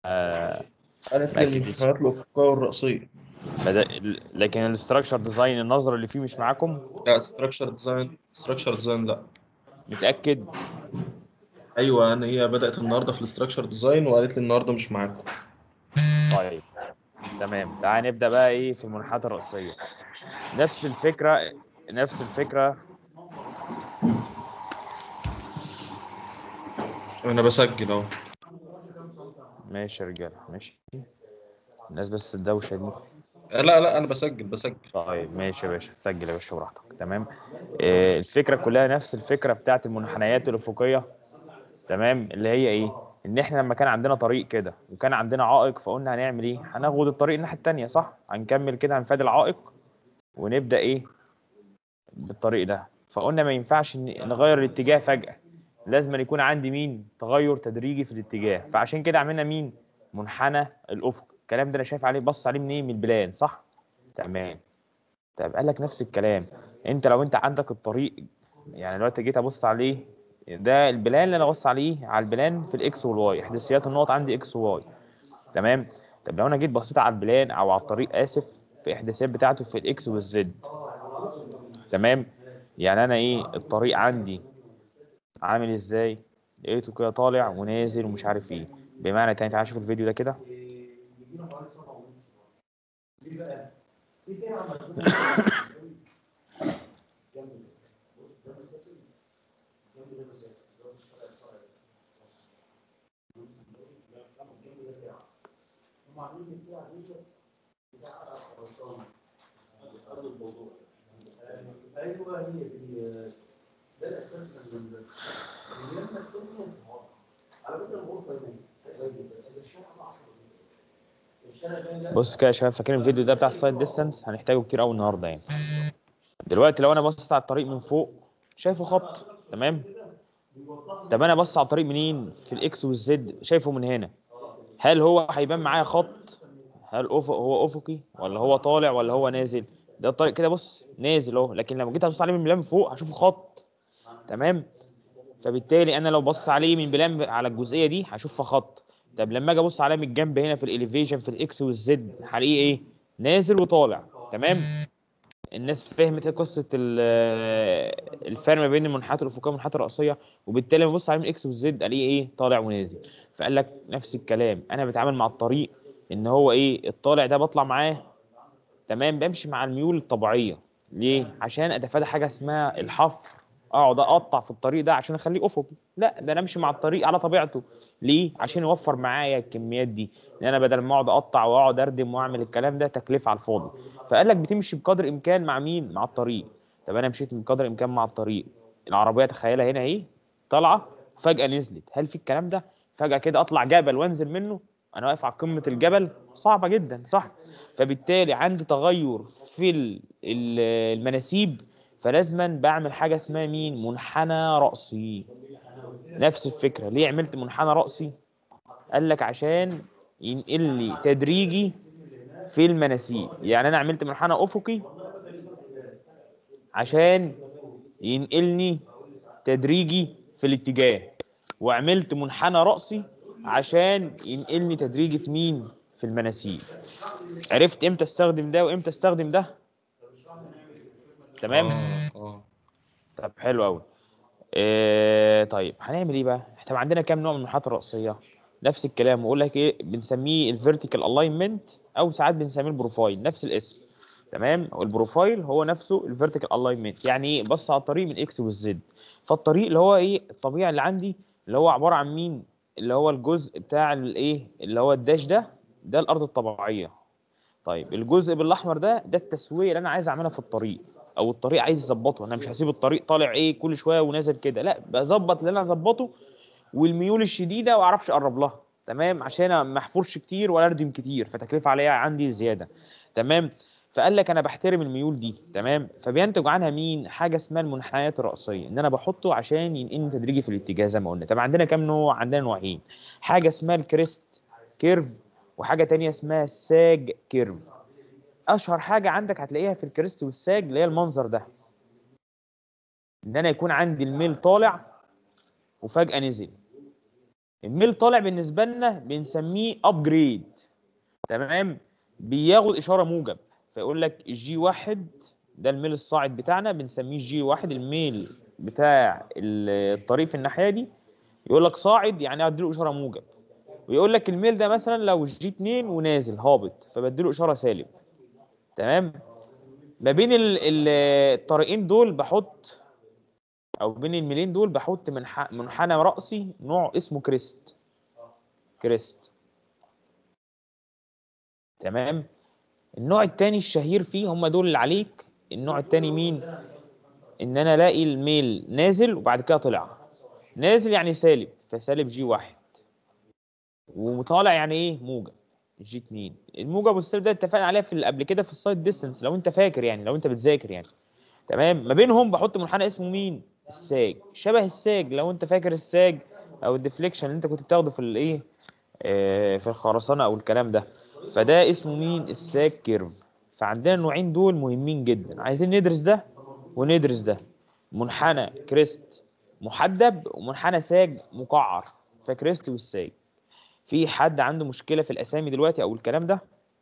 آه قالت ما لي أكدتش. المنحنيات الأفقية والرأسية بدأ لكن الاستراكشر ديزاين النظرة اللي فيه مش معاكم لا ستراكشر ديزاين ستراكشر ديزاين لا متأكد أيوه أنا هي بدأت النهاردة في الاستراكشر ديزاين وقالت لي النهاردة مش معاكم طيب تمام تعال نبدأ بقى ايه في المنحنيات الرأسية نفس الفكرة نفس الفكرة أنا بسجل أهو ماشي يا رجالة ماشي الناس بس الدوشة دي لا لا أنا بسجل بسجل طيب ماشي يا باشا تسجل يا باشا براحتك تمام آه، الفكره كلها نفس الفكره بتاعت المنحنيات الافقيه تمام اللي هي ايه ان احنا لما كان عندنا طريق كده وكان عندنا عائق فقلنا هنعمل ايه هناخد الطريق الناحيه التانيه صح هنكمل كده هنفادي العائق ونبدا ايه بالطريق ده فقلنا ما ينفعش ن- نغير الاتجاه فجاه لازم أن يكون عندي مين تغير تدريجي في الاتجاه فعشان كده عملنا مين منحنى الافق الكلام ده انا شايف عليه بص عليه منين من البلان صح تمام طب قال لك نفس الكلام انت لو انت عندك الطريق يعني دلوقتي جيت ابص عليه ده البلان اللي انا ابص عليه على البلان في الاكس والواي احداثيات النقط عندي اكس وواي تمام طب لو انا جيت بصيت على البلان او على الطريق اسف في الاحداثيات بتاعته في الاكس والزد تمام يعني انا ايه الطريق عندي عامل ازاي لقيته كده طالع ونازل ومش عارف ايه بمعنى تاني تعال شوف الفيديو ده كده ايوه هي دي ده الاساس من من لما تكون على فكره الغرفه دي بس الشارع الشارع ده بص كده يا شباب فاكرين الفيديو ده بتاع السايد ديستانس هنحتاجه كتير قوي النهارده يعني دلوقتي لو انا بصيت على الطريق من فوق شايفه خط تمام طب انا بص على الطريق منين في الاكس والزد شايفه من هنا هل هو هيبان معايا خط هل أفق هو افقي ولا هو طالع ولا هو نازل ده الطريق كده بص نازل اهو لكن لما جيت ابص عليه من بلان فوق هشوفه خط تمام فبالتالي انا لو بص عليه من بلان على الجزئيه دي هشوفها خط طب لما اجي ابص عليه من الجنب هنا في الاليفيشن في الاكس والزد هلاقيه ايه نازل وطالع تمام الناس فهمت ايه قصه ال- الفرق ما بين المنحنيات الافقيه والمنحنيات الراسيه وبالتالي لما ابص عليه من الاكس والزد الاقيه ايه طالع ونازل فقال لك نفس الكلام انا بتعامل مع الطريق ان هو ايه الطالع ده بطلع معاه تمام بمشي مع الميول الطبيعيه ليه عشان اتفادى حاجه اسمها الحفر اقعد اقطع في الطريق ده عشان اخليه افقي لا ده انا امشي مع الطريق على طبيعته ليه عشان يوفر معايا الكميات دي لان انا بدل ما اقعد اقطع واقعد اردم واعمل الكلام ده تكلفه على الفاضي فقال لك بتمشي بقدر الامكان مع مين مع الطريق طب انا مشيت بقدر الامكان مع الطريق العربيه تخيلها هنا اهي طالعه فجاه نزلت هل في الكلام ده فجاه كده اطلع جبل وانزل منه انا واقف على قمه الجبل صعبه جدا صح فبالتالي عندي تغير في ال- ال- المناسيب فلازما بعمل حاجه اسمها مين منحنى راسي نفس الفكره ليه عملت منحنى راسي قال لك عشان ينقل لي تدريجي في المناسيب يعني انا عملت منحنى افقي عشان ينقلني تدريجي في الاتجاه وعملت منحنى راسي عشان ينقلني تدريجي في مين في المناسيب عرفت امتى استخدم ده وامتى استخدم ده تمام اه اه طب حلو قوي إيه طيب هنعمل ايه بقى احنا عندنا كام نوع من المنحنيات الرأسية نفس الكلام واقول لك ايه بنسميه الفيرتيكال الاينمنت او ساعات بنسميه البروفايل نفس الاسم تمام والبروفايل هو نفسه الفيرتيكال الاينمنت يعني ايه بص على الطريق من اكس والزد فالطريق اللي هو ايه الطبيعي اللي عندي اللي هو عبارة عن مين اللي هو الجزء بتاع الايه اللي هو الداش ده ده الارض الطبيعية طيب الجزء بالاحمر ده ده التسويه اللي انا عايز اعملها في الطريق او الطريق عايز يظبطه انا مش هسيب الطريق طالع ايه كل شويه ونازل كده لا بظبط اللي انا اظبطه والميول الشديده ما اعرفش اقرب لها تمام عشان ما احفرش كتير ولا اردم كتير فتكلفه عليها عندي زياده تمام فقال لك انا بحترم الميول دي تمام فبينتج عنها مين حاجه اسمها المنحنيات الراسيه ان انا بحطه عشان ينقلني تدريجي في الاتجاه زي ما قلنا طب عندنا كام نوع عندنا نوعين حاجه اسمها الكريست كيرف وحاجه تانية اسمها الساج كيرف اشهر حاجه عندك هتلاقيها في الكريست والساج اللي هي المنظر ده ان انا يكون عندي الميل طالع وفجاه نزل الميل طالع بالنسبه لنا بنسميه ابجريد تمام بياخد اشاره موجب فيقول لك الجي واحد ده الميل الصاعد بتاعنا بنسميه جي واحد الميل بتاع ال- الطريق في الناحيه دي يقول لك صاعد يعني اديله اشاره موجب ويقول لك الميل ده مثلا لو جي 2 ونازل هابط فبديله اشاره سالب تمام ما بين ال- ال- الطريقين دول بحط او بين الميلين دول بحط منح- منحنى رأسي نوع اسمه كريست كريست تمام النوع التاني الشهير فيه هم دول اللي عليك النوع التاني مين ان انا الاقي الميل نازل وبعد كده طلع نازل يعني سالب فسالب جي واحد وطالع يعني ايه موجب جي 2 الموجب والسالب ده اتفقنا عليها في ال- قبل كده في السايد ديستنس لو انت فاكر يعني لو انت بتذاكر يعني تمام ما بينهم بحط منحنى اسمه مين الساج شبه الساج لو انت فاكر الساج او الديفليكشن اللي انت كنت بتاخده في الايه آه، في الخرسانه او الكلام ده فده اسمه مين الساج كيرف فعندنا النوعين دول مهمين جدا عايزين ندرس ده وندرس ده منحنى كريست محدب ومنحنى ساج مقعر فكريست والساج في حد عنده مشكله في الاسامي دلوقتي او الكلام ده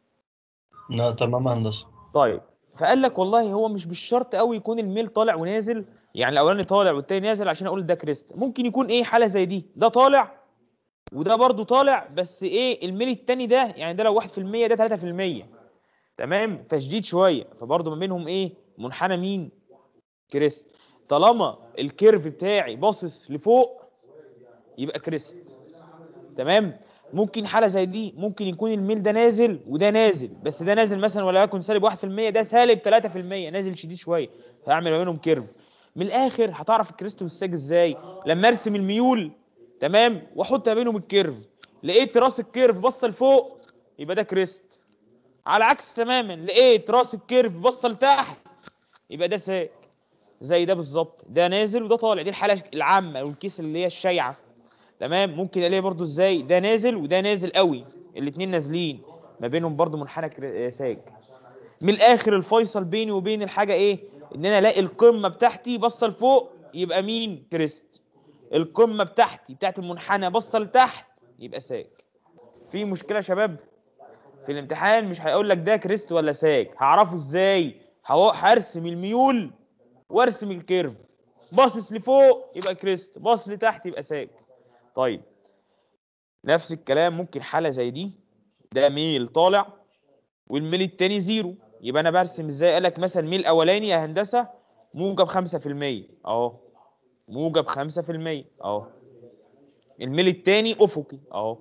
لا تمام يا هندسة طيب فقال لك والله هو مش بالشرط قوي يكون الميل طالع ونازل يعني الاولاني طالع والتاني نازل عشان اقول ده كريست ممكن يكون ايه حاله زي دي ده طالع وده برضو طالع بس ايه الميل التاني ده يعني ده لو 1% ده 3% تمام فشديد شويه فبرضو ما بينهم ايه منحنى مين كريست طالما الكيرف بتاعي باصص لفوق يبقى كريست تمام ممكن حاله زي دي ممكن يكون الميل ده نازل وده نازل بس ده نازل مثلا وليكن سالب 1% ده سالب 3% نازل شديد شويه هعمل ما بينهم كيرف من الاخر هتعرف الكريست والساج ازاي لما ارسم الميول تمام واحط ما بينهم الكيرف لقيت راس الكيرف بصه لفوق يبقى ده كريست على عكس تماما لقيت راس الكيرف بصه لتحت يبقى ده ساج زي ده بالظبط ده نازل وده طالع دي الحاله العامه والكيس اللي هي الشايعه تمام ممكن الاقي برضو ازاي ده نازل وده نازل قوي الاثنين نازلين ما بينهم برضو منحنى كر- ساج من الاخر الفيصل بيني وبين الحاجه ايه ان انا الاقي القمه بتاعتي باصه لفوق يبقى مين كريست القمه بتاعتي بتاعت المنحنى باصه لتحت يبقى ساج في مشكله يا شباب في الامتحان مش هيقول لك ده كريست ولا ساج هعرفه ازاي هو- هرسم الميول وارسم الكيرف باصص لفوق يبقى كريست باصص لتحت يبقى ساج طيب نفس الكلام ممكن حاله زي دي ده ميل طالع والميل التاني زيرو يبقى انا برسم ازاي قال لك مثلا ميل اولاني يا هندسه موجب 5% اهو موجب 5% اهو الميل التاني افقي اهو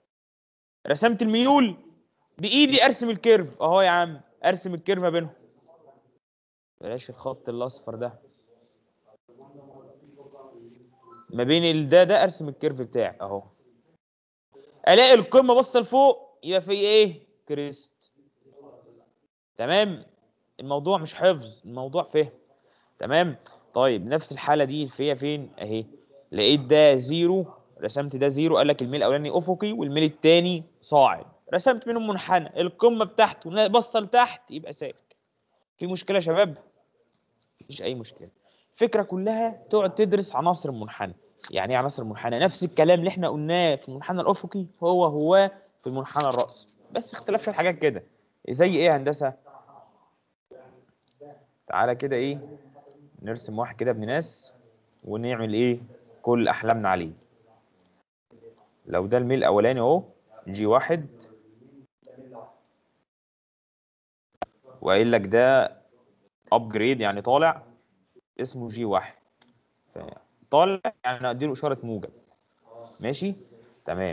رسمت الميول بايدي ارسم الكيرف اهو يا عم ارسم الكيرف ما بينهم بلاش الخط الاصفر ده ما بين ال- ده ده ارسم الكيرف بتاعي اهو الاقي القمه باصه لفوق يبقى في ايه كريست تمام الموضوع مش حفظ الموضوع فهم تمام طيب نفس الحاله دي فيها فين اهي لقيت ده زيرو رسمت ده زيرو قال لك الميل الاولاني افقي والميل الثاني صاعد رسمت منهم منحنى القمه بتاعته باصه لتحت يبقى ساك في مشكله يا شباب مفيش اي مشكله الفكره كلها تقعد تدرس عناصر المنحنى يعني ايه عناصر المنحنى نفس الكلام اللي احنا قلناه في المنحنى الافقي هو هو في المنحنى الرأسي بس اختلاف شويه حاجات كده زي ايه يا هندسه تعالى كده ايه نرسم واحد كده ابن ناس ونعمل ايه كل احلامنا عليه لو ده الميل الاولاني اهو جي واحد وقايل لك ده ابجريد يعني طالع اسمه جي واحد ف- طالع يعني اديله اشاره موجب ماشي تمام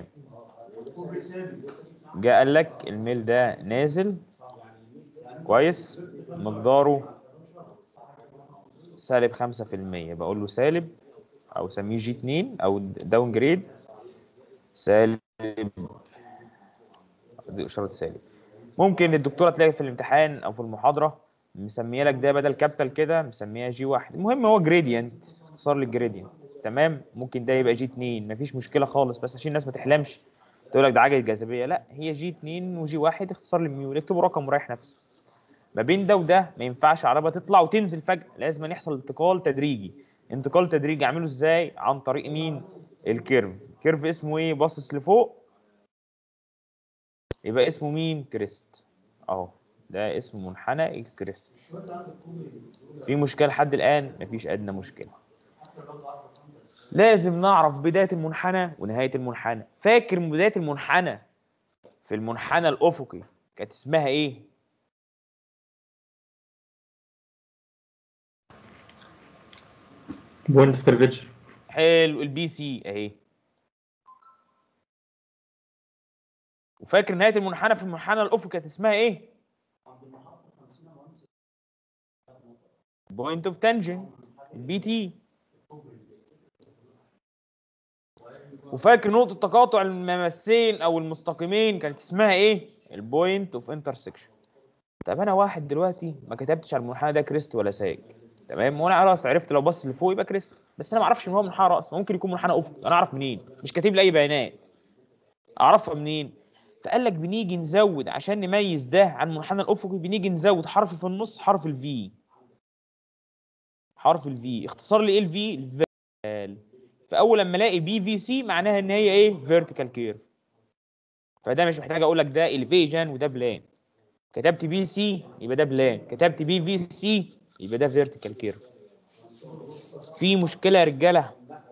جاء قال لك الميل ده نازل كويس مقداره سالب 5% بقول له سالب او سميه جي 2 او داون جريد سالب دي اشاره سالب ممكن الدكتوره تلاقي في الامتحان او في المحاضره مسميه لك ده بدل كابيتال كده مسميها جي واحد المهم هو جريدينت اختصار للجريدينت تمام ممكن ده يبقى جي 2 مفيش مشكله خالص بس عشان الناس ما تحلمش تقول لك ده عجله جاذبيه لا هي جي 2 وجي واحد اختصار للميول اكتبوا رقم وريح نفسك ما بين ده وده ما ينفعش عربه تطلع وتنزل فجاه لازم أن يحصل انتقال تدريجي انتقال تدريجي اعمله ازاي عن طريق مين الكيرف كيرف اسمه ايه باصص لفوق يبقى اسمه مين كريست اهو ده اسمه منحنى الكريست في مشكله لحد الان مفيش ادنى مشكله لازم نعرف بدايه المنحنى ونهايه المنحنى فاكر بدايه المنحنى في المنحنى الافقي كانت اسمها ايه بوينت اوف كيرفتشر حلو البي سي اهي وفاكر نهايه المنحنى في المنحنى الافقي كانت اسمها ايه بوينت اوف تانجنت البي تي وفاكر نقطه تقاطع الممسين او المستقيمين كانت اسمها ايه البوينت اوف انترسكشن طب انا واحد دلوقتي ما كتبتش على المنحنى ده كريست ولا ساج تمام وانا خلاص عرفت لو بص لفوق يبقى كريست بس انا ما اعرفش ان هو منحنى راس ممكن يكون منحنى افق انا اعرف منين مش كاتب لي اي بيانات اعرفها منين فقال لك بنيجي نزود عشان نميز ده عن المنحنى الافقي بنيجي نزود حرف في النص حرف الفي حرف الفي اختصار لايه الفي الفيرتيكال فاول لما الاقي بي في سي معناها ان هي ايه فيرتيكال كيرف فده مش محتاج اقول لك ده الفيجن وده بلان كتبت بي سي يبقى ده بلان كتبت بي في سي يبقى ده فيرتيكال كيرف في مشكله يا رجاله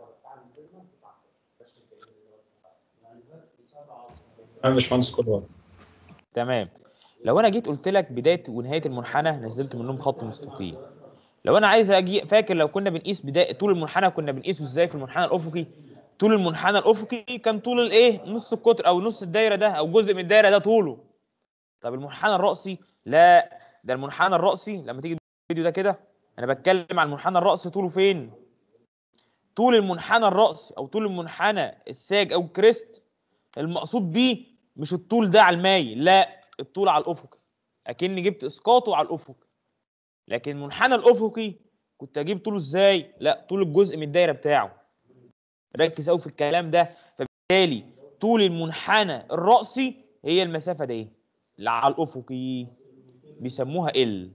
انا مش مهندس كل وقت تمام لو انا جيت قلت لك بدايه ونهايه المنحنى نزلت منهم خط مستقيم لو انا عايز اجي فاكر لو كنا بنقيس بدايه طول المنحنى كنا بنقيسه ازاي في المنحنى الافقي طول المنحنى الافقي كان طول الايه نص القطر او نص الدايره ده او جزء من الدايره ده طوله طب المنحنى الرأسي لا ده المنحنى الرأسي لما تيجي الفيديو ده كده انا بتكلم عن المنحنى الرأسي طوله فين طول المنحنى الرأسي او طول المنحنى الساج او الكريست المقصود بيه مش الطول ده على المايل لا الطول على الافق اكني جبت اسقاطه على الافق لكن المنحنى الافقي كنت اجيب طوله ازاي لا طول الجزء من الدايره بتاعه ركز قوي في الكلام ده فبالتالي طول المنحنى الرأسي هي المسافه دي اللي على الافقي بيسموها ال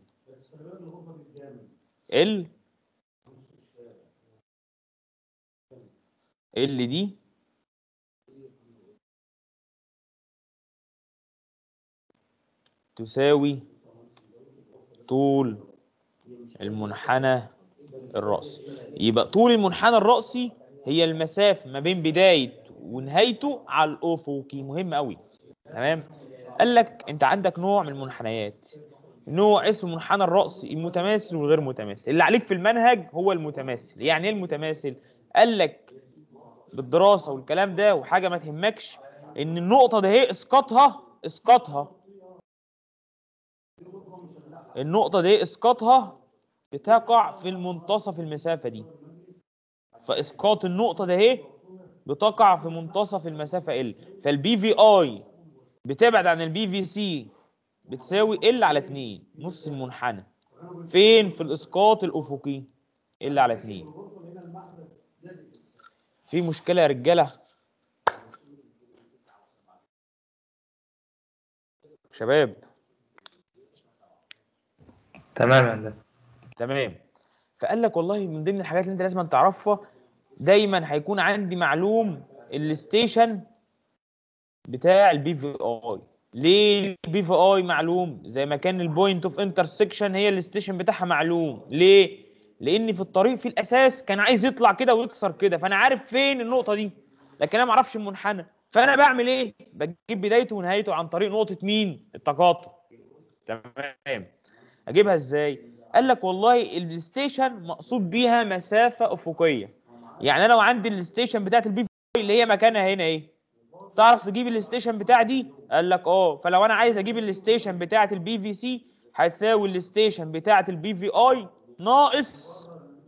ال ال دي تساوي طول المنحنى الرأسي يبقى طول المنحنى الرأسي هي المسافة ما بين بداية ونهايته على الأفقي مهم قوي تمام قال لك انت عندك نوع من المنحنيات نوع اسمه المنحنى الرأسي المتماثل والغير متماثل اللي عليك في المنهج هو المتماثل يعني ايه المتماثل قال لك بالدراسة والكلام ده وحاجة ما تهمكش ان النقطة ده هي اسقاطها اسقاطها النقطة دي اسقاطها بتقع في المنتصف المسافة دي فاسقاط النقطة ده اهي بتقع في منتصف المسافة ال فالبي في اي بتبعد عن البي في سي بتساوي ال على 2 نص المنحنى فين في الاسقاط الافقي ال على 2 في مشكلة يا رجالة شباب تمام يا هندسه تمام فقال لك والله من ضمن الحاجات اللي انت لازم تعرفها دايما هيكون عندي معلوم الستيشن بتاع البي في اي ليه البي في اي معلوم زي ما كان البوينت اوف انترسكشن هي الستيشن بتاعها معلوم ليه لان في الطريق في الاساس كان عايز يطلع كده ويكسر كده فانا عارف فين النقطه دي لكن انا ما اعرفش المنحنى فانا بعمل ايه بجيب بدايته ونهايته عن طريق نقطه مين التقاطع تمام اجيبها ازاي قال لك والله الستيشن مقصود بيها مسافه افقيه يعني انا لو عندي الستيشن بتاعت البي في اللي هي مكانها هنا ايه تعرف تجيب الستيشن بتاع دي قال لك اه فلو انا عايز اجيب الستيشن بتاعت البي في سي هتساوي الستيشن بتاعت البي في اي ناقص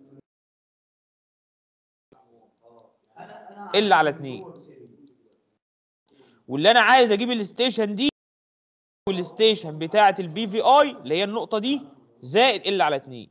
ال على 2 واللي انا عايز اجيب الستيشن دي والستيشن بتاعت البي في اي اللي هي النقطه دي زائد ال على 2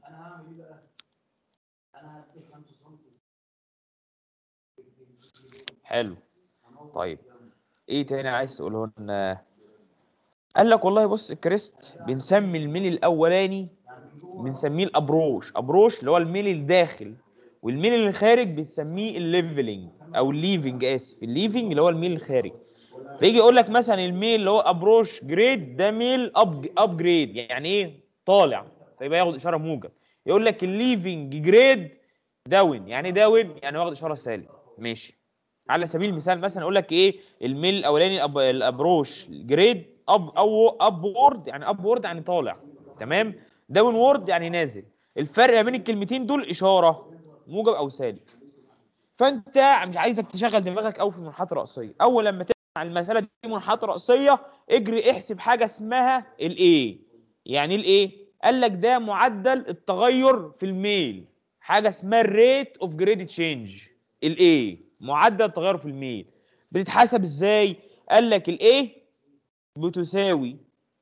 حلو طيب ايه تاني عايز تقوله لنا قال لك والله بص الكريست بنسمي الميل الاولاني بنسميه الابروش ابروش اللي هو الميل الداخل والميل اللي خارج بتسميه الليفلنج او الليفنج اسف الليفنج اللي هو الميل الخارج فيجي يقول لك مثلا الميل اللي هو ابروش جريد ده ميل اب اب جريد يعني ايه طالع فيبقى ياخد اشاره موجب يقول لك الليفنج جريد داون يعني إيه داون يعني واخد اشاره سالب ماشي على سبيل المثال مثلا اقول لك ايه الميل الاولاني الأب... الابروش جريد اب او اب وورد يعني اب وورد يعني طالع تمام داون وورد يعني نازل الفرق ما بين الكلمتين دول اشاره موجب او سالب فانت مش عايزك تشغل دماغك قوي في المنحات الرئيسيه اول لما تسمع المساله دي منحات رئيسيه اجري احسب حاجه اسمها الايه يعني الايه قال لك ده معدل التغير في الميل حاجه اسمها الريت اوف جريد تشينج الايه معدل التغير في الميل بتتحسب ازاي قال لك الايه بتساوي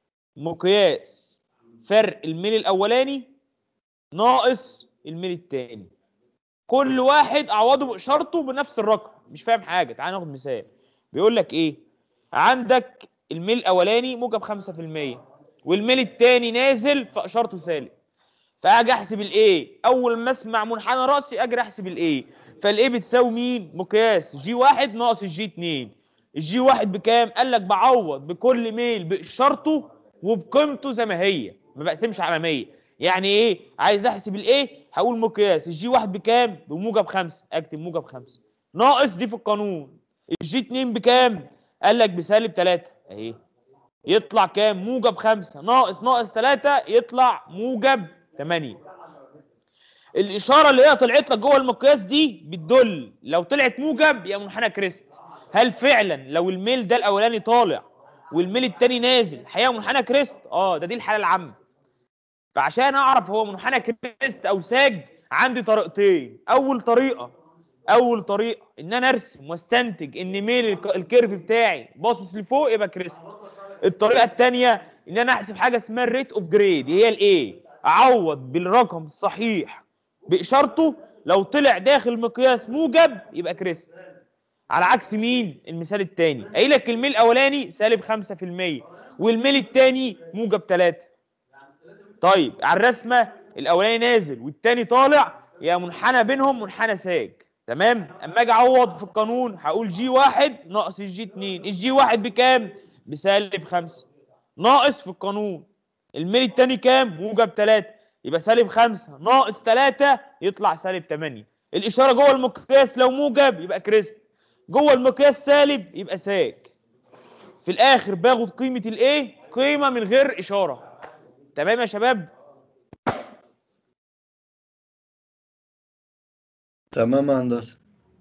مقياس فرق الميل الاولاني ناقص الميل الثاني كل واحد اعوضه باشارته بنفس الرقم مش فاهم حاجه تعال ناخد مثال بيقول لك ايه عندك الميل الاولاني موجب 5% والميل الثاني نازل فاشارته سالب فاجي احسب الايه اول ما اسمع منحنى راسي اجري احسب الايه فالايه بتساوي مين مقياس جي واحد ناقص الجي 2 الجي واحد بكام قال لك بعوض بكل ميل باشارته وبقيمته زي ما هي ما بقسمش على 100 يعني ايه عايز احسب الايه هقول مقياس الجي واحد بكام بموجب 5 اكتب موجب 5 ناقص دي في القانون الجي 2 بكام قال لك بسالب 3 اهي يطلع كام موجب 5 ناقص ناقص 3 يطلع موجب 8 الاشاره اللي هي طلعت لك جوه المقياس دي بتدل لو طلعت موجب يبقى منحنى كريست هل فعلا لو الميل ده الاولاني طالع والميل التاني نازل هيبقى منحنى كريست اه ده دي الحاله العامه فعشان اعرف هو منحنى كريست او ساج عندي طريقتين اول طريقه اول طريقه ان انا ارسم واستنتج ان ميل الك- الكيرف بتاعي باصص لفوق يبقى كريست الطريقه الثانيه ان انا احسب حاجه اسمها الريت اوف جريد هي الايه اعوض بالرقم الصحيح باشارته لو طلع داخل مقياس موجب يبقى كريست على عكس مين المثال الثاني قايل لك الميل الاولاني سالب 5% والميل الثاني موجب 3 طيب على الرسمه الاولاني نازل والثاني طالع يا منحنى بينهم منحنى ساج تمام اما اجي اعوض في القانون هقول جي واحد ناقص الجي 2 الجي واحد بكام بسالب 5 ناقص في القانون الميل الثاني كام موجب 3 يبقى سالب 5 ناقص 3 يطلع سالب 8 الاشاره جوه المقياس لو موجب يبقى كريست جوه المقياس سالب يبقى ساج في الاخر باخد قيمه الايه قيمه من غير اشاره تمام يا شباب تمام يا هندسة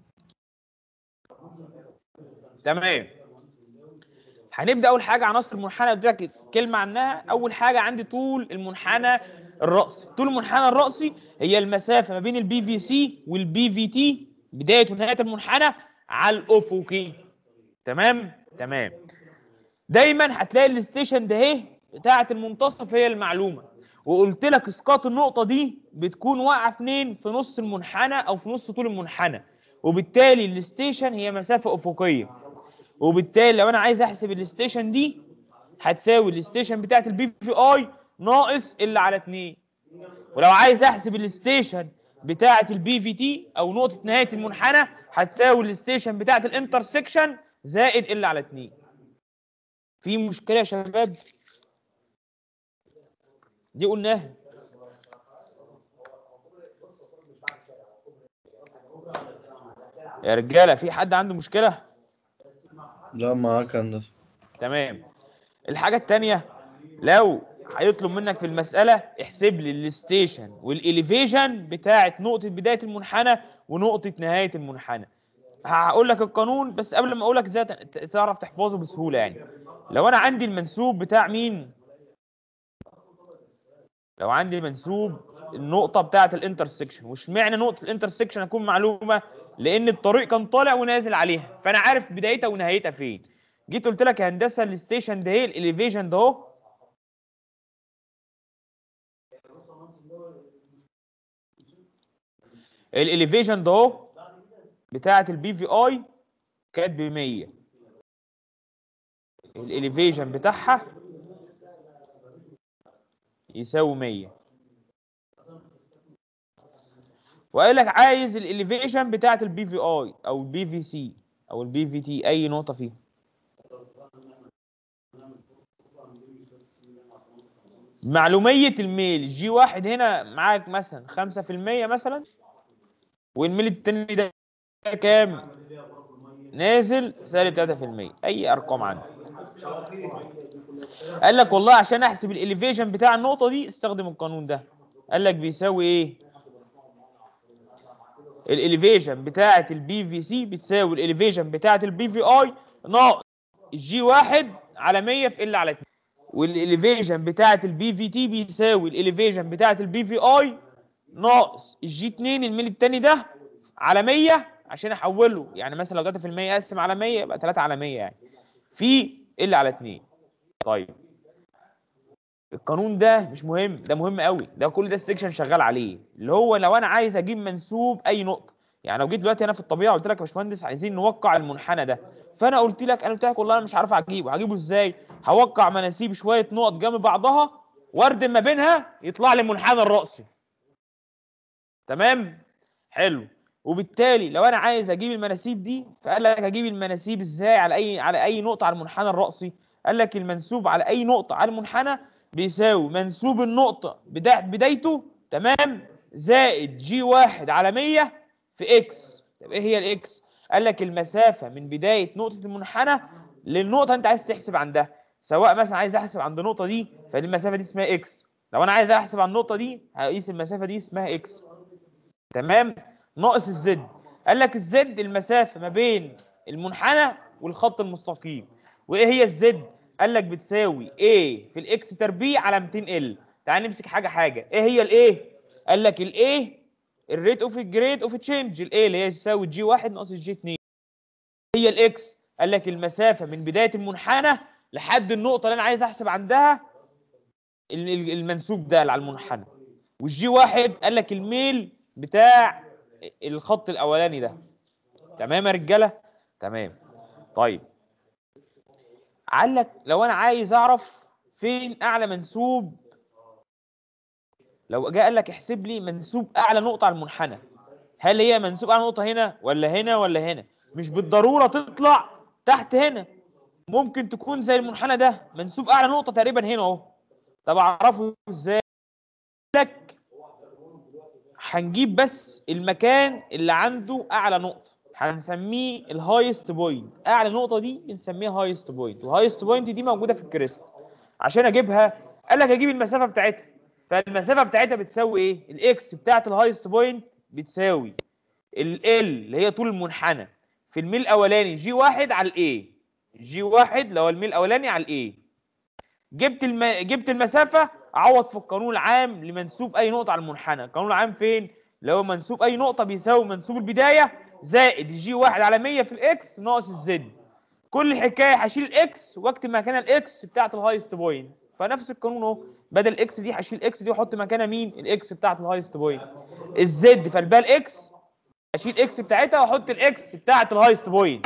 تمام هنبدا اول حاجه عناصر المنحنى اديتك كلمه عنها اول حاجه عندي طول المنحنى الراسي طول المنحنى الراسي هي المسافه ما بين البي في سي والبي في تي بدايه ونهايه المنحنى على الافقي تمام تمام دايما هتلاقي الستيشن ده اهي بتاعه المنتصف هي المعلومه وقلت لك اسقاط النقطه دي بتكون واقعه فين في نص المنحنى او في نص طول المنحنى وبالتالي الستيشن هي مسافه افقيه وبالتالي لو انا عايز احسب الستيشن دي هتساوي الستيشن بتاعت البي في اي ناقص اللي على 2 ولو عايز احسب الستيشن بتاعت البي في تي او نقطه نهايه المنحنى هتساوي الستيشن بتاعت الانترسكشن زائد اللي على 2 في مشكله يا شباب دي قلناها يا رجاله في حد عنده مشكله لا معاك يا هندسة تمام الحاجة التانية لو هيطلب منك في المسألة احسب لي الستيشن والإليفيشن بتاعة نقطة بداية المنحنى ونقطة نهاية المنحنى هقول لك القانون بس قبل ما اقول لك ازاي ت- تعرف تحفظه بسهولة يعني لو انا عندي المنسوب بتاع مين لو عندي منسوب النقطة بتاعة الانترسكشن واشمعنى نقطة الانترسكشن هتكون معلومة لأن الطريق كان طالع ونازل عليها فأنا عارف بدايتها ونهايتها فين جيت قلت لك يا هندسة الستيشن ده ايه الاليفيشن ده اهو الاليفيشن ده اهو بتاعة البي في اي كانت ب 100 الاليفيشن بتاعها يساوي 100 وقال لك عايز الاليفيشن بتاعه البي في اي او البي في سي او البي في تي اي نقطه فيهم معلومية الميل جي واحد هنا معاك مثلا 5% مثلا والميل التاني ده كام؟ نازل سالب 3% اي ارقام عندك قال لك والله عشان احسب الاليفيشن بتاع النقطة دي استخدم القانون ده قال لك بيساوي ايه؟ الاليفيشن بتاعة البي في سي بتساوي الاليفيشن بتاعة البي في اي ناقص الجي واحد على 100 في ال على 2 والاليفيشن بتاعه البي في تي بيساوي الاليفيشن بتاعه البي في اي ناقص الجي 2 الميل التاني ده على 100 عشان احوله يعني مثلا لو 3% اقسم على 100 يبقى 3 على 100 يعني في ال على 2 طيب القانون ده مش مهم ده مهم قوي ده كل ده السكشن شغال عليه اللي هو لو انا عايز اجيب منسوب اي نقطه يعني لو جيت دلوقتي انا في الطبيعه قلت لك يا باشمهندس عايزين نوقع المنحنى ده فانا قلت لك انا قلت لك والله انا مش عارف اجيبه هجيبه ازاي هوقع مناسيب شويه نقط جنب بعضها واردم ما بينها يطلع لي منحنى الرأسي تمام حلو وبالتالي لو انا عايز اجيب المناسيب دي فقال لك اجيب المناسيب ازاي على اي على اي نقطه على المنحنى الرأسي قال لك المنسوب على اي نقطه على المنحنى بيساوي منسوب النقطه بدايه بدايته تمام زائد جي واحد على 100 في اكس طب ايه هي الاكس قال لك المسافه من بدايه نقطه المنحنى للنقطه انت عايز تحسب عندها سواء مثلا عايز احسب عند النقطه دي فالمسافه دي اسمها اكس لو انا عايز احسب عن النقطه دي هقيس المسافه دي اسمها اكس تمام ناقص الزد قال لك الزد المسافه ما بين المنحنى والخط المستقيم وايه هي الزد قال لك بتساوي a في الاكس تربيع على 200 ال تعال نمسك حاجه حاجه ايه هي الايه قال لك الايه الريت اوف الجريد اوف تشينج الايه اللي هي تساوي جي 1 ناقص الجي 2 هي الاكس قال لك المسافه من بدايه المنحنى لحد النقطه اللي انا عايز احسب عندها ال- ال- المنسوب ده اللي على المنحنى والجي واحد قال لك الميل بتاع الخط الاولاني ده تمام يا رجاله تمام طيب قال لك لو انا عايز اعرف فين اعلى منسوب لو جه قال لك احسب لي منسوب اعلى نقطه على المنحنى هل هي منسوب اعلى نقطه هنا ولا هنا ولا هنا مش بالضروره تطلع تحت هنا ممكن تكون زي المنحنى ده منسوب اعلى نقطه تقريبا هنا اهو طب اعرفه ازاي لك هنجيب بس المكان اللي عنده اعلى نقطه هنسميه الهايست بوينت اعلى نقطه دي بنسميها هايست بوينت وهايست بوينت دي موجوده في الكريست عشان اجيبها قال لك اجيب المسافه بتاعتها فالمسافه بتاعتها بتساوي ايه الاكس بتاعت الهايست بوينت بتساوي ال اللي هي طول المنحنى في الميل الاولاني جي واحد على الاي جي واحد اللي هو الميل الاولاني على الاي جبت الم... جبت المسافه اعوض في القانون العام لمنسوب اي نقطه على المنحنى القانون العام فين اللي هو منسوب اي نقطه بيساوي منسوب البدايه زائد جي واحد على 100 في الاكس ناقص الزد كل الحكايه هشيل الاكس واكتب مكانها الاكس بتاعت الهايست بوينت فنفس القانون اهو بدل الاكس دي هشيل الاكس دي واحط مكانها مين الاكس بتاعت الهايست بوينت الزد فالبال اكس اشيل الاكس بتاعتها واحط الاكس بتاعت الهايست بوينت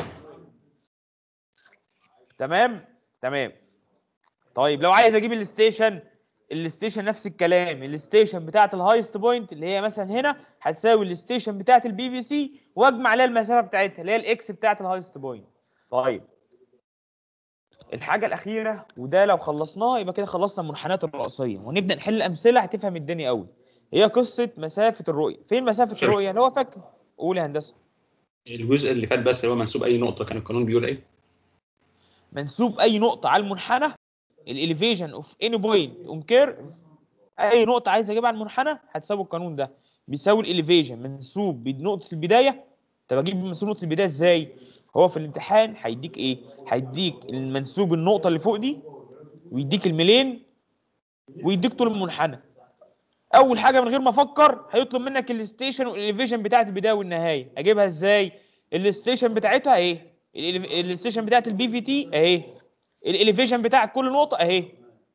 تمام تمام طيب لو عايز اجيب الستيشن الستيشن نفس الكلام الستيشن بتاعت الهايست بوينت اللي هي مثلا هنا هتساوي الستيشن بتاعت البي في سي واجمع عليها المسافه بتاعتها اللي هي الاكس بتاعت الهايست بوينت طيب الحاجه الاخيره وده لو خلصناها يبقى كده خلصنا المنحنيات الرئيسيه ونبدا نحل امثله هتفهم الدنيا قوي هي قصه مسافه الرؤيه فين مسافه شايف. الرؤيه اللي هو فاكر قول يا هندسه الجزء اللي فات بس اللي هو منسوب اي نقطه كان القانون بيقول ايه منسوب اي نقطه على المنحنى الاليفيشن اوف اني بوينت اون كيرف اي نقطه عايز اجيبها على المنحنى هتساوي القانون ده بيساوي الاليفيشن منسوب بنقطه البدايه طب اجيب منسوب نقطه البدايه ازاي هو في الامتحان هيديك ايه هيديك المنسوب النقطه اللي فوق دي ويديك الميلين ويديك طول المنحنى اول حاجه من غير ما افكر هيطلب منك الستيشن والاليفيشن بتاعت البدايه والنهايه اجيبها ازاي الستيشن بتاعتها اهي الإليف- الستيشن بتاعت البي في تي اهي الاليفيشن بتاعت كل نقطه اهي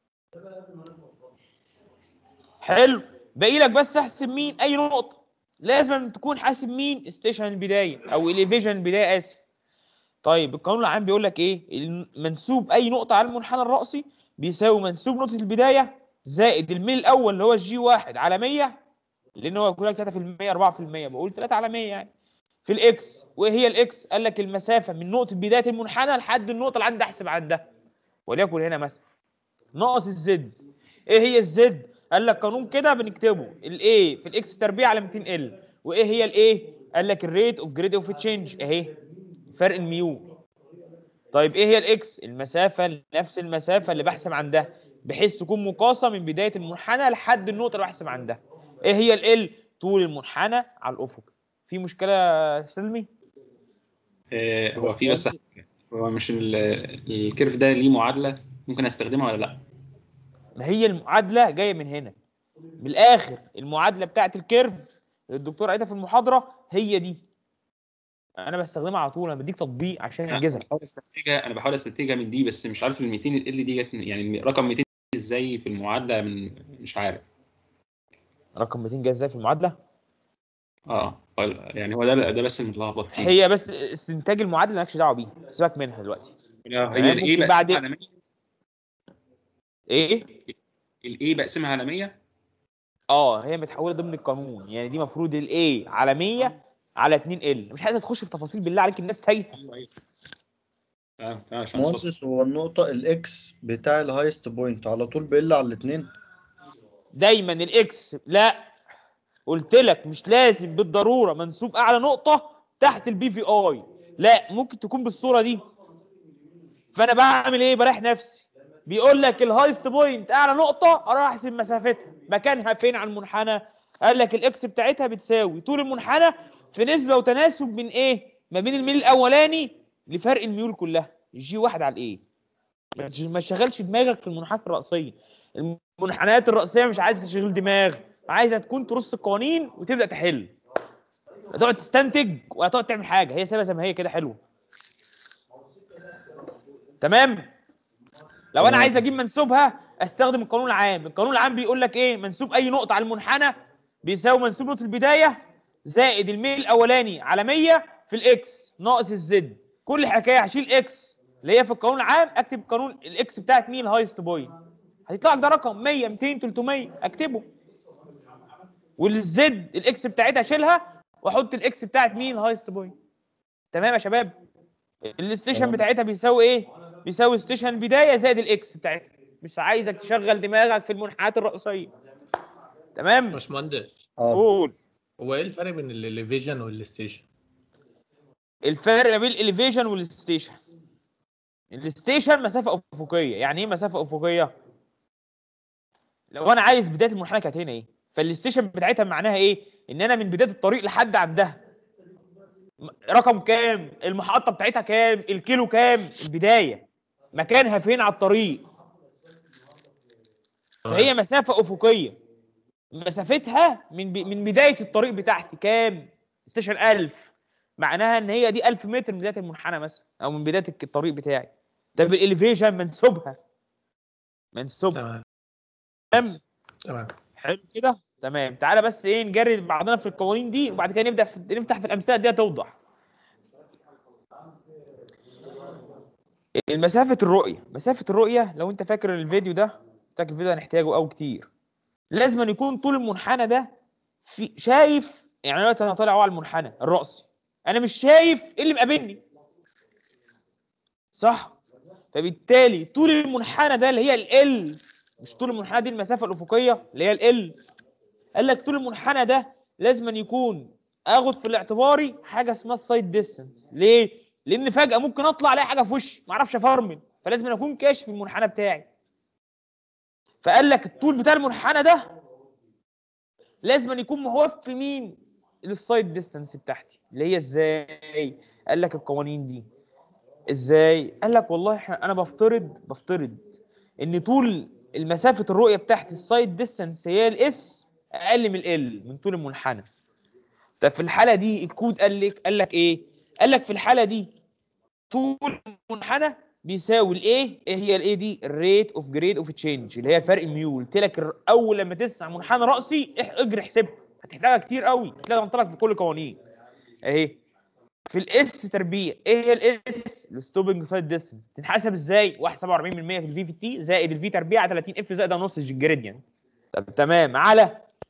حلو باقي لك بس احسب مين اي نقطه لازم تكون حاسب مين ستيشن البدايه او اليفيشن البدايه اسف طيب القانون العام بيقول لك ايه منسوب اي نقطه على المنحنى الرأسي بيساوي منسوب نقطه البدايه زائد الميل الاول اللي هو الجي واحد على 100 لان هو يقول لك 3% 4% بقول 3 على 100 يعني في الاكس وايه هي الاكس قال لك المسافه من نقطه بدايه المنحنى لحد النقطه اللي عندي احسب عندها وليكن هنا مثلا ناقص الزد ايه هي الزد قال لك قانون كده بنكتبه الاي في الاكس تربيع على 200 ال وايه هي الاي قال لك الريت اوف جريد اوف تشينج اهي فرق الميو طيب ايه هي الاكس المسافه نفس المسافه اللي بحسب عندها بحيث تكون مقاسه من بدايه المنحنى لحد النقطه اللي بحسب عندها ايه هي ال طول المنحنى على الافق في مشكله يا سلمي آه، هو في بس هو مش ال- الكيرف ده ليه معادله ممكن استخدمها ولا لا ما هي المعادله جايه من هنا من الاخر المعادله بتاعت الكيرف اللي الدكتور قالتها في المحاضره هي دي انا بستخدمها على طول انا بديك تطبيق عشان انا انجزها بحاول استنتجها انا بحاول استنتجها من دي بس مش عارف ال 200 ال دي جت من- يعني رقم 200 ازاي في المعادله من مش عارف رقم 200 جاي ازاي في المعادله اه يعني هو ده ده بس المتلخبط فيه هي بس استنتاج المعادله مالكش دعوه بيها سيبك منها دلوقتي هي ممكن الايه بعد- بقسمها على 100 ايه الايه بقسمها على 100 اه هي متحوله ضمن القانون يعني دي مفروض الاي على 100 على 2 ال مش عايز تخش في تفاصيل بالله عليك الناس تايهه ايوه ايوه تمام تمام عشان أوصل. مهندس هو النقطة الاكس بتاع الهايست بوينت على طول بيقل على الاتنين دايما الاكس لا قلت لك مش لازم بالضروره منسوب اعلى نقطه تحت البي في اي لا ممكن تكون بالصوره دي فانا بعمل ايه بريح نفسي بيقول لك الهايست بوينت اعلى نقطه اروح احسب مسافتها مكانها فين على المنحنى قال لك الاكس بتاعتها بتساوي طول المنحنى في نسبه وتناسب من ايه ما بين الميل الاولاني لفرق الميول كلها جي واحد على الايه ما تش- ما تشغلش دماغك في المنحنيات الرئيسيه المنحنيات الرئيسيه مش عايز تشغيل دماغ عايزه تكون ترص القوانين وتبدا تحل هتقعد تستنتج وهتقعد تعمل حاجه هي سابها زي ما هي كده حلوه تمام لو انا تمام. عايز اجيب منسوبها استخدم القانون العام القانون العام بيقول لك ايه منسوب اي نقطه على المنحنى بيساوي منسوب نقطه البدايه زائد الميل الاولاني على 100 في الاكس ناقص الزد كل حكايه هشيل اكس اللي هي في القانون العام اكتب قانون الاكس بتاعت مين الهايست بوينت هيطلع لك ده رقم 100 200 300 اكتبه والزد الاكس بتاعتها اشيلها واحط الاكس بتاعت مين الهايست بوينت تمام يا شباب الستيشن تمام. بتاعتها بيساوي ايه بيساوي ستيشن البدايه زائد الاكس بتاعتها مش عايزك تشغل دماغك في المنحنيات الرئيسيه تمام باشمهندس اه قول هو ايه الفرق بين الليفيجن والستيشن؟ الفرق بين الاليفيشن والستيشن الستيشن مسافه افقيه يعني ايه مسافه افقيه لو انا عايز بدايه المنحنى كانت هنا ايه فالستيشن بتاعتها معناها ايه ان انا من بدايه الطريق لحد عندها م- رقم كام المحطه بتاعتها كام الكيلو كام البدايه مكانها فين على الطريق فهي مسافه افقيه مسافتها من ب... من بدايه الطريق بتاعتي كام ستيشن 1000 معناها ان هي دي 1000 متر من بدايه المنحنى مثلا او من بدايه الك- الطريق بتاعي طب الاليفيشن منسوبها منسوبها تمام تمام تمام حلو كده تمام تعالى بس ايه نجري بعضنا في القوانين دي وبعد كده نبدا في... نفتح في الامثله دي توضح المسافه الرؤيه مسافه الرؤيه لو انت فاكر الفيديو ده قلت لك الفيديو هنحتاجه قوي كتير لازم أن يكون طول المنحنى ده في شايف يعني دلوقتي انا طالع أهو على المنحنى الرأسي انا مش شايف ايه اللي مقابلني صح فبالتالي طول المنحنى ده اللي هي ال مش طول المنحنى دي المسافه الافقيه اللي هي ال قال لك طول المنحنى ده لازم أن يكون اخد في الاعتباري حاجه اسمها السايد ديستانس ليه لان فجاه ممكن اطلع الاقي حاجه في وشي ما اعرفش افرمل فلازم أن اكون كاشف المنحنى بتاعي فقال لك الطول بتاع المنحنى ده لازم أن يكون موفي مين للسايد ديستانس بتاعتي اللي هي ازاي قال لك القوانين دي ازاي قال لك والله احنا انا بفترض بفترض ان طول المسافه الرؤيه بتاعت السايد ديستانس هي الاس اقل من ال من طول المنحنى طب في الحاله دي الكود قال لك قال لك ايه قال لك في الحاله دي طول المنحنى بيساوي الايه ايه هي الايه دي الريت اوف جريد اوف تشينج اللي هي فرق الميول قلت لك الر- اول لما تسمع منحنى راسي اح- اجري احسبها هتحتاجها كتير قوي هتلاقي منطلق في كل قوانين اهي في الاس تربيع ايه هي الاس الستوبنج سايد ديستنس بتنحسب ازاي 1.47% في الفي في تي زائد الفي تربيع 30 اف زائد نص الجريديان طب تمام على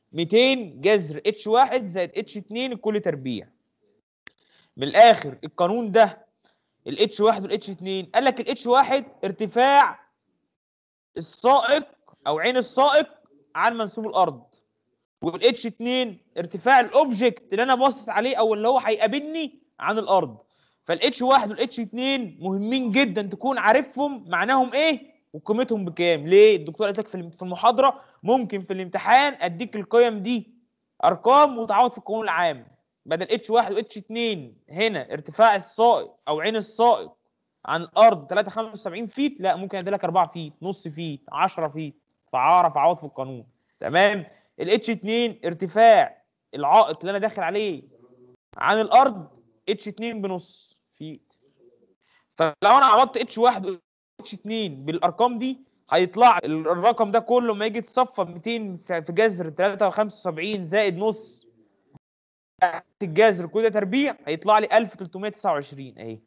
200 جذر اتش 1 زائد اتش 2 الكل تربيع من الاخر القانون ده الاتش 1 والاتش 2 قال لك الاتش 1 ارتفاع السائق او عين السائق عن منسوب الارض والاتش 2 ارتفاع الاوبجكت اللي انا باصص عليه او اللي هو هيقابلني عن الارض فالاتش 1 والاتش 2 مهمين جدا تكون عارفهم معناهم ايه وقيمتهم بكام ليه الدكتور قالت لك في في المحاضره ممكن في الامتحان اديك القيم دي ارقام وتعوض في القانون العام بدل اتش 1 واتش 2 هنا ارتفاع السائق او عين السائق عن الارض 375 فيت لا ممكن ادي لك 4 فيت نص فيت 10 فيت فاعرف اعوض في القانون تمام الاتش 2 ارتفاع العائق اللي انا داخل عليه عن الارض اتش 2 بنص فيت فلو انا عوضت اتش 1 واتش 2 بالارقام دي هيطلع الرقم ده كله لما يجي يتصفى 200 في جذر 375 زائد نص تحت الجذر كده تربيع هيطلع لي 1329 اهي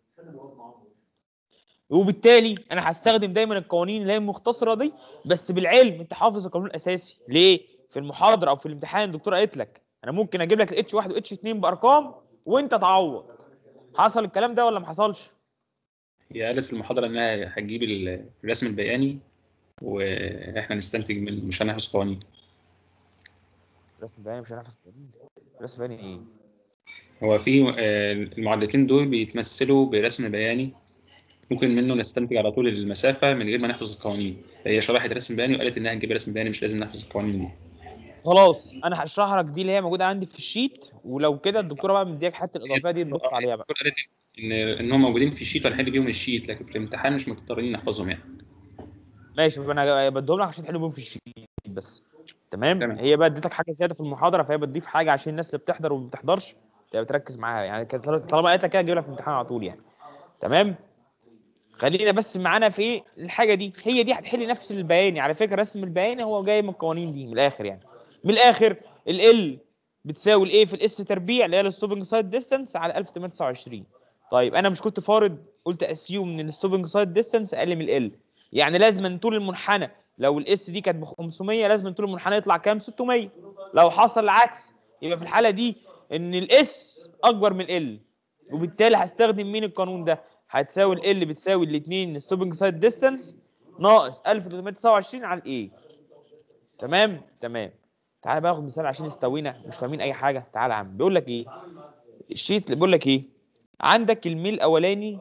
وبالتالي انا هستخدم دايما القوانين اللي هي المختصره دي بس بالعلم انت حافظ القانون الاساسي ليه في المحاضره او في الامتحان الدكتوره قالت لك انا ممكن اجيب لك الاتش 1 واتش 2 بارقام وانت تعوض حصل الكلام ده ولا ما حصلش هي قالت في المحاضرة إنها هتجيب ال- الرسم البياني وإحنا نستنتج من مش هنحفظ قوانين رسم بياني مش هنحفظ قانون رسم بياني ايه هو في آه، المعادلتين دول بيتمثلوا برسم بياني ممكن منه نستنتج على طول المسافة من غير ما نحفظ القوانين فهي شرحت رسم بياني وقالت إنها هتجيب رسم بياني مش لازم نحفظ القوانين دي خلاص انا هشرح لك دي اللي هي موجوده عندي في الشيت ولو كده الدكتوره بقى مديك حته الاضافيه دي تبص عليها بقى قالت إن إن هم موجودين في الشيت وهنحل بيهم الشيت لكن في الامتحان مش مضطرين نحفظهم يعني ماشي انا بديهم لك عشان تحل بيهم في الشيت بس تمام, تمام. هي بقى اديتك حاجه زياده في المحاضره فهي بتضيف حاجه عشان الناس اللي بتحضر وما بتحضرش تبقى بتركز معاها يعني كانت طالما قالت لك كده اجيب لك في الامتحان على طول يعني تمام خلينا بس معانا في ايه الحاجه دي هي دي هتحل نفس البياني على فكره رسم البياني هو جاي من القوانين دي من الاخر يعني من الاخر ال بتساوي الايه في الاس تربيع اللي هي الستوبنج سايد ديستانس على 1829 طيب انا مش كنت فارض قلت اسيوم ان الستوبنج سايد ديستانس اقل من ال يعني لازم أن طول المنحنى لو الاس دي كانت ب 500 لازم أن طول المنحنى يطلع كام 600 لو حصل العكس يبقى في الحاله دي ان الاس اكبر من ال وبالتالي هستخدم مين القانون ده هتساوي ال بتساوي الاثنين ستوبنج سايد ديستانس ناقص 1329 على الايه تمام تمام تعالى بقى ناخد مثال عشان استوينا مش فاهمين اي حاجه تعالى يا عم بيقول لك ايه الشيت اللي بيقول لك ايه عندك الميل الاولاني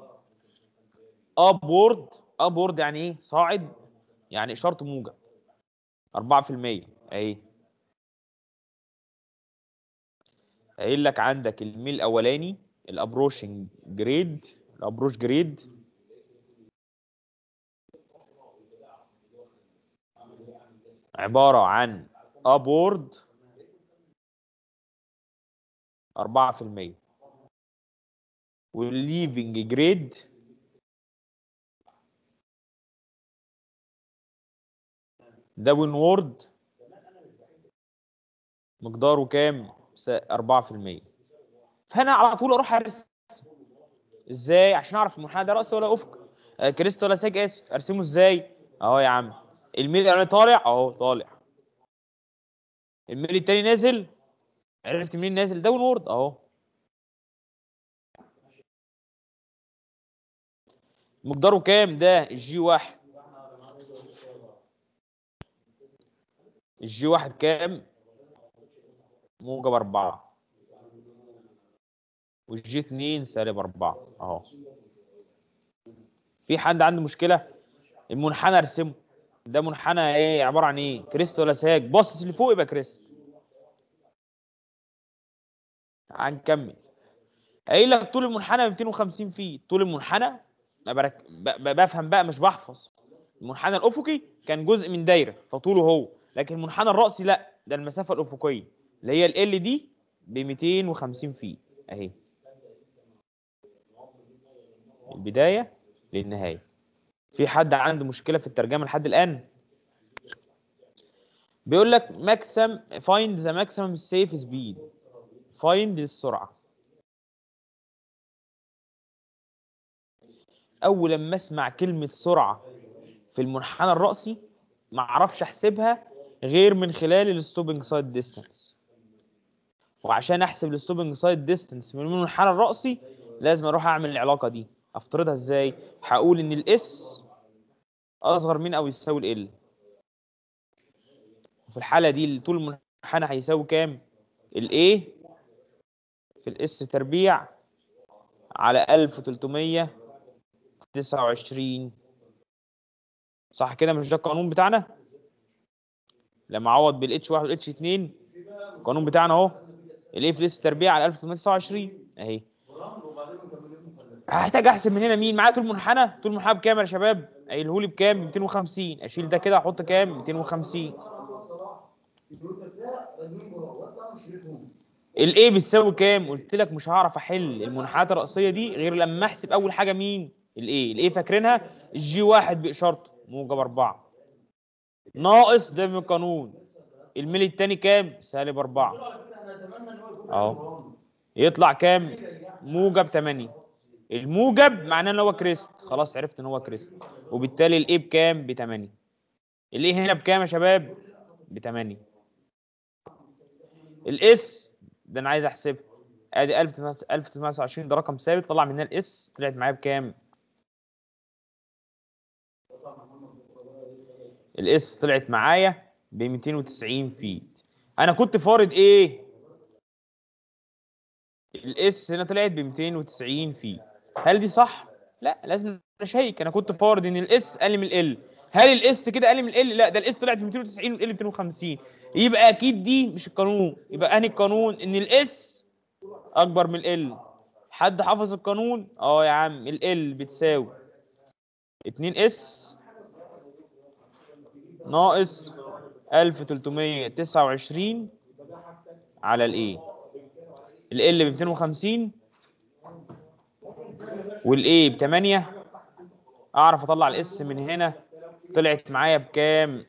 ابورد ابورد يعني ايه صاعد يعني اشارته موجب 4% اهي قايل لك عندك الميل الاولاني الابروشنج جريد الابروش جريد عبارة عن ابورد 4% والليفنج جريد داون وورد مقداره كام؟ س- 4% فانا على طول اروح ارسم ازاي عشان اعرف المنحنى ده راسي ولا افق آه، كريست ولا ساج اسف ارسمه ازاي اهو يا عم الميل الاولاني طالع اهو طالع الميل التاني نازل عرفت منين نازل داون وورد اهو مقداره كام ده الجي واحد الجي واحد كام موجب أربعة والجي اتنين سالب أربعة أهو في حد عنده مشكلة المنحنى ارسمه ده منحنى ايه عبارة عن ايه كريست ولا ساج باصص لفوق يبقى كريست هنكمل قايل لك طول المنحنى 250 فيت طول المنحنى ما برك... ب... ب... بفهم بقى مش بحفظ المنحنى الافقي كان جزء من دايره فطوله هو لكن المنحنى الرأسي لا ده المسافه الافقيه اللي هي ال دي ب 250 فيت اهي البدايه للنهايه في حد عنده مشكله في الترجمه لحد الان بيقول لك ماكسم فايند ذا ماكسيمم سيف سبيد فايند السرعه اول لما اسمع كلمه سرعه في المنحنى الرأسي ما اعرفش احسبها غير من خلال الستوبنج سايد ديستانس وعشان احسب الستوبنج سايد ديستانس من المنحنى الرأسي لازم اروح اعمل العلاقه دي افترضها ازاي هقول ان الاس اصغر من او يساوي ال في الحاله دي طول المنحنى هيساوي كام الايه في الاس تربيع على 1329 صح كده مش ده القانون بتاعنا لما اعوض بالاتش 1 والاتش 2 القانون بتاعنا اهو الايه في الاس تربيع على 1829 اهي هحتاج احسب من هنا مين معايا طول منحنى طول منحنى بكام يا شباب قايله لي بكام 250 اشيل ده كده احط كام 250 الايه بتساوي كام قلت لك مش هعرف احل المنحنيات الرئيسيه دي غير لما احسب اول حاجه مين الايه الايه فاكرينها الجي واحد باشارته موجب 4 ناقص ده من القانون الميل التاني كام سالب 4 اهو يطلع كام موجب 8 الموجب معناه ان هو كريست خلاص عرفت ان هو كريست وبالتالي الايه بكام ب 8 الايه هنا بكام يا شباب ب 8 الاس ده انا عايز احسبها ادي 1829 ده رقم ثابت طلع منها الاس طلعت معايا بكام الاس طلعت معايا ب 290 فيت انا كنت فارض ايه الاس هنا طلعت ب 290 فيت هل دي صح لا لازم اشيك انا كنت فارض ان الاس اقل من ال هل الاس كده اقل من ال لا ده الاس طلعت ب 290 والال 250 يبقى اكيد دي مش القانون يبقى انهي القانون ان الاس اكبر من ال حد حافظ القانون اه يا عم ال بتساوي 2 اس ناقص 1329 على الايه ال ب 250 والايه ب 8 اعرف اطلع الاس من هنا طلعت معايا بكام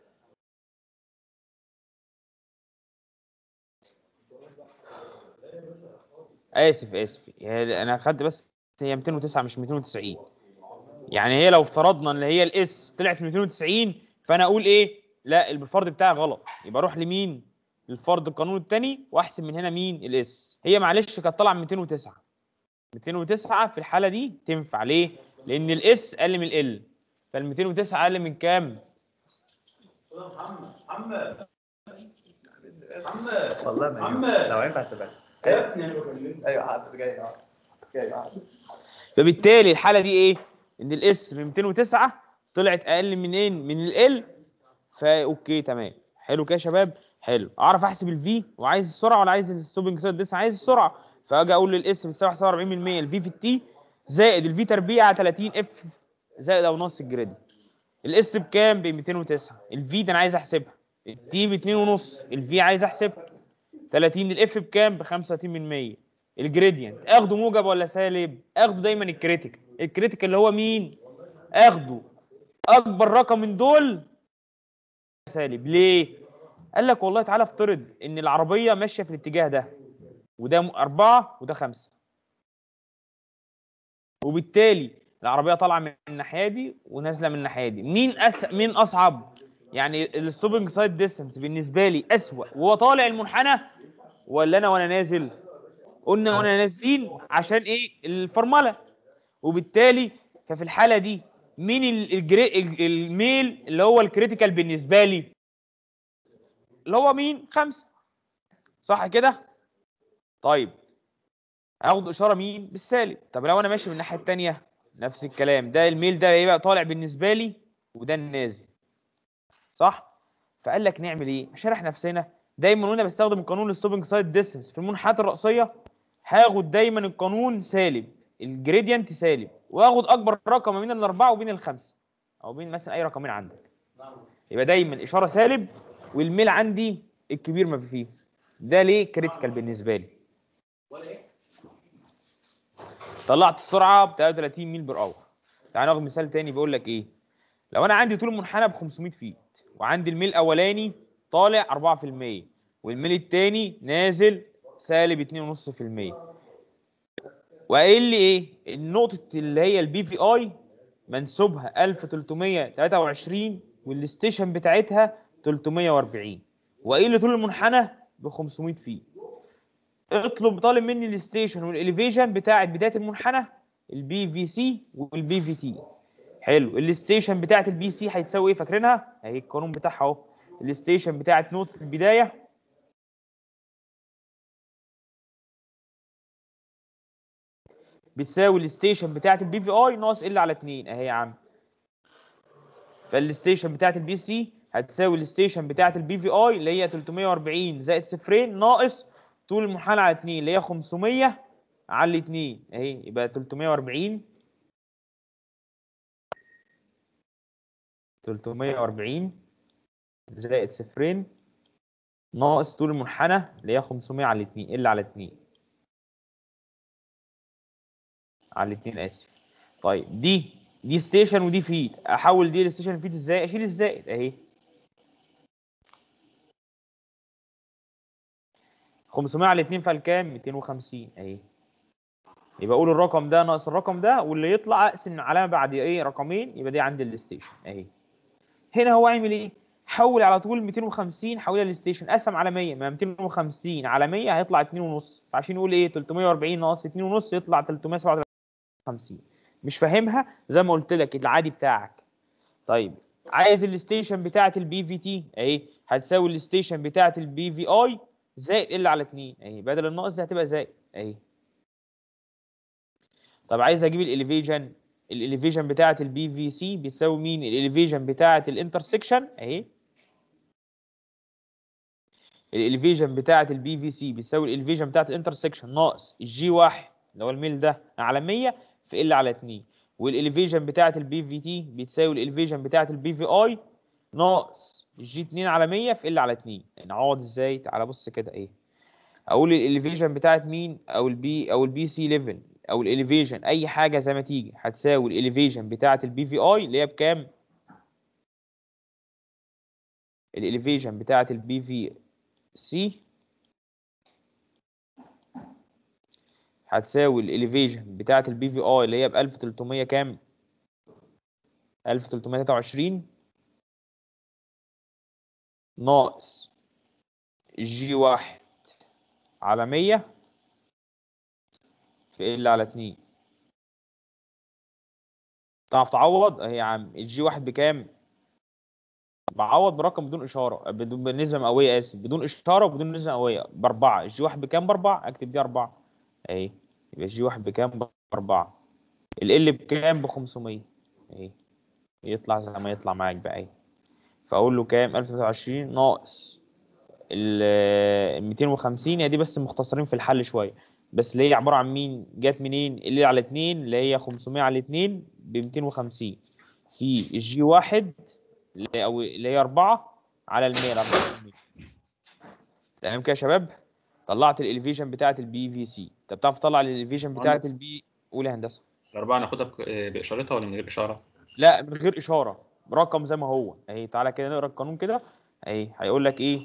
اسف اسف هي- انا خدت بس هي 209 مش 290 يعني هي لو افترضنا ان هي الاس طلعت 290 فانا اقول ايه لا الفرض بتاعي غلط يبقى اروح لمين الفرض القانون الثاني واحسب من هنا مين الاس هي معلش كانت طالعه 209 209 في الحاله دي تنفع ليه لان الاس اقل من ال فال 209 اقل من كام والله ما عم. ينفع. لو ينفع سيبها يا ابني انا بكلمك ايوه حاضر جاي أهو. جاي أهو. فبالتالي الحاله دي ايه ان الاس ب 209 طلعت اقل من ايه من ال فا اوكي تمام حلو كده يا شباب حلو اعرف احسب الفي وعايز السرعه ولا عايز الستوبنج سايد ديس عايز السرعه فاجي اقول للاس بتساوي 47% الفي في التي زائد الفي تربيع على 30 اف زائد او ناقص الجريد الاس بكام ب 209 الفي ده انا عايز احسبها التي ب 2.5 الفي عايز احسبها 30 الاف بكام ب 35% الجريدينت اخده موجب ولا سالب اخده دايما الكريتيكال الكريتيكال اللي هو مين اخده اكبر رقم من دول سالب ليه قال لك والله تعالى افترض ان العربيه ماشيه في الاتجاه ده وده م- أربعة وده خمسة وبالتالي العربيه طالعه من الناحيه دي ونازله من الناحيه دي مين أس... مين اصعب يعني الستوبنج سايد ديستانس بالنسبه لي اسوأ وهو طالع المنحنى ولا انا وانا نازل قلنا وانا نازلين عشان ايه الفرمله وبالتالي ففي الحاله دي مين ال- الجري... ال- الميل اللي هو الكريتيكال بالنسبه لي اللي هو مين خمسة صح كده طيب هاخد اشاره مين بالسالب طب لو انا ماشي من الناحيه الثانيه نفس الكلام ده الميل ده يبقى طالع بالنسبه لي وده النازل صح فقال لك نعمل ايه شرح نفسنا دايما وانا بستخدم قانون الستوبنج سايد ديستنس في المنحنيات الرأسيه هاخد دايما القانون سالب الجريدينت سالب واخد اكبر رقم ما بين الاربعه وبين الخمسه او بين مثلا اي رقمين عندك يبقى دايما اشاره سالب والميل عندي الكبير ما فيه ده ليه كريتيكال بالنسبه لي طلعت السرعه ب 33 ميل بر اور تعال ناخد مثال تاني بيقول لك ايه لو انا عندي طول منحنى ب 500 فيت وعندي الميل الاولاني طالع 4% والميل الثاني نازل سالب 2.5% وقايل لي ايه النقطه اللي هي البي في اي منسوبها 1323 والستيشن بتاعتها 340 وقايل لي طول المنحنى ب 500 فيت اطلب طالب مني الستيشن والاليفيشن بتاعت بدايه المنحنى البي في سي والبي في تي حلو الستيشن بتاعت البي سي هيتساوي ايه فاكرينها اهي القانون بتاعها اهو الستيشن بتاعت نقطه البدايه بتساوي الستيشن بتاعت البي في اي ناقص ال على 2 اهي يا عم فالستيشن بتاعت البي سي هتساوي الستيشن بتاعت البي في اي اللي هي 340 زائد صفرين ناقص طول المنحنى على 2 اللي هي 500 على 2 اهي يبقى 340 340 زائد صفرين ناقص طول المنحنى اللي هي 500 على 2 ال على 2 على 2 اسف طيب دي دي ستيشن ودي فيد احول دي لستيشن فيد ازاي اشيل الزائد اهي 500 على 2 فالكام 250 اهي يبقى اقول الرقم ده ناقص الرقم ده واللي يطلع اقسم العلامه بعد ايه رقمين يبقى دي عند الستيشن اهي هنا هو عامل ايه حول على طول 250 حولها للستيشن قسم على 100 ما 250 على 100 هيطلع 2 ونص فعشان نقول ايه 340 ناقص 2 ونص يطلع 357 مش فاهمها زي ما قلت لك العادي بتاعك طيب عايز الستيشن بتاعه البي في تي اهي هتساوي الستيشن بتاعه البي في اي زائد ال على 2 اهي بدل الناقص دي هتبقى زائد اهي طب عايز اجيب الاليفيشن الاليفيشن بتاعه البي في سي بتساوي مين الاليفيشن بتاعه الانترسكشن اهي الاليفيشن بتاعه البي في سي بتساوي الاليفيشن بتاعه الانترسكشن ناقص الجي 1 اللي هو الميل ده على 100 في ال على 2 والاليفيشن بتاعه البي في تي بتساوي الاليفيشن بتاعه البي في اي ناقص الجي 2 على 100 في ال على 2 نعوض ازاي تعالى بص كده ايه اقول الاليفيشن بتاعه مين او البي او البي سي ليفل او الاليفيشن اي حاجه زي ما تيجي هتساوي الاليفيشن بتاعه البي في اي اللي هي بكام الاليفيشن بتاعه البي في سي هتساوي الاليفيشن بتاعه البي في اي اللي هي ب 1300 كام 1323 ناقص جي واحد على 100 في ال على 2 تعرف تعوض اهي يا عم الجي واحد بكام بعوض برقم بدون اشاره بدون بنسبه مئويه اسف بدون اشاره وبدون نسبه مئويه باربعه الجي واحد بكام باربعه اكتب دي اربعه اهي يبقى الجي واحد بكام باربعه ال بكام ب 500 اهي يطلع زي ما يطلع معاك بقى اهي فاقول له كام 1023 ناقص ال 250 هي دي بس مختصرين في الحل شويه بس اللي هي عباره عن مين جت منين اللي على 2 اللي هي 500 على 2 ب 250 في الجي واحد اللي او اللي هي 4 على ال 100 تمام كده يا شباب طلعت الاليفيشن بتاعه البي في سي انت بتعرف تطلع الاليفيشن بتاعه مهندس. البي قول يا هندسه الأربعة ناخدها بك- آه، بإشارتها ولا من غير إشارة؟ لا من غير اشاره رقم زي ما هو اهي تعالى كده نقرا القانون كده اهي هيقول لك ايه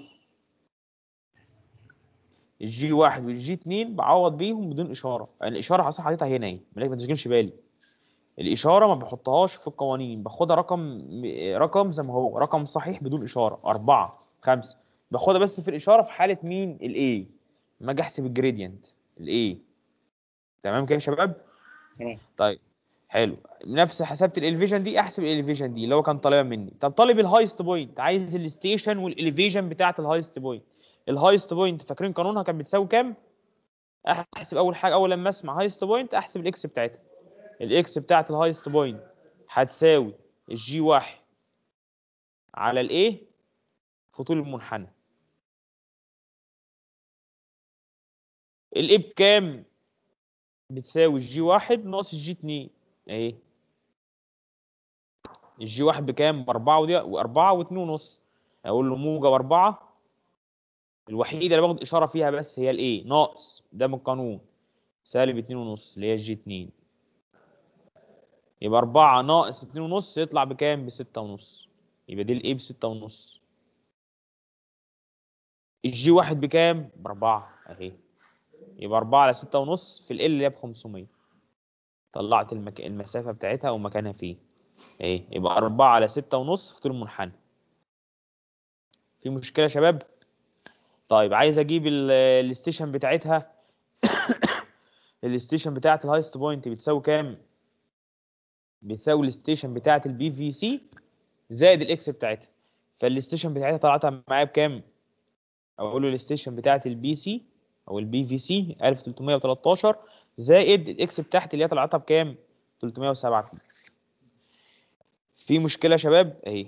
الجي واحد والجي اتنين بعوض بيهم بدون اشاره الاشاره اصلا حاططها هنا اهي ملاك ما تشغلش بالي الاشاره ما بحطهاش في القوانين باخدها رقم رقم زي ما هو رقم صحيح بدون اشاره أربعة خمسة باخدها بس في الاشاره في حاله مين الاي ما اجي احسب الجريدينت الاي تمام كده يا شباب تمام. طيب حلو نفس حسبت الاليفيشن دي احسب الاليفيشن دي اللي هو كان طالبها مني طب طالب الهايست بوينت عايز الستيشن والاليفيشن بتاعه الهايست بوينت الهايست بوينت فاكرين قانونها كانت بتساوي كام احسب اول حاجه اول لما اسمع هايست بوينت احسب الاكس بتاعتها الاكس بتاعه الهايست بوينت هتساوي الجي واحد على الايه في طول المنحنى الايه بكام بتساوي الجي واحد ناقص الجي اتنين اهي الجي واحد بكام باربعة ودي واربعة واتنين ونص اقول له موجب اربعة الوحيدة اللي باخد اشارة فيها بس هي الايه ناقص ده من القانون سالب اتنين ونص اللي هي الجي اتنين يبقى اربعة ناقص اتنين ونص يطلع بكام بستة ونص يبقى دي الايه بستة ونص الجي واحد بكام باربعة اهي يبقى أربعة على ستة ونص في ال اللي هي ب 500 طلعت المك... المسافة بتاعتها ومكانها فين اهي يبقى أربعة على ستة ونص في طول المنحنى في مشكله يا شباب طيب عايز اجيب ال- الستيشن بتاعتها الستيشن بتاعت الهايست بوينت بتساوي كام بتساوي الستيشن بتاعت البي في سي زائد الاكس بتاعتها فالستيشن بتاعتها طلعتها معايا بكام اقول له الستيشن بتاعت البي سي او البي في سي 1313 زائد الاكس بتاعتي اللي هي طلعتها بكام 307 فيه. في مشكله يا شباب اهي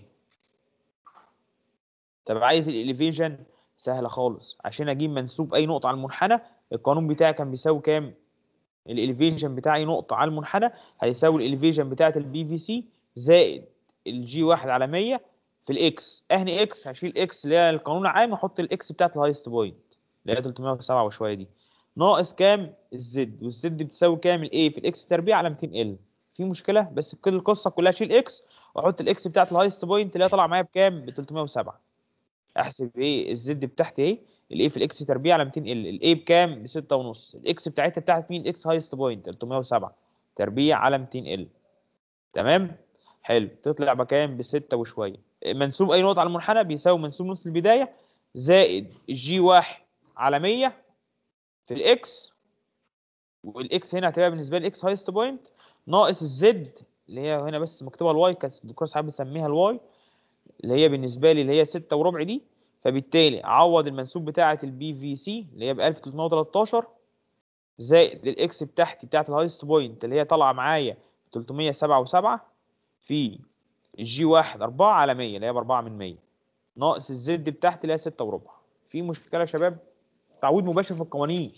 طب عايز الاليفيشن سهله خالص عشان اجيب منسوب اي نقطه على المنحنى القانون بتاعي كان بيساوي كام الاليفيشن بتاعي نقطه على المنحنى هيساوي الاليفيشن بتاعت البي في سي زائد الجي واحد على 100 في الاكس اهني اكس هشيل اكس اللي هي القانون العام احط الاكس بتاعت الهايست بوينت اللي هي 307 وشويه دي ناقص كام الزد والزد بتساوي كام الايه في الاكس تربيع على 200 ال في مشكله بس بكل القصه كلها اشيل اكس واحط الاكس بتاعت الهايست بوينت اللي هي طالعه معايا بكام ب 307 احسب ايه الزد بتاعتي ايه الايه في الاكس تربيع على 200 ال الايه بكام ب 6 ونص الاكس بتاعتها بتاعت مين اكس هايست بوينت 307 تربيع على 200 ال تمام حلو تطلع بكام ب 6 وشويه منسوب اي نقطه على المنحنى بيساوي منسوب نص البدايه زائد الجي واحد على 100 في الاكس والاكس هنا هتبقى بالنسبه لي اكس هايست بوينت ناقص الزد اللي هي هنا بس مكتوبه الواي كانت الدكتور ساعات بيسميها الواي اللي هي بالنسبه لي اللي هي 6 وربع دي فبالتالي اعوض المنسوب بتاعه البي في سي اللي هي ب 1313 زائد الاكس بتاعتي بتاعت الهايست بوينت اللي هي طالعه معايا 307 في الجي واحد 4 على 100 اللي هي ب 4 من 100 ناقص الزد بتاعتي اللي هي 6 وربع في مشكله يا شباب تعويض مباشر في القوانين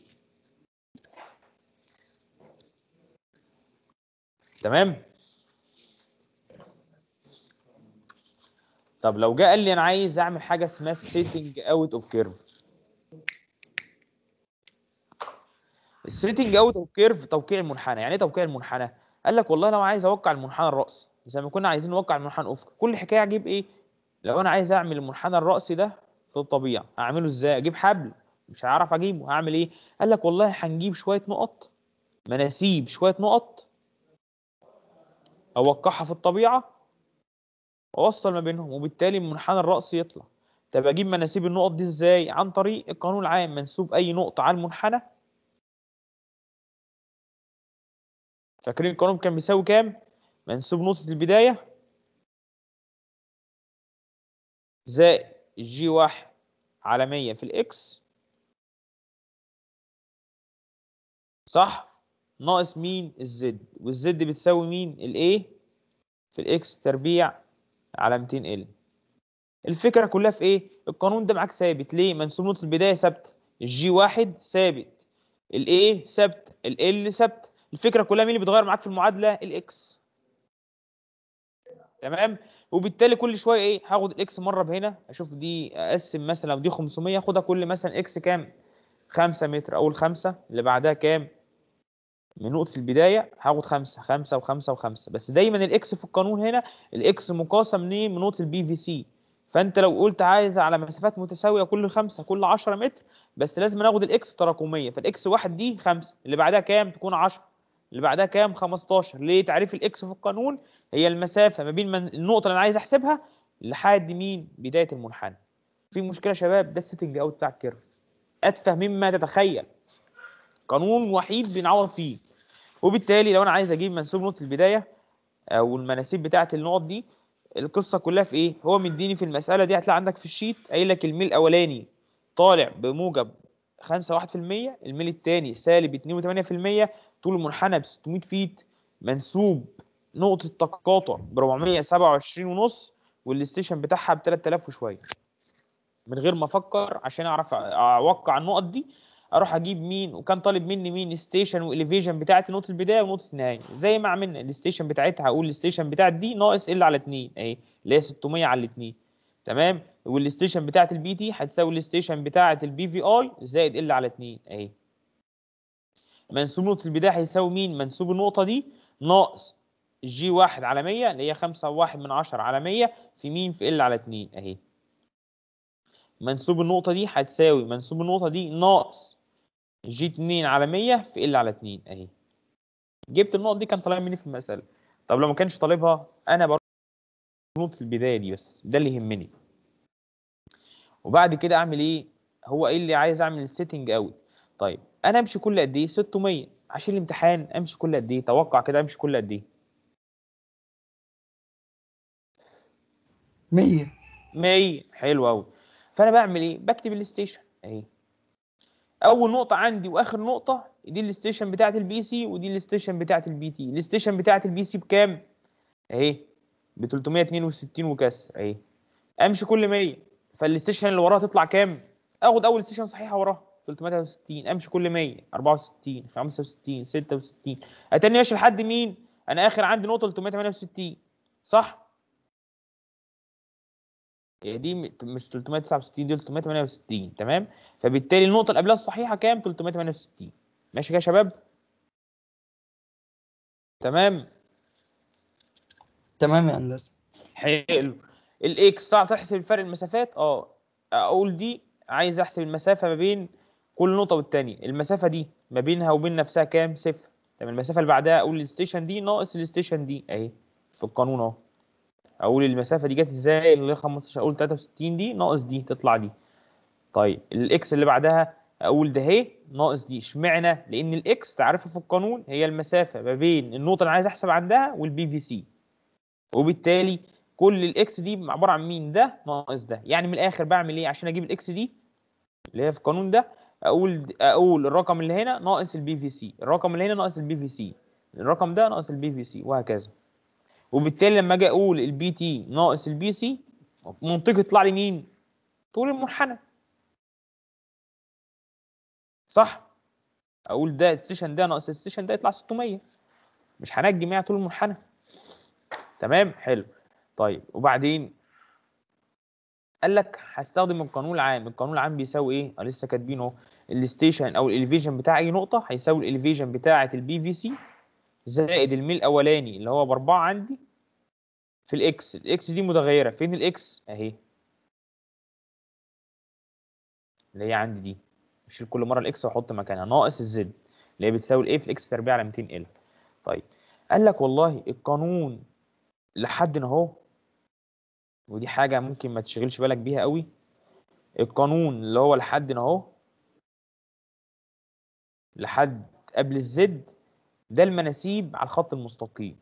تمام طب لو جه قال لي انا عايز اعمل حاجه اسمها سيتنج اوت اوف كيرف السيتنج اوت اوف كيرف توقيع المنحنى يعني ايه توقيع المنحنى قال لك والله لو عايز اوقع المنحنى الرأسي زي ما كنا عايزين نوقع المنحنى الافقي كل حكايه اجيب ايه لو انا عايز اعمل المنحنى الرأسي ده في الطبيعه اعمله ازاي اجيب حبل مش هعرف اجيبه هعمل ايه قال لك والله هنجيب شويه نقط مناسيب شويه نقط اوقعها في الطبيعه واوصل ما بينهم وبالتالي المنحنى الرأسي يطلع طب اجيب مناسيب النقط دي ازاي عن طريق القانون العام منسوب اي نقطه على المنحنى فاكرين القانون كان بيساوي كام منسوب نقطه البدايه زائد الجي واحد على 100 في الاكس صح ناقص مين الزد والزد بتساوي مين الايه في الاكس تربيع على 200 ال الفكره كلها في ايه القانون ده معاك ثابت ليه منسوب نقطه البدايه ثابته الجي واحد ثابت الايه ثابت ال ثابت الفكره كلها مين اللي بيتغير معاك في المعادله الاكس تمام وبالتالي كل شويه ايه هاخد الاكس مره بهنا اشوف دي اقسم مثلا لو دي 500 اخدها كل مثلا اكس كام 5 متر اول خمسه اللي بعدها كام من نقطة البداية هاخد خمسة خمسة وخمسة وخمسة بس دايما الإكس في القانون هنا الإكس مقاسم منين من نقطة البي في سي فأنت لو قلت عايز على مسافات متساوية كل خمسة كل 10 متر بس لازم ناخد الإكس تراكمية فالإكس واحد دي خمسة اللي بعدها كام تكون 10 اللي بعدها كام 15 ليه تعريف الإكس في القانون هي المسافة ما بين من النقطة اللي أنا عايز أحسبها لحد مين بداية المنحنى في مشكلة يا شباب ده السيتنج أوت بتاع الكيرف أتفه مما تتخيل قانون وحيد بنعوض فيه وبالتالي لو انا عايز اجيب منسوب نقطه البدايه او المناسيب بتاعه النقط دي القصه كلها في ايه هو مديني في المساله دي هتلاقي عندك في الشيت قايل لك الميل الاولاني طالع بموجب 5 1% الميل الثاني سالب 2 8% طول المنحنى ب 600 فيت منسوب نقطه تقاطع ب 427 ونص والستيشن بتاعها ب 3000 وشويه من غير ما افكر عشان اعرف اوقع النقط دي اروح اجيب مين وكان طالب مني مين ستيشن واليفيجن بتاعت نقطه البدايه ونقطه النهايه زي ما عملنا الستيشن بتاعتها هقول الستيشن بتاعت دي ناقص ال على 2 اهي اللي هي 600 على 2 تمام والستيشن بتاعت البي تي هتساوي الستيشن بتاعت البي في اي زائد ال على 2 اهي منسوب نقطه البدايه هيساوي مين منسوب النقطه دي ناقص جي واحد على 100 اللي هي 5 واحد من 10 على 100 في مين في ال على 2 اهي منسوب النقطة دي هتساوي منسوب النقطة دي ناقص جي 2 على 100 في ال على 2 اهي جبت النقط دي كان طالع مني في المسألة طب لو ما كانش طالبها انا بروح نقطة البداية دي بس ده اللي يهمني وبعد كده اعمل ايه هو ايه اللي عايز اعمل السيتنج قوي طيب انا امشي كل قد ايه 600 عشان الامتحان امشي كل قد ايه توقع كده امشي كل قد ايه 100 100 حلو قوي فانا بعمل ايه بكتب الستيشن اهي اول نقطه عندي واخر نقطه دي الستيشن بتاعه البي سي ودي الستيشن بتاعه البي تي الستيشن بتاعه البي سي بكام اهي ب 362 وكسر اهي امشي كل 100 فالستيشن اللي وراها تطلع كام اخد اول ستيشن صحيحه وراها 363 امشي كل 100 64 65 66 اتاني ماشي لحد مين انا اخر عندي نقطه 368 صح هي دي م- مش 369 دي 368 تمام فبالتالي النقطه اللي قبلها الصحيحه كام 368 ماشي كده يا شباب تمام تمام يا هندسه حلو الاكس تعرف تحسب الفرق المسافات اه اقول دي عايز احسب المسافه ما بين كل نقطه والتانيه المسافه دي ما بينها وبين نفسها كام صفر تمام المسافه اللي بعدها اقول الستيشن دي ناقص الستيشن دي اهي في القانون اهو اقول المسافه دي جت ازاي اللي هي 15 اقول 63 دي ناقص دي تطلع دي طيب الاكس اللي بعدها اقول ده اهي ناقص دي اشمعنى لان الاكس تعرفها في القانون هي المسافه ما بين النقطه اللي عايز احسب عندها والبي في سي وبالتالي كل الاكس دي عباره عن مين ده ناقص ده يعني من الاخر بعمل ايه عشان اجيب الاكس دي اللي هي في القانون ده اقول اقول الرقم اللي هنا ناقص البي في سي الرقم اللي هنا ناقص البي في سي الرقم ده ناقص البي في سي وهكذا وبالتالي لما اجي اقول البي تي ناقص البي سي منطقي يطلع لي مين طول المنحنى صح اقول ده الستيشن ده ناقص الستيشن ده يطلع 600 مش هنجم يعني طول المنحنى تمام حلو طيب وبعدين قال لك هستخدم القانون العام القانون العام بيساوي ايه أنا لسه كاتبينه اهو الستيشن او الاليفيشن بتاع اي نقطه هيساوي الاليفيشن بتاعه البي في سي زائد الميل الاولاني اللي هو باربعه عندي في الاكس الاكس دي متغيره فين الاكس اهي اللي هي عندي دي اشيل كل مره الاكس واحط مكانها ناقص الزد اللي هي بتساوي الايه في الاكس تربيع على 200 ال طيب قال لك والله القانون لحد هنا اهو ودي حاجه ممكن ما تشغلش بالك بيها قوي القانون اللي هو لحد هنا اهو لحد قبل الزد ده المناسيب على الخط المستقيم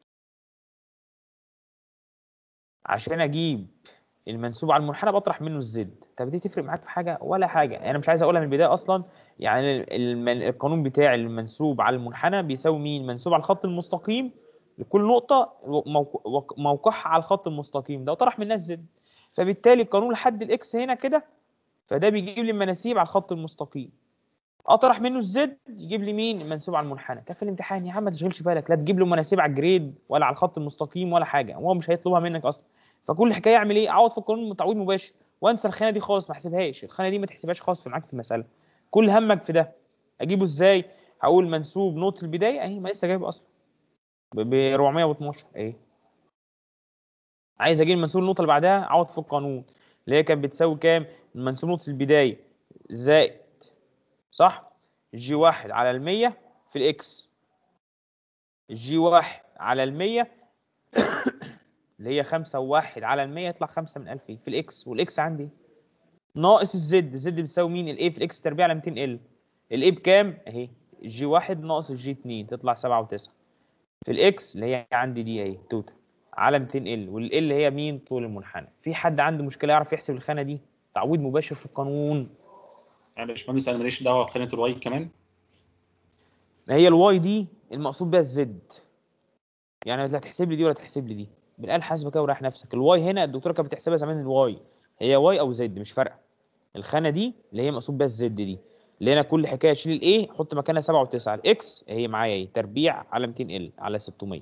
عشان اجيب المنسوب على المنحنى بطرح منه الزد طب دي تفرق معاك في حاجه ولا حاجه انا مش عايز اقولها من البدايه اصلا يعني الم- القانون بتاع المنسوب على المنحنى بيساوي مين منسوب على الخط المستقيم لكل نقطه موق- وق- موقعها على الخط المستقيم ده طرح منها الزد فبالتالي القانون لحد الاكس هنا كده فده بيجيب لي المناسيب على الخط المستقيم اطرح منه الزد يجيب لي مين المنسوب على المنحنى ده في الامتحان يا عم ما تشغلش بالك لا تجيب له مناسيب على الجريد ولا على الخط المستقيم ولا حاجه هو مش هيطلبها منك اصلا فكل حكايه اعمل ايه اعوض في القانون تعويض مباشر وانسى الخانه دي خالص ما احسبهاش الخانه دي ما تحسبهاش خالص في معاك في المساله كل همك في ده اجيبه ازاي هقول منسوب نقطه البدايه اهي ما لسه جايبه اصلا ب 412 اهي عايز اجيب منسوب النقطه اللي بعدها اعوض في القانون اللي هي كانت بتساوي كام منسوب نقطه البدايه زائد صح جي واحد على المية في الاكس جي واحد على المية اللي هي خمسة وواحد على المية يطلع خمسة من ألف في الاكس والاكس عندي ناقص الزد الزد بتساوي مين الايه في الاكس تربيع على 200 ال الايه بكام اهي الجي واحد ناقص الجي اتنين تطلع سبعة وتسعة في الاكس اللي هي عندي دي اهي توتال على 200 ال والال اللي هي مين طول المنحنى في حد عنده مشكلة يعرف يحسب الخانة دي تعويض مباشر في القانون يا باشمهندس انا ماليش دعوه بخانه الواي كمان ما هي الواي دي المقصود بيها الزد يعني لا تحسب لي دي ولا تحسب لي دي بالآلة الحاسبة كده وريح نفسك الواي هنا الدكتورة كانت بتحسبها زمان الواي هي واي او زد مش فارقة الخانة دي اللي هي مقصود بيها الزد دي اللي هنا كل حكاية اشيل الايه احط مكانها 7 و9 الاكس هي معايا ايه تربيع على 200 ال على 600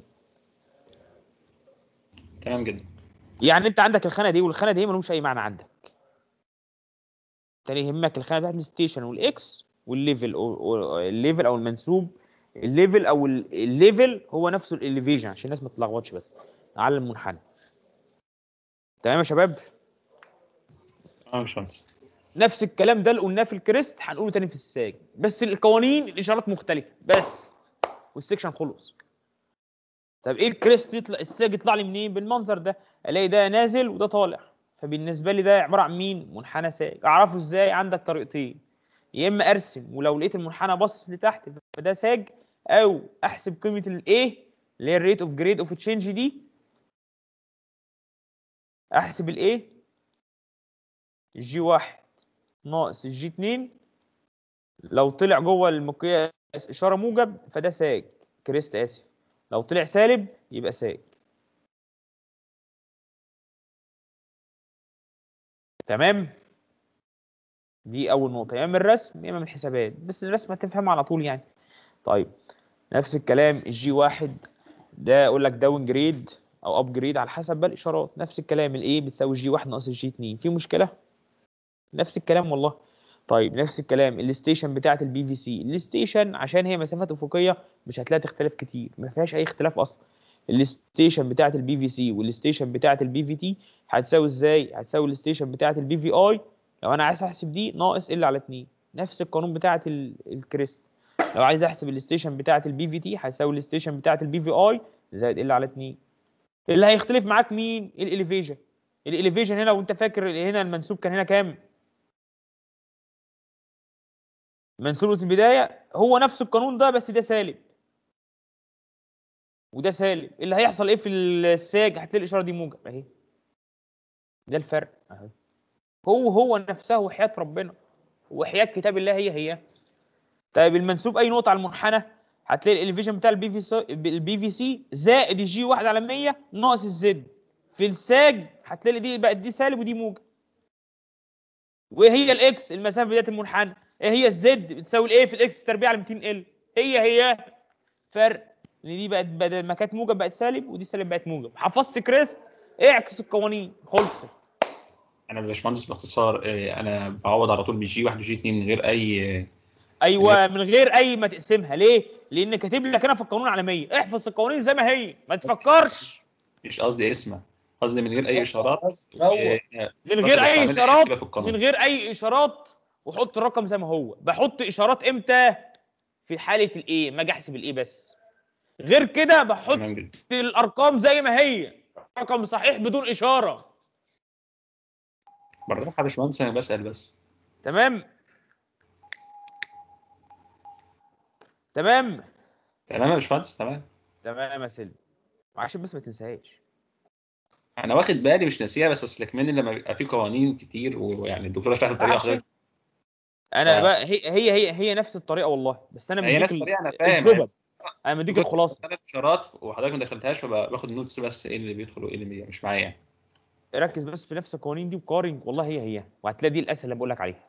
تمام جدا يعني انت عندك الخانة دي والخانة دي ملهمش اي معنى عندك تاني يهمك الخانة بتاعت الستيشن والاكس والليفل او او- الليفل او المنسوب الليفل او ال- الليفل هو نفسه الاليفيشن عشان الناس ما تتلخبطش بس على المنحنى تمام يا شباب اه يا باشمهندس نفس الكلام ده اللي قلناه في الكريست هنقوله تاني في الساج بس القوانين الاشارات مختلفه بس والسكشن خلص طب ايه الكريست يطلع الساج يطلع لي منين بالمنظر ده الاقي ده نازل وده طالع فبالنسبه لي ده عباره عن مين منحنى ساج اعرفه ازاي عندك طريقتين يا اما ارسم ولو لقيت المنحنى باصص لتحت فده ساج او احسب قيمه الايه اللي هي الريت اوف جريد اوف تشينج دي احسب الايه جي واحد ناقص الجي اتنين لو طلع جوه المقياس اشاره موجب فده ساج كريست اسف لو طلع سالب يبقى ساج تمام دي اول نقطه يا اما الرسم يا اما من الحسابات بس الرسم هتفهم على طول يعني طيب نفس الكلام الجي واحد ده اقول لك داون جريد او اب جريد على حسب بقى الاشارات نفس الكلام الايه بتساوي جي واحد ناقص الجي اتنين في مشكله نفس الكلام والله طيب نفس الكلام الستيشن بتاعه البي في سي الستيشن عشان هي مسافات افقيه مش هتلاقي تختلف كتير ما فيهاش اي اختلاف اصلا الستيشن بتاعه البي في سي والستيشن بتاعه البي في تي هتساوي ازاي هتساوي الستيشن بتاعه البي في اي لو انا عايز احسب دي ناقص ال على 2 نفس القانون بتاعه ال- الكريست لو عايز احسب الستيشن بتاعه البي في تي هيساوي الستيشن بتاعه البي في اي زائد ال على 2 اللي هيختلف معاك مين الاليفيشن الاليفيشن هنا وانت فاكر هنا المنسوب كان هنا كام منسوبة البداية هو نفس القانون ده بس ده سالب وده سالب اللي هيحصل ايه في الساج هتلاقي الاشاره دي موجب اهي ده الفرق اهي هو هو نفسه وحياة ربنا وحياة كتاب الله هي هي طيب المنسوب اي نقطة على المنحنى هتلاقي الاليفيشن بتاع البي في سي البي في سي زائد الجي 1 على 100 ناقص الزد في الساج هتلاقي دي بقت دي سالب ودي موجب وهي الاكس المسافه بدايه المنحنى ايه هي الزد بتساوي الايه في الاكس تربيع على 200 ال هي هي فرق ان دي بقت بدل ما كانت موجب بقت سالب ودي سالب بقت موجب حفظت كريست اعكس القوانين خلصت انا يا باشمهندس باختصار آه، انا بعوض على طول بالجي 1 وجي 2 من غير اي آه، ايوه من غير اي ما تقسمها ليه لان كاتب لك هنا في القانون على احفظ القوانين زي ما هي ما تفكرش مش قصدي اسمه قصدي من غير اي اشارات روق. آه، من غير اي بستعملها اشارات كده في القانون من غير اي اشارات وحط الرقم زي ما هو بحط اشارات امتى في حاله الايه ما اجي احسب الايه بس غير كده بحط تمام جدا الارقام زي ما هي رقم صحيح بدون اشاره بالراحه يا باشمهندس انا بسال بس تمام تمام تمام يا باشمهندس تمام تمام يا سيدي عشان بس ما تنساهاش انا واخد بالي مش ناسيها بس اصل كمان لما بيبقى في قوانين كتير ويعني الدكتوره شرحت بطريقه عشان- حضرتك انا ف- بقى هي هي هي, هي نفس الطريقه والله بس انا هي مديك نفس ال- الطريقه انا فاهم الزبد انا مديك الخلاصه ثلاث اشارات وحضرتك ما دخلتهاش فباخد النوتس بس ايه اللي بيدخل وايه اللي بي- مش معايا يعني ركز بس في نفس القوانين دي وقارن والله هي هي وهتلاقي دي الاسهل اللي بقول لك عليها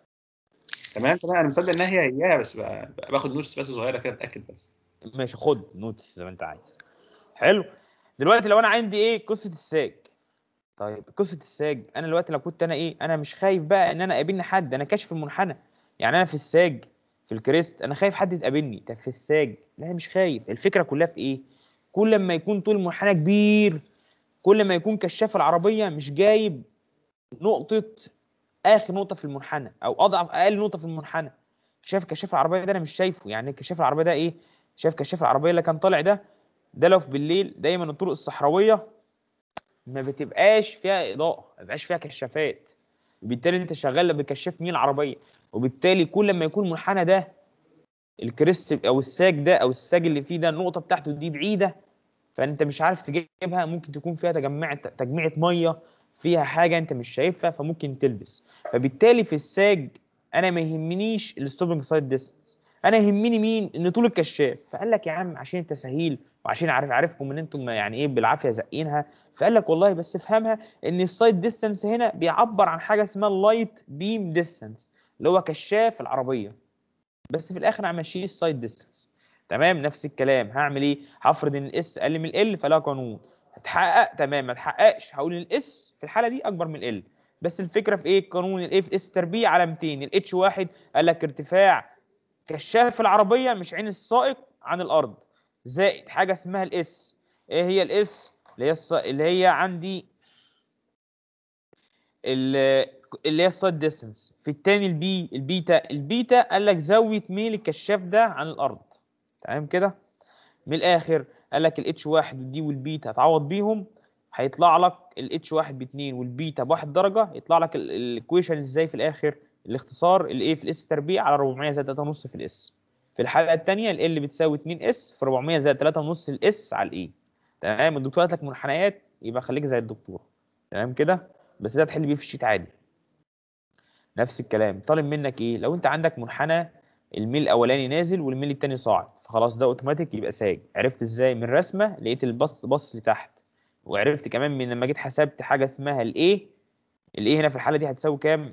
تمام تمام انا مصدق انها هي هي بس ب- باخد نوتس بس صغيره كده اتاكد بس ماشي خد نوتس زي ما انت عايز حلو دلوقتي لو انا عندي ايه قصه الساج طيب قصه الساج انا دلوقتي لو كنت انا ايه انا مش خايف بقى ان انا اقابلني حد انا كاشف المنحنى يعني انا في الساج في الكريست انا خايف حد يقابلني طب في الساج لا مش خايف الفكره كلها في ايه كل ما يكون طول المنحنى كبير كل ما يكون كشاف العربيه مش جايب نقطه اخر نقطه في المنحنى او اضعف اقل نقطه في المنحنى شايف كشاف العربيه ده انا مش شايفه يعني كشاف العربيه ده ايه شايف كشاف العربيه اللي كان طالع ده ده لو في بالليل دايما الطرق الصحراويه ما بتبقاش فيها اضاءه ما بيبقاش فيها كشافات بالتالي انت شغال بكشاف مين العربيه وبالتالي كل ما يكون المنحنى ده الكريست او الساج ده او الساج اللي فيه ده النقطه بتاعته دي بعيده فانت مش عارف تجيبها ممكن تكون فيها تجمع تجميعه ميه فيها حاجه انت مش شايفها فممكن تلبس فبالتالي في الساج انا ما يهمنيش الستوبنج سايد ديستنس انا يهمني مين ان طول الكشاف فقال لك يا عم عشان التسهيل وعشان عارف عارفكم ان انتم يعني ايه بالعافيه زقينها فقال لك والله بس افهمها ان السايد ديستنس هنا بيعبر عن حاجه اسمها اللايت بيم ديستنس اللي هو كشاف العربيه بس في الاخر همشيه السايد ديستنس تمام نفس الكلام هعمل ايه هفرض ان الاس اقل من ال فلا قانون هتحقق تمام ما تحققش هقول ان الاس في الحاله دي اكبر من ال بس الفكره في ايه قانون الايه في اس تربيع على 200 الاتش واحد قال لك ارتفاع كشاف العربيه مش عين السائق عن الارض زائد حاجه اسمها الاس ايه هي الاس اللي هي الص... اللي هي عندي ال- اللي هي السايد ديستنس في الثاني البي البيتا البيتا قال لك زاويه ميل الكشاف ده عن الارض تمام كده من الاخر قال لك الاتش واحد والدي والبيتا هتعوض بيهم هيطلع لك الاتش 1 ب 2 والبيتا ب 1 درجه يطلع لك الايكويشن ازاي في الاخر الاختصار الايه في الاس تربيع على 400 زائد 3.5 في الاس في الحلقه الثانيه ال بتساوي 2 اس في 400 زائد 3.5 الاس على الاي تمام الدكتور قالت لك منحنيات يبقى خليك زي الدكتور تمام كده بس ده تحل بيه في الشيت عادي نفس الكلام طالب منك ايه لو انت عندك منحنى الميل الاولاني نازل والميل الثاني صاعد فخلاص ده اوتوماتيك يبقى ساج عرفت ازاي من رسمه لقيت البص بص لتحت وعرفت كمان من لما جيت حسبت حاجه اسمها الايه الايه هنا في الحاله دي هتساوي كام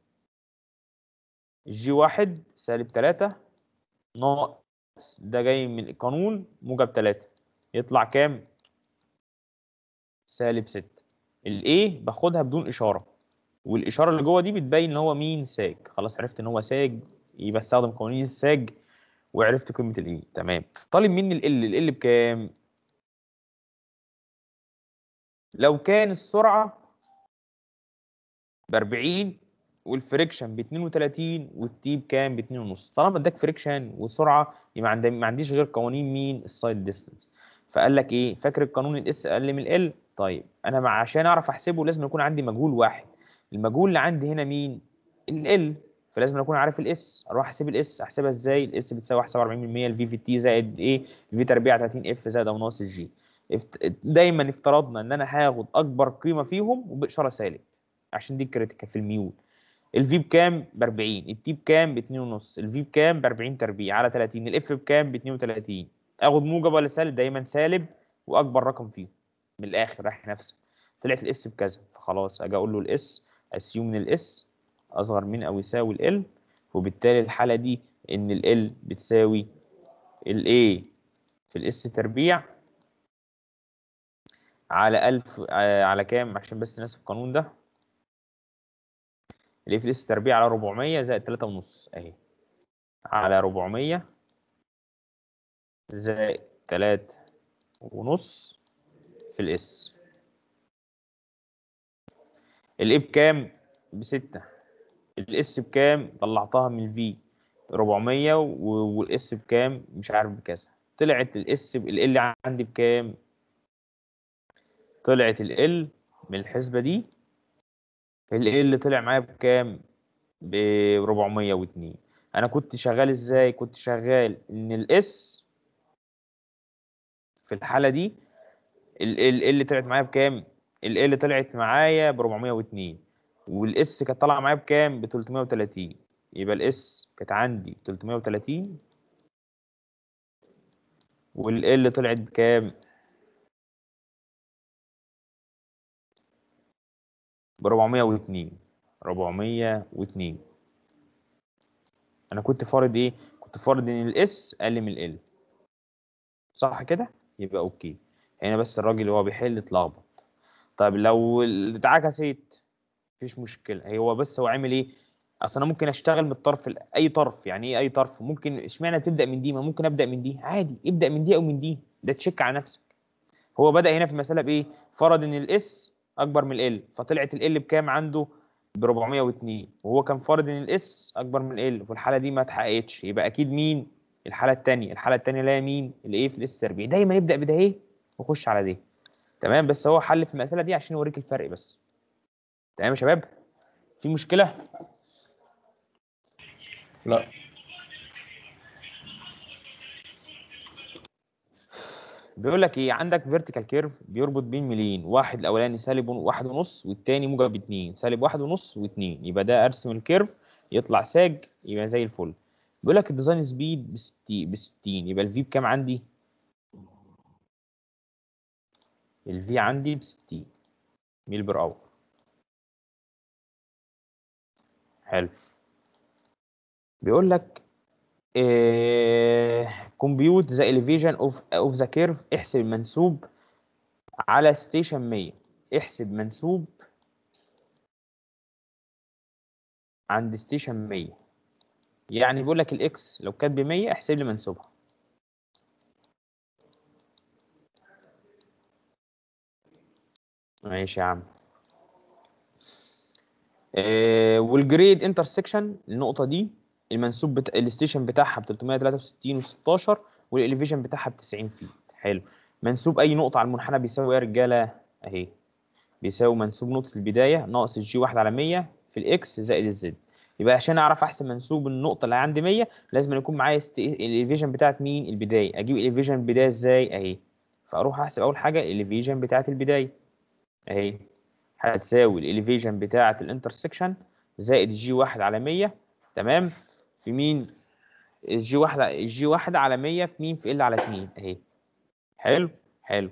جي واحد سالب 3 ناقص ده جاي من القانون موجب 3 يطلع كام سالب 6 الايه باخدها بدون اشاره والاشاره اللي جوه دي بتبين ان هو مين ساج خلاص عرفت ان هو ساج يبقى استخدم قوانين الساج وعرفت قيمه الايه تمام طالب مني ال ال بكام لو كان السرعه ب 40 والفريكشن ب 32 والتي بكام ب 2.5 طالما اداك فريكشن وسرعه يبقى عندي ما عنديش غير قوانين مين السايد ديستانس فقال لك ايه فاكر القانون الاس اقل من ال طيب انا مع عشان اعرف احسبه لازم يكون عندي مجهول واحد المجهول اللي عندي هنا مين ال فلازم اكون عارف الاس اروح احسب الاس احسبها ازاي الاس بتساوي 41% الفي في تي زائد ايه في تربيع 30 اف زائد او ناقص الجي دايما افترضنا ان انا هاخد اكبر قيمه فيهم وباشاره سالب عشان دي الكريتيكال في الميول الفي بكام ب 40 التي بكام ب 2.5 الفي بكام ب 40 تربيع على 30 الاف بكام ب 32 اخد موجب ولا سالب دايما سالب واكبر رقم فيهم من الاخر رايح نفسك طلعت الاس بكذا فخلاص اجي اقول له الاس اسيوم ان الاس اصغر من او يساوي ال وبالتالي الحاله دي ان ال بتساوي الاي في الاس تربيع على 1000 على كام عشان بس ناسف القانون ده الاي في الاس تربيع على 400 زائد 3 ونص اهي على 400 زائد 3 ونص في الاس الاي بكام بستة الاس بكام طلعتها من الفي 400 والاس بكام مش عارف بكذا طلعت الاس ال عندي بكام طلعت ال من الحسبه دي ال طلع معايا بكام ب 402 انا كنت شغال ازاي كنت شغال ان الاس في الحاله دي ال اللي طلعت معايا بكام ال اللي طلعت معايا ب 402 والاس كانت طالعه معايا بكام ب 330 يبقى الاس كانت عندي 330 وال اللي طلعت بكام ب 402 402 انا كنت فارض ايه كنت فارض ان الاس اقل من ال صح كده يبقى اوكي هنا بس الراجل اللي هو بيحل اتلخبط طيب لو اتعكست مفيش مشكله هو بس هو عامل ايه اصل انا ممكن اشتغل من الطرف ال- اي طرف يعني ايه اي طرف ممكن اشمعنى تبدا من دي ما ممكن ابدا من دي عادي ابدا من دي او من دي ده تشيك على نفسك هو بدا هنا في المساله بايه فرض ان الاس اكبر من ال فطلعت ال بكام عنده ب 402 وهو كان فارض ان الاس اكبر من ال وفي الحاله دي ما اتحققتش يبقى اكيد مين الحاله الثانيه الحاله الثانيه اللي هي مين الايه في الاس تربيع دايما يبدا بده ايه وخش على دي تمام بس هو حل في المساله دي عشان يوريك الفرق بس تمام يا شباب في مشكله لا بيقول لك ايه عندك فيرتيكال كيرف بيربط بين ميلين واحد الاولاني سالب واحد ونص والتاني موجب اتنين سالب واحد ونص واتنين يبقى ده ارسم الكيرف يطلع ساج يبقى زي الفل بيقول لك الديزاين سبيد ب 60 ب 60 يبقى الفي بكام عندي الفي عندي ب 60 ميل بر اور حلو بيقول لك كومبيوت ذا elevation اوف اوف ذا كيرف احسب المنسوب على ستيشن 100 احسب منسوب عند ستيشن 100 يعني بيقول لك الاكس لو كانت ب 100 احسب لي منسوبها ماشي يا عم آه، والجريد انترسكشن النقطه دي المنسوب بتا... الستيشن بتاعها ب 363 و16 والاليفيشن بتاعها ب 90 فيت حلو منسوب اي نقطه على المنحنى بيساوي ايه يا رجاله اهي بيساوي منسوب نقطة البداية ناقص الجي واحد على 100 في الاكس زائد الزد يبقى عشان اعرف احسب منسوب النقطة اللي عندي 100 لازم يكون معايا است... الاليفيجن بتاعت مين البداية اجيب الاليفيجن البداية ازاي اهي فاروح احسب اول حاجة الاليفيجن بتاعت البداية اهي هتساوي الاليفيجن بتاعت الانترسكشن زائد جي واحد على 100 تمام في مين الجي واحد الجي واحد على 100 في مين في ال على 2 اهي حلو حلو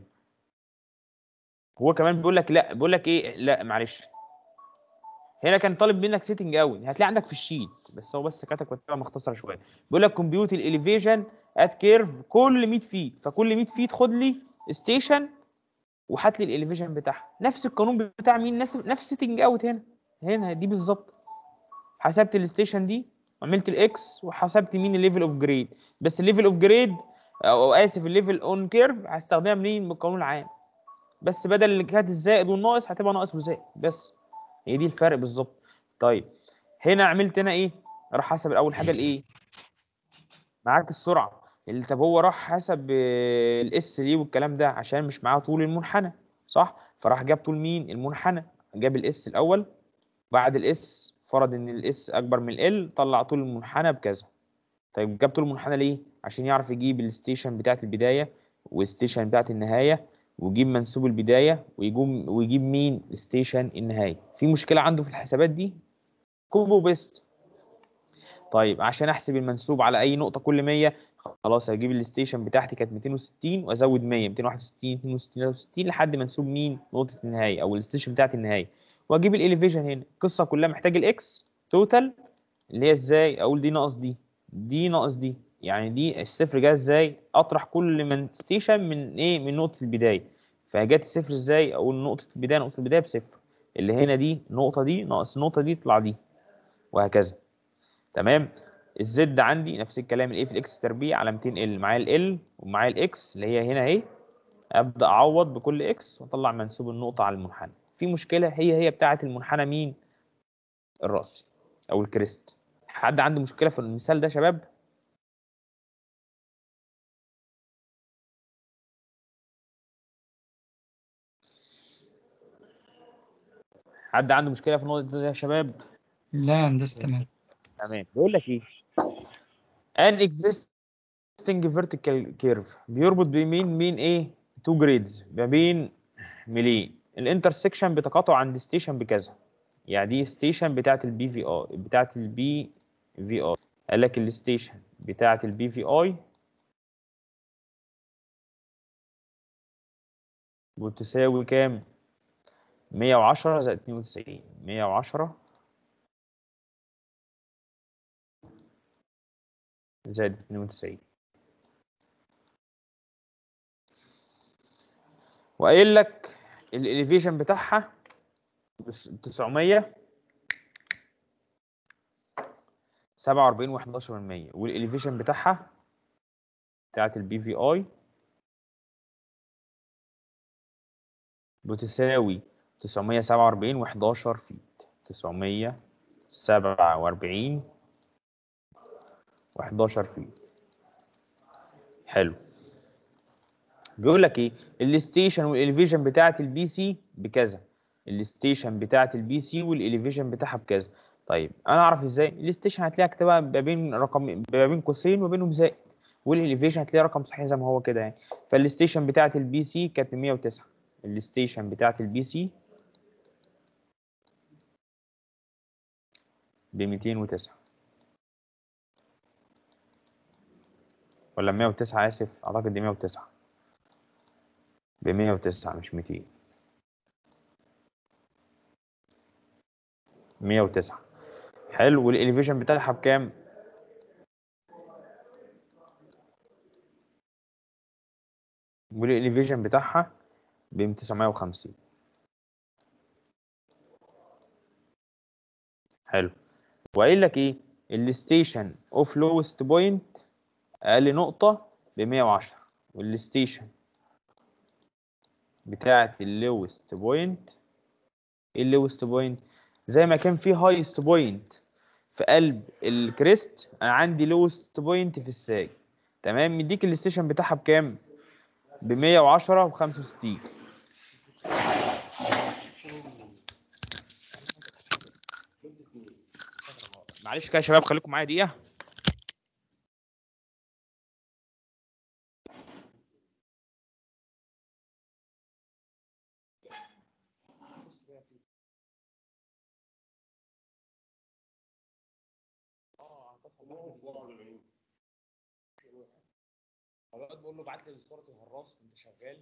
هو كمان بيقول لك لا بيقول لك ايه لا معلش هنا كان طالب منك سيتنج اوت هتلاقي عندك في الشيت بس هو بس كاتب كتابه مختصره شويه بيقول لك كومبيوت الاليفيجن ات كيرف كل 100 فيت فكل 100 فيت خد لي ستيشن وهات لي الاليفيجن بتاعها نفس القانون بتاع مين نفس نفس سيتنج اوت هنا هنا دي بالظبط حسبت الستيشن دي عملت الاكس وحسبت مين الليفل اوف جريد بس الليفل اوف جريد او اسف الليفل اون كيرف هستخدمها منين من القانون العام بس بدل اللي كانت الزائد والناقص هتبقى ناقص وزائد بس هي دي الفرق بالظبط طيب هنا عملت هنا ايه راح حسب اول حاجه الايه معاك السرعه اللي طب هو راح حسب الاس ليه والكلام ده عشان مش معاه طول المنحنى صح فراح جاب طول مين المنحنى جاب الاس الاول بعد الاس فرض ان الاس اكبر من ال طلع طول المنحنى بكذا طيب جاب طول المنحنى ليه عشان يعرف يجيب الستيشن بتاعت البدايه والستيشن بتاعت النهايه ويجيب منسوب البدايه ويجيب ويجيب مين ستيشن النهايه في مشكله عنده في الحسابات دي كوبو بيست طيب عشان احسب المنسوب على اي نقطه كل 100 خلاص هجيب الستيشن بتاعتي كانت 260 وازود 100 261 260 63 لحد منسوب مين نقطه النهايه او الستيشن بتاعت النهايه واجيب الاليفيشن هنا القصه كلها محتاج الاكس توتال اللي هي ازاي اقول دي ناقص دي دي ناقص دي يعني دي الصفر جه ازاي اطرح كل من ستيشن من ايه من نقطه البدايه فجت الصفر ازاي اقول نقطه البدايه نقطه البدايه بصفر اللي هنا دي النقطه دي ناقص النقطه دي تطلع دي وهكذا تمام الزد عندي نفس الكلام الايه في الاكس تربيع على 200 ال معايا ال ومعايا الاكس اللي هي هنا اهي ابدا اعوض بكل اكس واطلع منسوب النقطه على المنحنى في مشكله هي هي بتاعه المنحنى مين الراسي او الكريست حد عنده مشكله في المثال ده يا شباب حد عنده مشكله في النقطه دي يا شباب لا يا هندسة تمام تمام بيقول لك ايه ان existing vertical curve بيربط بين مين ايه تو جريدز ما بين ميلين الانترسكشن بتقاطع عند ستيشن بكذا يعني دي ستيشن بتاعت البي في اي بتاعت البي في اي قال لك الستيشن بتاعت البي في اي بتساوي كام 110 زائد 92 110 زائد 92 وقايل لك الاليفيشن بتاعها بس- 900 47 و11 من 100 والاليفيشن بتاعها بتاعت البي في اي بتساوي 947 و11 فيت 947 و11 فيت حلو بيقول لك ايه الستيشن والاليفيشن بتاعه البي سي بكذا الستيشن بتاعه البي سي والاليفيشن بتاعها بكذا طيب انا اعرف ازاي الستيشن هتلاقيها كاتبها ما بين رقم ما بين قوسين وبينهم زائد والاليفيشن هتلاقي رقم صحيح زي ما هو كده يعني فالستيشن بتاعه البي سي كانت 109 الستيشن بتاعه البي سي ب 209 ولا 109 اسف اعتقد دي 109 ب 109 مش 200 109 حلو والاليفيشن بتاعها بكام والاليفيشن بتاعها ب 950 حلو وقايل لك ايه الستيشن اوف لوست بوينت اقل نقطه ب 110 والستيشن بتاعه اللوست بوينت ايه اللوست بوينت زي ما كان في هايست بوينت في قلب الكريست انا عندي لوست بوينت في الساج تمام مديك الستيشن بتاعها بكام ب 110 و 65 معلش كده يا شباب خليكم معايا دقيقه الواد بقول له ابعت لي صوره الهراس وانت شغال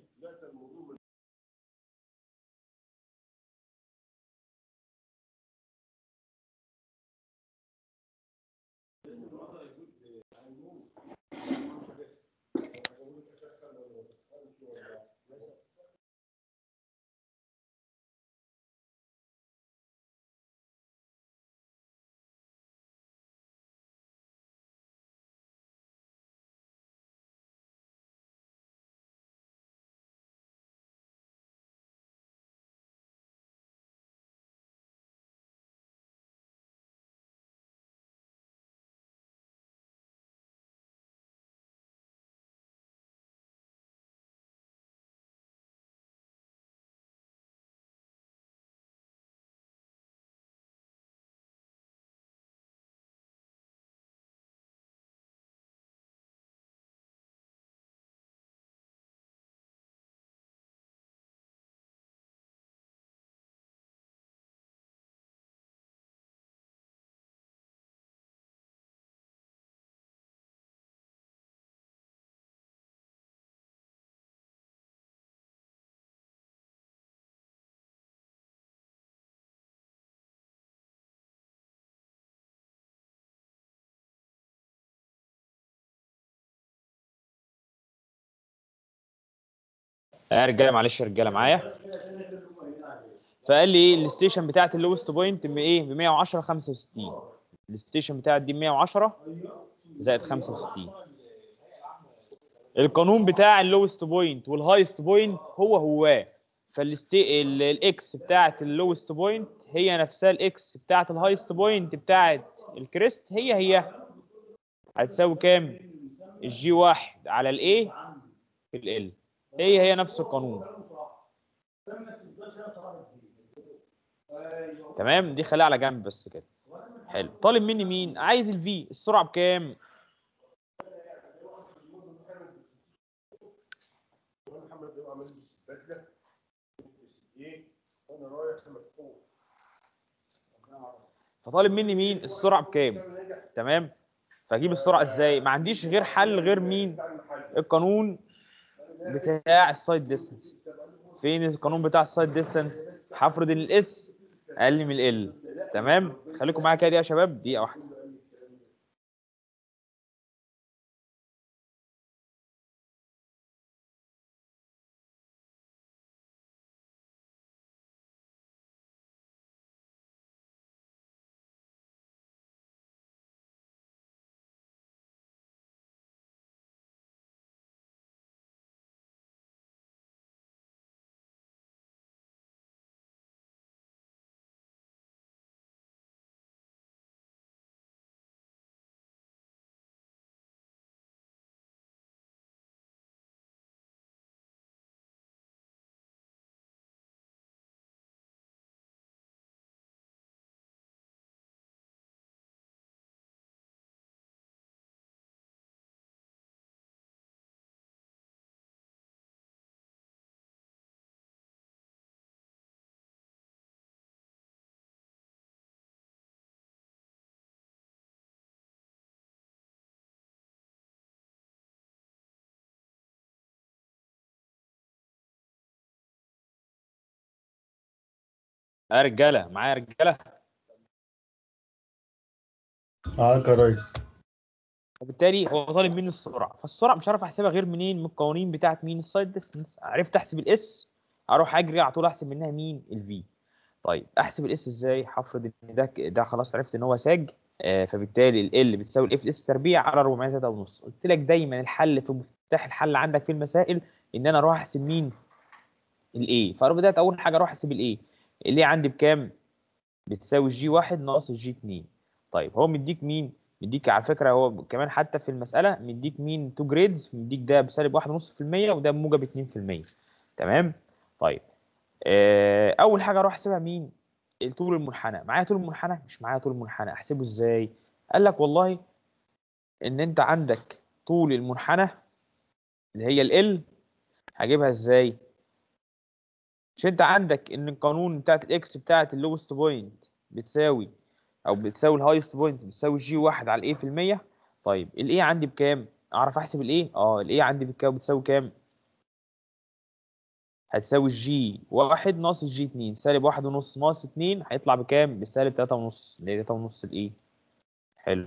يا رجاله معلش يا رجاله معايا فقال لي ايه الستيشن بتاعت اللوست بوينت ب ايه ب 110 65 الستيشن بتاعت دي 110 زائد 65 القانون بتاع اللوست بوينت والهايست بوينت هو هو فالستي الاكس بتاعت اللوست بوينت هي نفسها الاكس بتاعت الهايست بوينت بتاعت الكريست هي هي هتساوي كام الجي واحد على الايه في ال هي هي نفس القانون تمام دي خليها على جنب بس كده حلو طالب مني مين عايز الفي السرعه بكام محمد بيبقى عامل لي بدله ايه وانا رايح مدفوع فطالب مني مين السرعه بكام تمام فاجيب السرعه ازاي ما عنديش غير حل غير مين القانون بتاع السايد ديستنس فين القانون بتاع السايد ديستنس هفرض ان الاس اقل من ال تمام خليكم معايا كده دي يا شباب دقيقه واحده يا رجاله معايا يا رجاله معاك يا ريس وبالتالي هو طالب مني السرعه فالسرعه مش عارف احسبها غير منين من القوانين بتاعت مين السايد ديستنس عرفت احسب الاس اروح اجري على طول احسب منها مين الفي طيب احسب الاس ازاي هفرض ان ده ده خلاص عرفت ان هو ساج آه فبالتالي ال بتساوي الاف اس تربيع على 400 زائد ونص قلت لك دايما الحل في مفتاح الحل عندك في المسائل ان انا اروح احسب مين الاي فبدات اول حاجه اروح احسب الاي الاي عندي بكام بتساوي الجي 1 ناقص الجي 2 طيب هو مديك مين مديك على فكره هو كمان حتى في المساله مديك مين 2 جريدز مديك ده بسالب 1.5% وده بموجب 2% تمام طيب آه، اول حاجه اروح احسبها مين طول المنحنى معايا طول المنحنى مش معايا طول المنحنى احسبه ازاي قال لك والله ان انت عندك طول المنحنى اللي هي ال هجيبها ازاي مش انت عندك ان القانون بتاعت الاكس بتاعت اللوست بوينت بتساوي او بتساوي الهايست بوينت بتساوي جي واحد على الايه في المية طيب الايه عندي بكام اعرف احسب الايه اه الايه عندي بكام بتساوي كام هتساوي الجي واحد ناقص الجي اتنين سالب واحد ونص ناقص اتنين هيطلع بكام بسالب تلاتة ونص اللي هي تلاتة ونص الايه حلو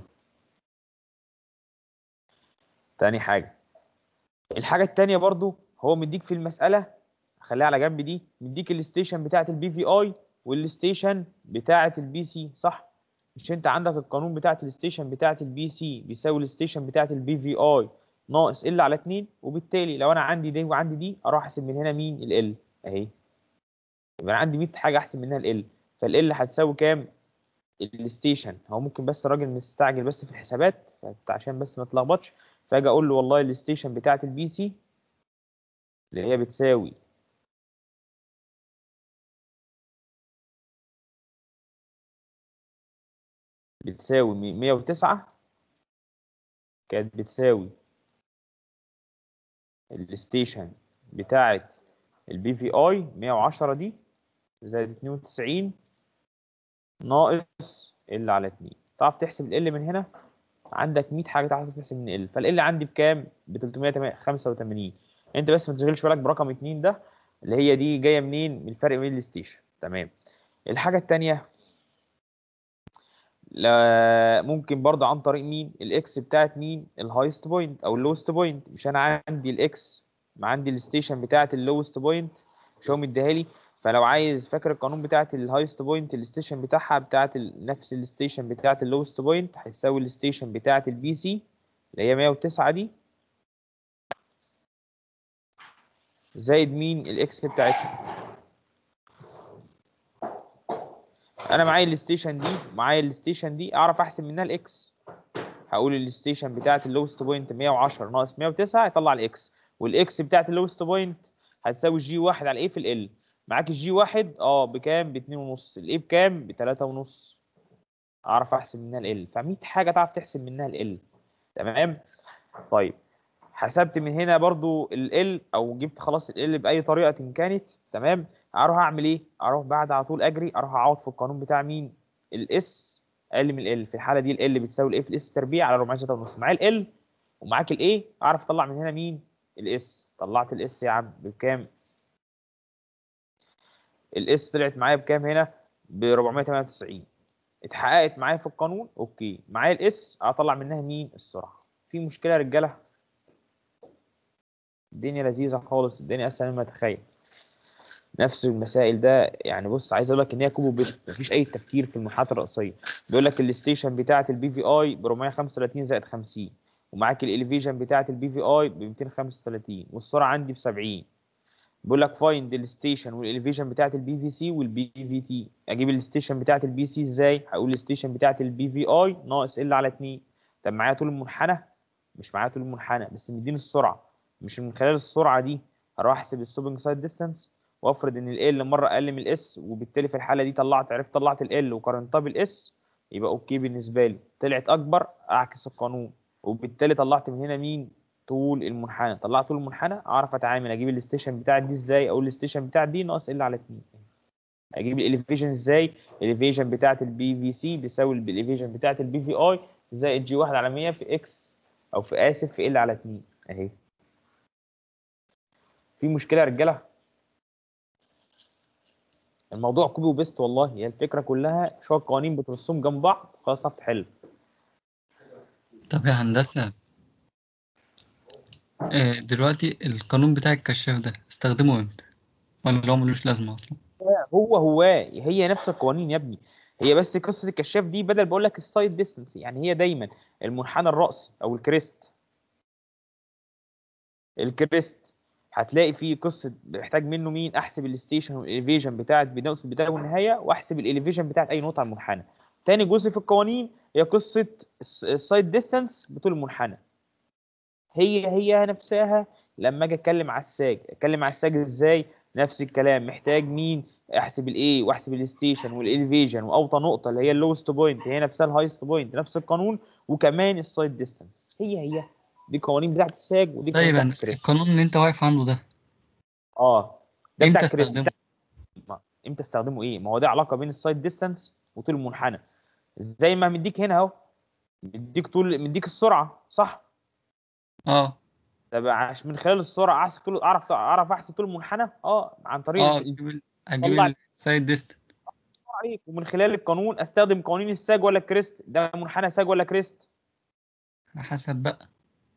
تاني حاجة الحاجة التانية برضو هو مديك في المسألة خليها على جنب دي مديك الستيشن بتاعة البي في اي والستيشن بتاعة البي سي صح مش انت عندك القانون بتاعة الستيشن بتاعة البي سي بيساوي الستيشن بتاعة البي في اي ناقص ال على 2 وبالتالي لو انا عندي دي وعندي دي اروح احسب من هنا مين ال اهي يبقى انا عندي 100 حاجه احسب منها ال فال هتساوي كام الستيشن هو ممكن بس الراجل مستعجل بس في الحسابات فأنت عشان بس ما تلخبطش فاجي اقول له والله الستيشن بتاعه البي سي اللي هي بتساوي بتساوي 109 كانت بتساوي الستيشن بتاعه البي في اي 110 دي زائد 92 ناقص ال على 2 تعرف تحسب ال من هنا عندك 100 حاجه تعرف تحسب من ال فال عندي بكام ب 385 انت بس ما تشغلش بالك برقم 2 ده اللي هي دي جايه منين من الفرق بين الستيشن تمام الحاجه الثانيه لا ممكن برضه عن طريق مين الاكس بتاعت مين الهايست بوينت او اللوست بوينت مش انا عندي الاكس ما عندي الستيشن بتاعت اللوست بوينت مش هو مديها لي فلو عايز فاكر القانون بتاعت الهايست بوينت الستيشن بتاعها بتاعت ال- نفس الستيشن بتاعت اللوست بوينت هيساوي الستيشن بتاعت البي سي اللي هي 109 دي زائد مين الاكس بتاعتها انا معايا الستيشن دي معايا الستيشن دي اعرف احسب منها الاكس هقول الستيشن بتاعت اللوست بوينت 110 ناقص 109 يطلع الاكس والاكس بتاعت اللوست بوينت هتساوي الجي واحد على ايه في ال معاك الجي واحد اه بكام ب 2 ونص الايه بكام ب 3 ونص اعرف احسب منها ال ف100 حاجه تعرف تحسب منها ال تمام طيب حسبت من هنا برضو ال او جبت خلاص ال باي طريقه إن كانت تمام اروح اعمل ايه اروح بعد على طول اجري اروح اعوض في القانون بتاع مين الاس اقل من ال في الحاله دي ال بتساوي الايه في الاس تربيع على 406 ونص معايا ال ومعاك الايه اعرف اطلع من هنا مين الاس طلعت الاس يا عم بكام الاس طلعت معايا بكام هنا ب 498 اتحققت معايا في القانون اوكي معايا الاس اطلع منها مين السرعه في مشكله يا رجاله الدنيا لذيذه خالص الدنيا اسهل مما اتخيل نفس المسائل ده يعني بص عايز اقول لك ان هي كوبو بيست مفيش اي تفكير في المحاضره الرئيسيه بيقول لك الستيشن بتاعه البي في اي ب 435 زائد 50 ومعاك الاليفيجن بتاعه البي في اي ب 235 والسرعه عندي ب 70 بيقول لك فايند الستيشن والاليفيجن بتاعه البي في سي والبي في تي اجيب الستيشن بتاعه البي سي ازاي هقول الستيشن بتاعه البي في اي ناقص ال على 2 طب معايا طول المنحنى مش معايا طول المنحنى بس مديني السرعه مش من خلال السرعه دي هروح احسب الستوبنج سايد ديستانس وافرض ان ال مره اقل من الاس وبالتالي في الحاله دي طلعت عرفت طلعت ال وقارنتها بالاس يبقى اوكي بالنسبه لي طلعت اكبر اعكس القانون وبالتالي طلعت من هنا مين طول المنحنى طلعت طول المنحنى اعرف اتعامل اجيب الستيشن بتاع دي ازاي اقول الستيشن بتاع دي ناقص ال على 2 اجيب الاليفيشن ازاي الاليفيشن بتاعه البي في سي بيساوي الاليفيشن بتاعه البي في اي زائد جي 1 على 100 في اكس او في اسف في ال على 2 اهي في مشكله يا رجاله الموضوع كوبي وبيست والله هي الفكره كلها شويه قوانين بترسم جنب بعض خلاص تعرف تحل طب يا هندسة آه، دلوقتي القانون بتاع الكشاف ده استخدمه امتى؟ ولا هو ملوش لازمة أصلا؟ هو هو هي نفس القوانين يا ابني هي بس قصه الكشاف دي بدل بقول لك السايد ديستنس يعني هي دايما المنحنى الرأسي او الكريست الكريست هتلاقي فيه قصه بحتاج منه مين احسب الستيشن والاليفيشن بتاعت بدايه البدايه والنهايه واحسب الاليفيشن بتاعت اي نقطه على المنحنى تاني جزء في القوانين هي قصه السايد ديستانس بطول المنحنى هي هي نفسها لما اجي اتكلم على الساج اتكلم على الساج ازاي نفس الكلام محتاج مين احسب الايه واحسب الستيشن والاليفيجن واوطى نقطه اللي هي اللوست بوينت هي نفسها الهايست بوينت نفس القانون وكمان السايد ديستانس هي هي دي قوانين بتاعت الساج ودي قوانين طيب بتاعت هندسة الكريست القانون اللي انت واقف عنده ده اه ده امتى بتاع الكريست استخدمه؟ ما- امتى استخدمه ايه ما هو ده علاقه بين السايد ديستانس وطول المنحنى زي ما مديك هنا اهو مديك طول مديك السرعه صح اه طب عش من خلال السرعه احسب طول اعرف اعرف احسب طول المنحنى اه عن طريق اه ال- اجيب ال- اجيب طلع- السايد ديست عليك ومن خلال القانون استخدم قوانين الساج ولا الكريست ده منحنى ساج ولا كريست على حسب بقى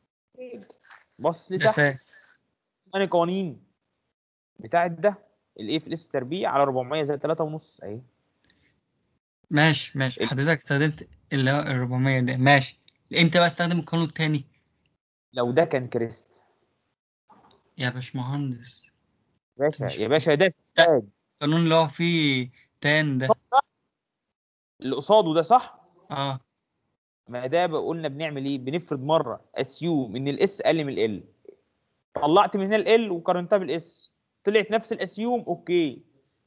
بص ده لتحت سايد انا قوانين بتاعت ده الايه في الاس تربيع على 400 زائد 3 ونص اهي ماشي ماشي ال- حضرتك استخدمت اللي هو ال 400 ده ماشي امتى بقى استخدم القانون التاني لو ده كان كريست يا باشمهندس باشا مش يا باشا ده ساج القانون اللي هو فيه تان ده اللي قصاده ده صح اه ما ده بقى قلنا بنعمل ايه بنفرض مره اسيوم ان الاس اقل من ال طلعت من هنا ال وقارنتها بالاس طلعت نفس الاسيوم اوكي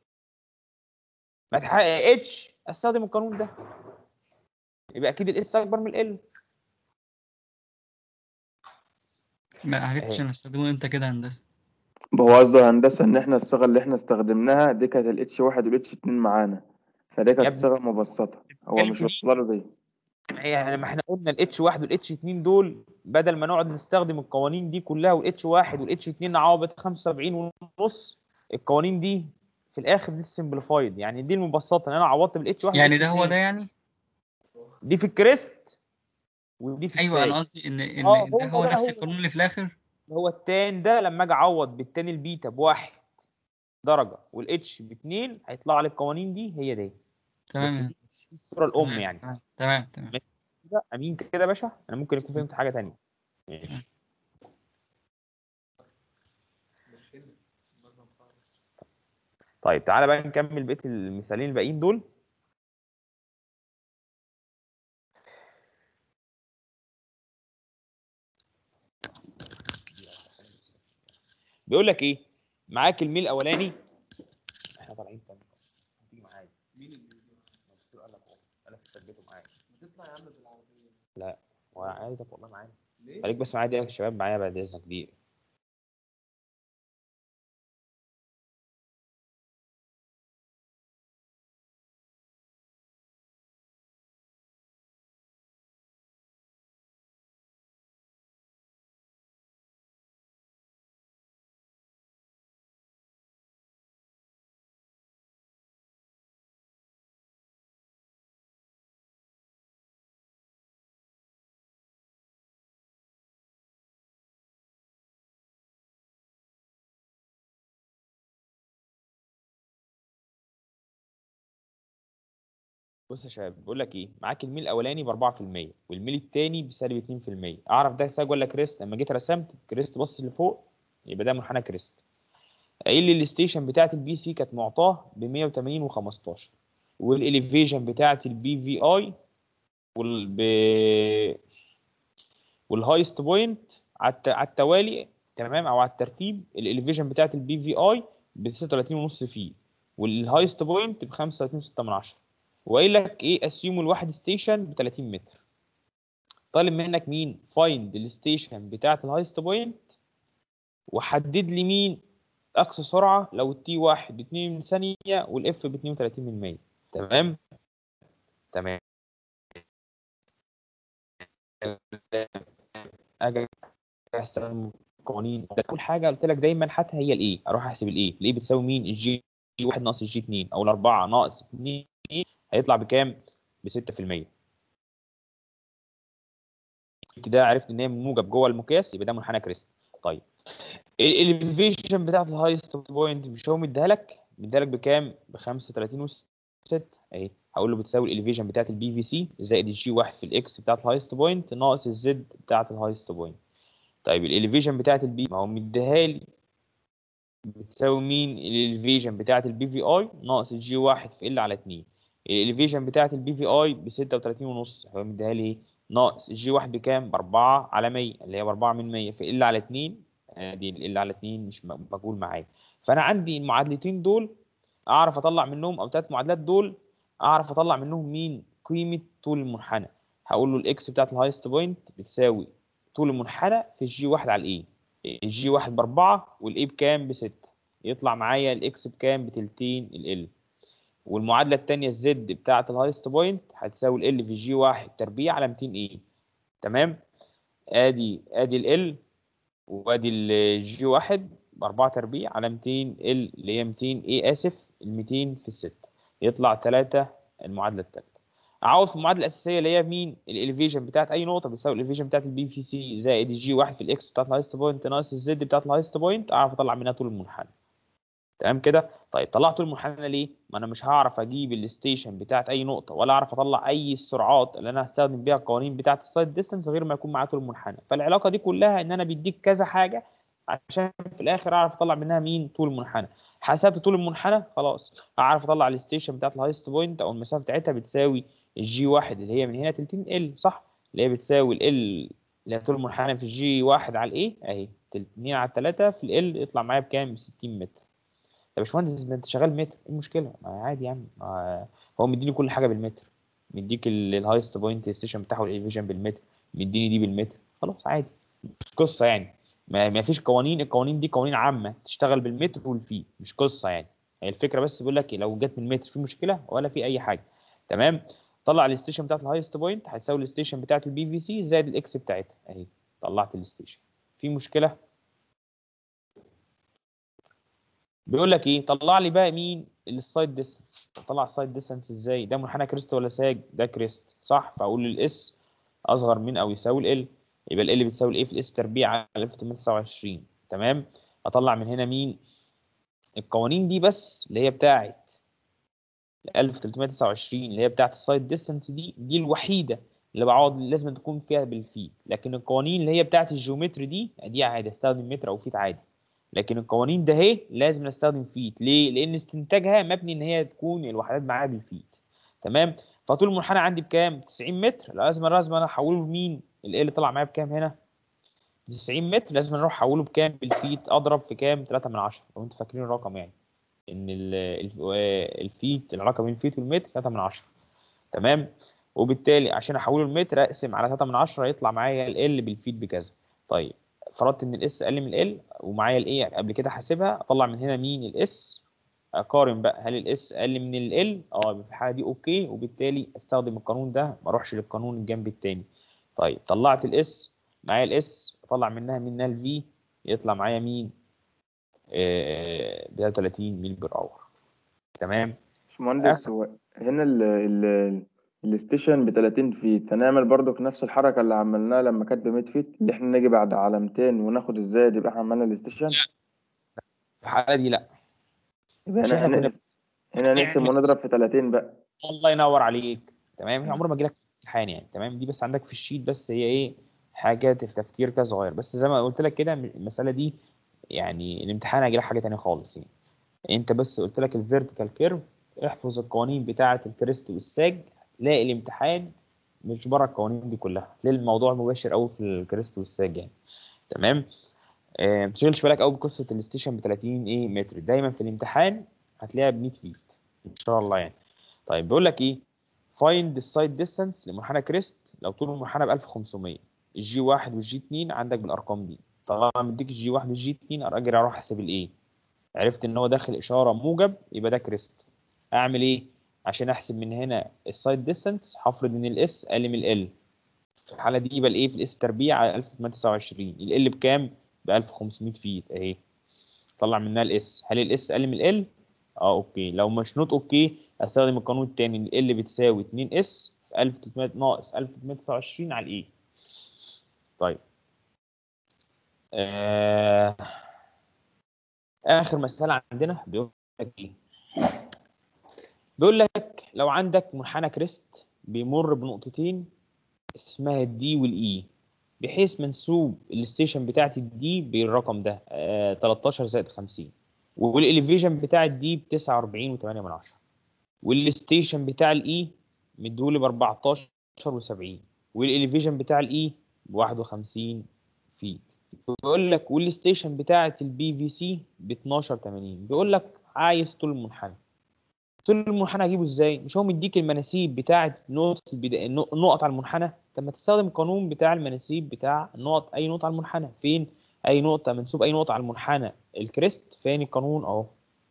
ما اتحققتش استخدم القانون ده يبقى اكيد الاس اكبر من ال ما عرفتش اهي. انا استخدمه امتى كده يا هندسه هو قصده هندسة إن إحنا الصيغة اللي إحنا استخدمناها دي كانت ال H1 وال H2 معانا فدي يا كانت ابني صيغة مبسطة هو بتتكلم مش في واصلة له دي يعني ما احنا قلنا الاتش 1 والاتش 2 دول بدل ما نقعد نستخدم القوانين دي كلها والاتش 1 والاتش 2 نعوض 75 ونص القوانين دي في الاخر دي السمبليفايد يعني دي المبسطه ان انا عوضت بالاتش 1 يعني ده هو ده يعني دي في الكريست ودي في ايوه انا الساج قصدي ان ان اه ده هو هو ده نفس هو القانون اللي في الاخر اللي هو التان ده لما اجي اعوض بالتاني البيتا بواحد درجه والاتش باثنين هيطلع لي القوانين دي هي دي تمام بس يا دي هندسة. دي الصوره الام تمام يعني تمام تمام تمام كده امين كده يا باشا انا ممكن اكون فهمت حاجه تانية ماشي. طيب تعالى بقى نكمل بقيه المثالين الباقيين دول بيقول لك ايه معاك الميل الاولاني احنا طالعين تاني هتيجي معايا مين اللي الدكتور قال لك اهو قال لك ثبته معايا تطلع يا عم بالعربية لا وعايزك والله معانا ليه؟ خليك بس معايا دقيقه يا شباب معايا بعد اذنك دقيقه بص يا شباب بيقول لك ايه معاك الميل الاولاني ب 4% والميل الثاني بسالب 2% اعرف ده ساج ولا كريست لما جيت رسمت كريست بص لفوق يبقى ده منحنى كريست قايل لي الستيشن بتاعت البي سي كانت معطاه ب 180 و15 والاليفيشن بتاعت البي في اي وال ب والهايست بوينت على الت- على التوالي تمام او على الترتيب الاليفيشن بتاعت البي في اي ب 36 ونص فيه والهايست بوينت ب 35.6 وقايل لك ايه اسيوم الواحد ستيشن ب 30 متر طالب منك مين فايند الستيشن بتاعت الهايست بوينت وحدد لي مين اقصى سرعه لو التي واحد ب 2 ثانيه والاف ب 32 من 100 تمام تمام اجي استخدم قوانين اول حاجه قلت لك دايما حتى هي الايه اروح احسب الايه الايه بتساوي مين الجي جي 1 ناقص الجي 2 او الاربعه ناقص 2 هيطلع بكام ب 6% ده عرفت ان هي موجب جوه المقياس يبقى ده منحنى كريست طيب الاليفيشن بتاعت الهايست بوينت مش هو مديها لك مديها لك بكام ب 35 و6 اهي هقول له بتساوي الاليفيشن بتاعت البي في سي زائد الجي 1 في الاكس بتاعت الهايست بوينت ناقص الزد بتاعت الهايست بوينت طيب الاليفيشن بتاعت البي ما هو مديها لي بتساوي مين الاليفيشن بتاعت البي في اي ناقص الجي 1 في ال على 2 الاليفيشن بتاعت البي في اي ب 36 ونص هو مديها لي ايه ناقص الجي 1 بكام ب 4 على 100 اللي هي ب 4 من 100 في ال على 2 دي ال على 2 مش م- مجهول معايا فانا عندي المعادلتين دول اعرف اطلع منهم او ثلاث معادلات دول اعرف اطلع منهم مين قيمه طول المنحنى هقول له الاكس بتاعت الهايست بوينت بتساوي طول المنحنى في الجي واحد على الاي الجي واحد باربعه والاي بكام بسته يطلع معايا الاكس بكام بتلتين ال والمعادله الثانيه الزد بتاعه الهايست بوينت هتساوي ال في جي واحد تربيع على 200 اي تمام ادي ادي ال وادي الجي واحد ب 4 تربيع على 200 ال اللي هي 200 اي اسف ال 200 في الستة يطلع 3 المعادله الثالثه اعوض في المعادله الاساسيه اللي هي مين الاليفيشن بتاعت اي نقطه بتساوي الاليفيشن بتاعت البي في سي زائد الجي واحد في الاكس بتاعت الهايست بوينت ناقص الزد بتاعت الهايست بوينت اعرف اطلع منها طول المنحنى تمام كده طيب طلعت طول المنحنى ليه ما انا مش هعرف اجيب الستيشن بتاعت اي نقطه ولا اعرف اطلع اي السرعات اللي انا هستخدم بيها القوانين بتاعت السايد ديستانس غير ما يكون معايا طول المنحنى فالعلاقه دي كلها ان انا بيديك كذا حاجه عشان في الاخر اعرف اطلع منها مين طول المنحنى حسبت طول المنحنى خلاص اعرف اطلع الستيشن بتاعت الهايست بوينت او المسافه بتاعتها بتساوي الجي واحد اللي هي من هنا تلتين ال صح اللي هي بتساوي ال اللي هي طول المنحنى في الجي واحد على الايه اهي 2 على 3 في ال يطلع معايا بكام ب 60 متر يا باشمهندس ده انت شغال متر ايه المشكله ما عادي يعني ما هو مديني كل حاجه بالمتر مديك الهايست بوينت ستيشن بتاعه الاليفيشن بالمتر مديني دي بالمتر خلاص عادي مش قصه يعني ما, ما فيش قوانين القوانين دي قوانين عامه تشتغل بالمتر والفي مش قصه يعني هي الفكره بس بيقول لك لو جت من المتر في مشكله ولا في اي حاجه تمام طلع الستيشن بتاعت الهايست بوينت هتساوي الستيشن بتاعت البي في سي زائد الاكس بتاعتها اهي طلعت الستيشن في مشكله بيقول لك ايه طلع لي بقى مين السايد ديستانس طلع السايد ديستانس ازاي ده منحنى كريست ولا ساج ده كريست صح فاقول الاس اصغر من او يساوي ال يبقى ال بتساوي الايه في الاس تربيع على 1829 تمام اطلع من هنا مين القوانين دي بس اللي هي بتاعت 1329 اللي هي بتاعت السايد ديستانس دي دي الوحيده اللي بعوض لازم تكون فيها بالفيت لكن القوانين اللي هي بتاعت الجيومتري دي دي عادي استخدم متر او فيت عادي لكن القوانين ده اهي لازم نستخدم فيت ليه لان استنتاجها مبني ان هي تكون الوحدات معايا بالفيت تمام فطول المنحنى عندي بكام 90 متر لازم لازم انا احوله لمين ال اللي طلع معايا بكام هنا 90 متر لازم اروح احوله بكام بالفيت اضرب في كام 3 من 10 لو انتوا فاكرين الرقم يعني ان ال الفيت العلاقه بين الفيت والمتر 3 من 10 تمام وبالتالي عشان احوله لمتر اقسم على 3 من 10 يطلع معايا ال ال بالفيت بكذا طيب فرضت ان الاس اقل من ال ومعايا الايه قبل كده حاسبها اطلع من هنا مين الاس اقارن بقى هل الاس اقل من ال اه في الحاله دي اوكي وبالتالي استخدم القانون ده ما اروحش للقانون الجنب الثاني طيب طلعت الاس معايا الاس اطلع منها منها الفي يطلع معايا مين آه 33 ميل بر اور تمام باشمهندس هو هنا ال ال الستيشن ب 30 فيت هنعمل برضك نفس الحركة اللي عملناها لما كانت ب 100 فيت اللي احنا نيجي بعد علامتين وناخد الزايد يبقى احنا عملنا الستيشن في الحاله دي لا يبقى مش هنا احنا كنا هنقسم هنا نقسم ونضرب في 30 بقى الله ينور عليك تمام هي عمرها ما تجيلك في الامتحان يعني تمام دي بس عندك في الشيت بس هي ايه حاجات التفكير كده صغير بس زي ما قلت لك كده المساله دي يعني الامتحان هيجي لك حاجه تانية خالص يعني انت بس قلت لك الفيرتيكال كيرف احفظ القوانين بتاعه الكريست والساج تلاقي الامتحان مش بره القوانين دي كلها تلاقي الموضوع مباشر قوي في الكريست والساج يعني تمام آه، ما تشغلش بالك قوي بقصه الستيشن ب 30 ايه متر دايما في الامتحان هتلاقيها ب 100 فيت ان شاء الله يعني طيب بيقول لك ايه فايند السايد ديستانس لمنحنى كريست لو طول المنحنى ب 1500 الجي 1 والجي 2 عندك بالارقام دي طالما مديك الجي 1 والجي 2 اجي اروح احسب الايه عرفت ان هو داخل اشاره موجب يبقى ده كريست اعمل ايه عشان احسب من هنا السايد ديستانس هفرض ان الاس اقل من ال في الحاله دي يبقى الايه في الاس تربيع على 1829 ال بكام ب 1500 فيت اهي طلع منها الاس هل الاس اقل من ال اه اوكي لو مش نوت اوكي استخدم القانون الثاني ان ال بتساوي 2 اس في 1300 ناقص 1329 على الايه طيب آه... اخر مساله عندنا بيقول لك ايه بيقول لك لو عندك منحنى كريست بيمر بنقطتين اسمها الدي والاي بحيث منسوب الستيشن بتاعت الدي بالرقم ده آه 13 زائد 50 والاليفيشن بتاع الدي ب 49 و8 من 10 والستيشن بتاع الاي مديهولي ب 14 و70 والاليفيشن بتاع الاي ب 51 فيت بيقول لك والستيشن بتاعت البي في سي ب 12 80 بيقول لك عايز طول المنحنى طول المنحنى هجيبه ازاي مش هو مديك المناسيب بتاعه نقطه البدايه النقط على المنحنى طب ما تستخدم القانون بتاع المناسيب بتاع النقط اي نقطه على المنحنى فين اي نقطه منسوب اي نقطه على المنحنى الكريست فين القانون اهو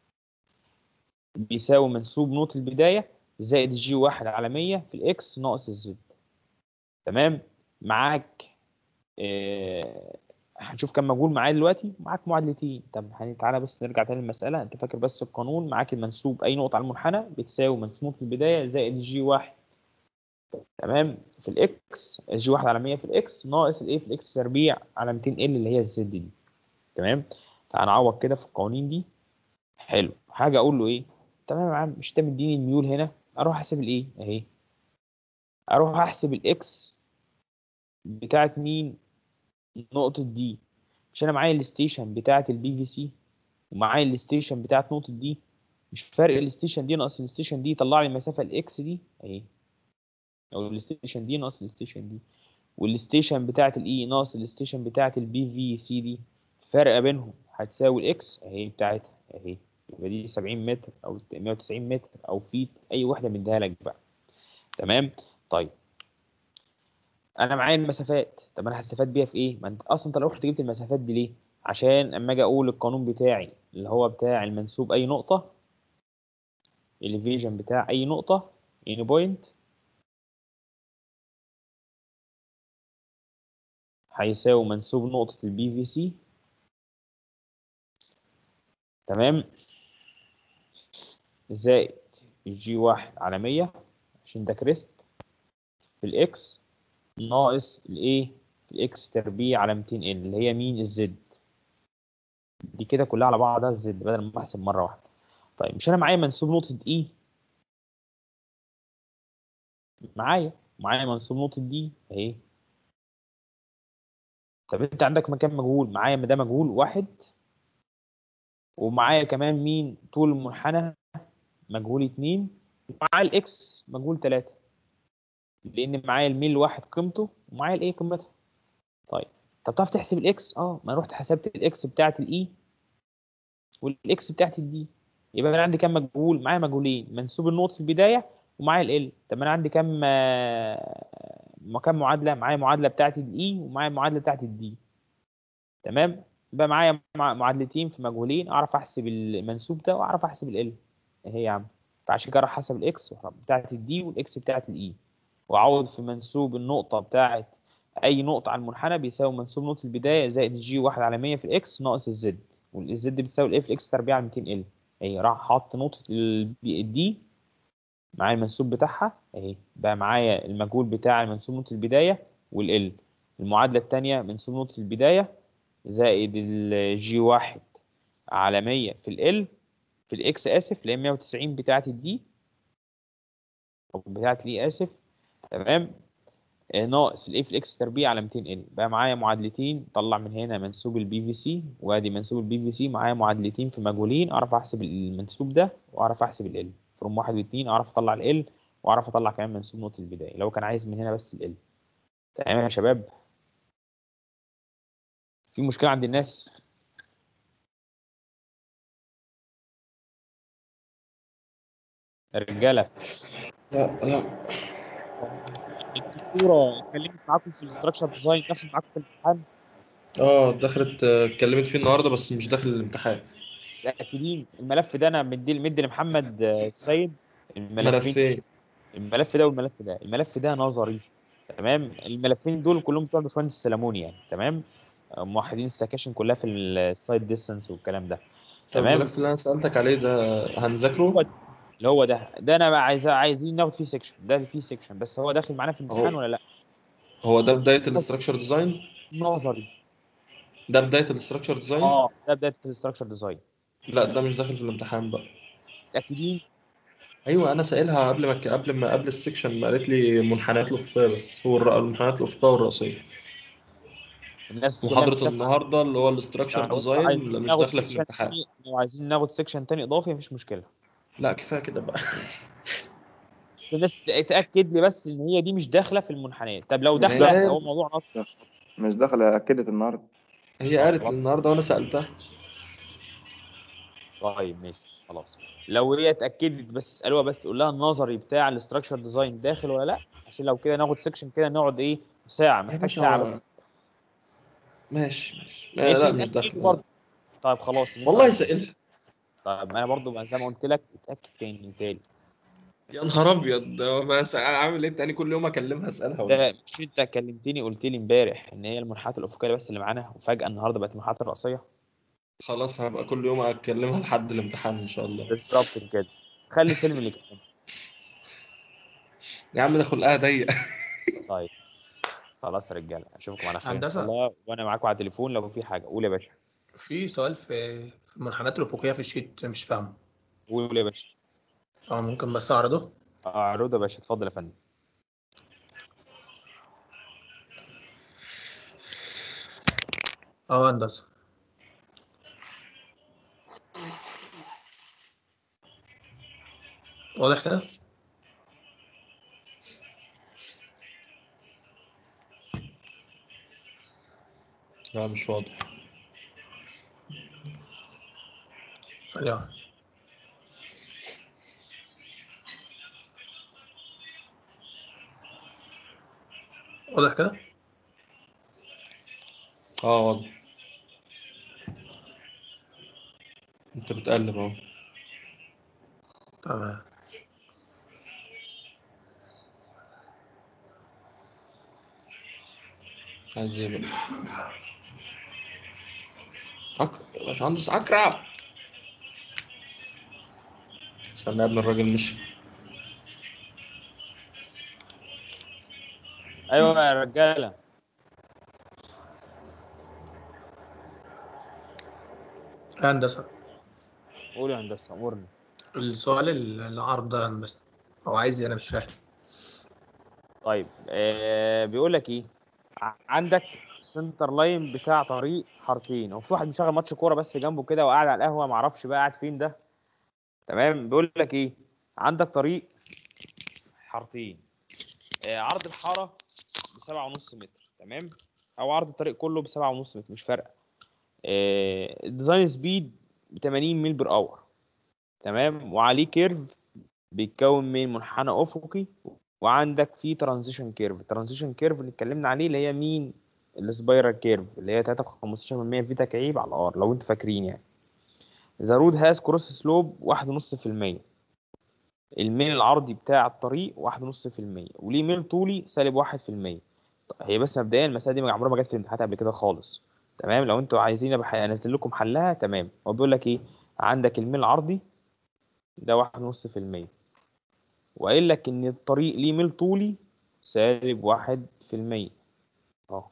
بيساوي منسوب نقطه البدايه زائد الجي واحد على 100 في الاكس ناقص الزد تمام معاك آه هنشوف كم مجهول معايا دلوقتي معاك معادلتين طب هن- تعالى بس نرجع تاني للمسألة انت فاكر بس القانون معاك المنسوب اي نقطة على المنحنى بتساوي منسوب في البداية زائد الجي واحد تمام في الاكس الجي واحد على 100 في الاكس ناقص الايه في الاكس تربيع على 200 ال اللي هي الزد دي تمام فهنعوض كده في القوانين دي حلو حاجة اقول له ايه تمام يا عم مش انت مديني الميول هنا اروح احسب الايه اهي اروح احسب الاكس بتاعت مين نقطة دي مش انا معايا الستيشن بتاعت البي في سي ومعايا الستيشن بتاعت نقطة دي مش فرق الستيشن دي ناقص الستيشن دي يطلع لي المسافة الاكس دي اهي او الستيشن دي ناقص الستيشن دي والستيشن بتاعت الاي ناقص الستيشن بتاعت البي في سي دي الفرق بينهم هتساوي الاكس اهي بتاعتها اهي يبقى دي 70 متر او 190 متر او فيت اي واحدة مديها لك بقى تمام طيب انا معايا المسافات طب انا هستفاد بيها في ايه ما انت اصلا انت لو رحت جبت المسافات دي ليه عشان اما اجي اقول القانون بتاعي اللي هو بتاع المنسوب اي نقطه الفيجن بتاع اي نقطه any بوينت هيساوي منسوب نقطه البي في سي تمام زائد الجي واحد على 100 عشان ده كريست في الاكس ناقص الايه الاكس تربيع على 200 ال اللي هي مين الزد دي كده كلها على بعضها الزد بدل ما احسب مره واحده طيب مش انا معايا منسوب نقطه اي معايا معايا منسوب نقطه دي اهي طب انت عندك مكان مجهول معايا ده مجهول واحد ومعايا كمان مين طول المنحنى مجهول اتنين ومعايا الاكس مجهول تلاتة لان معايا الميل واحد قيمته ومعايا الايه قيمتها طيب طب تعرف تحسب الاكس اه ما أنا رحت حسبت الاكس بتاعت الاي والاكس بتاعت الدي يبقى انا عندي كام مجهول معايا مجهولين منسوب النقطه في البدايه ومعايا ال طب انا عندي كام آه، كام معادله معايا معادله بتاعت الاي ومعايا معادله بتاعت الدي تمام يبقى معايا مع- معادلتين في مجهولين اعرف احسب المنسوب ده واعرف احسب ال اهي يا عم فعشان كده راح احسب الاكس بتاعت الدي والاكس بتاعت الاي واعوض في منسوب النقطه بتاعت اي نقطه على المنحنى بيساوي منسوب نقطه البدايه زائد الجي واحد على 100 في الاكس ناقص الزد والزد بتساوي الايه في الاكس تربيع على 200 ال اهي راح حاطط نقطه الدي معايا المنسوب بتاعها اهي بقى معايا المجهول بتاع المنسوب نقطه البدايه والال المعادله الثانيه منسوب نقطه البدايه زائد الجي واحد على 100 في ال في الاكس اسف اللي هي 190 بتاعه الدي او بتاعه الاي اسف تمام آه، ناقص الايه في الاكس تربيع على 200 ال بقى معايا معادلتين طلع من هنا منسوب البي في سي وادي منسوب البي في سي معايا معادلتين في مجهولين اعرف احسب المنسوب ده واعرف احسب ال فروم واحد واثنين اعرف اطلع ال واعرف اطلع كمان منسوب نقطه البدايه لو كان عايز من هنا بس ال تمام يا شباب في مشكله عند الناس رجاله لا لا الدكتوره اتكلمت معاكم في الاستراكشر ديزاين دخل معاكم في الامتحان اه دخلت آه، اتكلمت فيه النهارده بس مش داخل الامتحان متاكدين الملف ده انا مدي مدي لمحمد آه، السيد الملفين ملفين الملف ده والملف ده الملف ده نظري تمام الملفين دول كلهم بتوع الباشمهندس السلموني يعني تمام آه، موحدين السكاشن كلها في السايد ديستانس والكلام ده طب تمام الملف اللي انا سألتك عليه ده هنذاكره اللي هو ده ده انا بقى عايز عايزين ناخد فيه سيكشن ده فيه سيكشن بس هو داخل معانا في الامتحان أهو. ولا لا هو ده بداية الاستراكشر ديزاين نظري ده بداية الاستراكشر ديزاين اه ده بدايه الاستراكشر ديزاين لا ده مش داخل في الامتحان بقى متاكدين ايوه انا سائلها قبل ما ك- قبل ما قبل السكشن ما قالت لي منحنيات الافقيه بس هو الر- المنحنيات الافقيه والرئيسيه الناس كلها محاضرة متفقة. النهارده اللي هو الاستراكشر لو ديزاين عايزين مش ناخد داخله في سيكشن الامتحان تاني لو عايزين ناخد سيكشن تاني اضافي مفيش مشكله لا كفايه كده بقى بس الناس تاكد لي بس ان هي دي مش داخله في المنحنيات طب لو مش داخله داخل. هو موضوع نص مش داخلة أكدت النهاردة هي قالت لي النهارده وانا سالتها طيب ماشي خلاص لو هي اتاكدت بس اسالوها بس قول لها النظري بتاع الاستراكشر ديزاين داخل ولا لا عشان لو كده ناخد سيكشن كده نقعد ايه ساعه محتاج باشا، ساعه بس ماشي ماشي ماشي لا مش اتأكدوا داخل برضه طيب خلاص والله سائلها طيب انا برضه زي ما قلت لك اتاكد تاني تاني يا نهار ابيض ده ما س- عامل ايه تاني كل يوم اكلمها اسالها ولا ده مش انت كلمتني قلت لي امبارح ان هي المنحات الافقيه بس اللي معانا وفجاه النهارده بقت المنحات الرئيسيه خلاص هبقى كل يوم اكلمها لحد الامتحان ان شاء الله بالظبط كده خلي سلم اللي كان يا عم ده خلقها ضيق طيب خلاص يا رجاله اشوفكم على خير ان هندسة. شاء الله وانا معاكم على التليفون لو في حاجه قول يا باشا في سؤال في في المنحنيات الأفقية في الشيت مش فاهمه قول يا باشا اه ممكن بس أعرضه اعرضه يا باشا اتفضل يا فندم اه هندسة واضح كده؟ لا مش واضح ثانية واحدة واضح كده؟ اه واضح انت بتقلب اهو تمام عايز ايه بقى أك... باشمهندس اكرم استنى يا ابن الراجل مشي ايوه يا رجاله هندسة قول يا هندسه امرني السؤال ال- العرض ده هندسة هو عايز ايه انا مش فاهم طيب آه بيقول لك ايه ع- عندك سنتر لاين بتاع طريق حارتين هو في واحد مشغل ماتش كوره بس جنبه كده وقاعد على القهوه ما اعرفش بقى قاعد فين ده تمام بيقول لك ايه عندك طريق حارتين آه عرض الحاره بسبعة ونص متر تمام او عرض الطريق كله بسبعة ونص متر مش فارقه آه الديزاين سبيد ب 80 ميل بر اور تمام وعليه كيرف بيتكون من منحنى افقي وعندك في ترانزيشن كيرف الترانزيشن كيرف اللي اتكلمنا عليه اللي هي مين السبايرال كيرف اللي هي 3.15% في تكعيب على الار لو انتوا فاكرين يعني ذا رود هاز كروس سلوب 1.5% الميل العرضي بتاع الطريق 1.5% وليه ميل طولي سالب 1% طيب هي بس مبدئيا المساله دي عمرها ما جت في الامتحانات قبل كده خالص تمام لو انتوا عايزين أبقى انزل لكم حلها تمام هو بيقول لك ايه عندك الميل العرضي ده 1.5% وقايل لك ان الطريق ليه ميل طولي سالب واحد في المية اه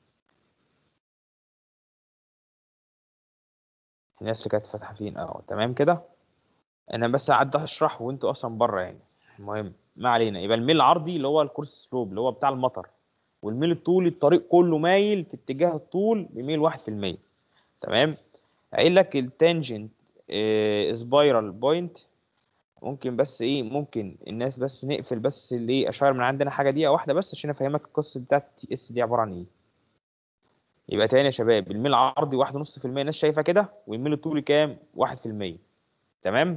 الناس اللي كانت فاتحة فين اه تمام كده انا بس قعدت اشرح وانتوا اصلا بره يعني المهم ما علينا يبقى الميل العرضي اللي هو الكورس سلوب اللي هو بتاع المطر والميل الطولي الطريق كله مايل في اتجاه الطول بميل واحد في المية تمام قايل لك التانجنت سبايرال بوينت ممكن بس ايه ممكن الناس بس نقفل بس اللي اشار من عندنا حاجه دقيقه واحده بس عشان افهمك القصه بتاعت تي اس دي عباره عن ايه يبقى تاني يا شباب الميل العرضي واحد ونص في المية الناس شايفه كده والميل الطولي كام واحد في المية تمام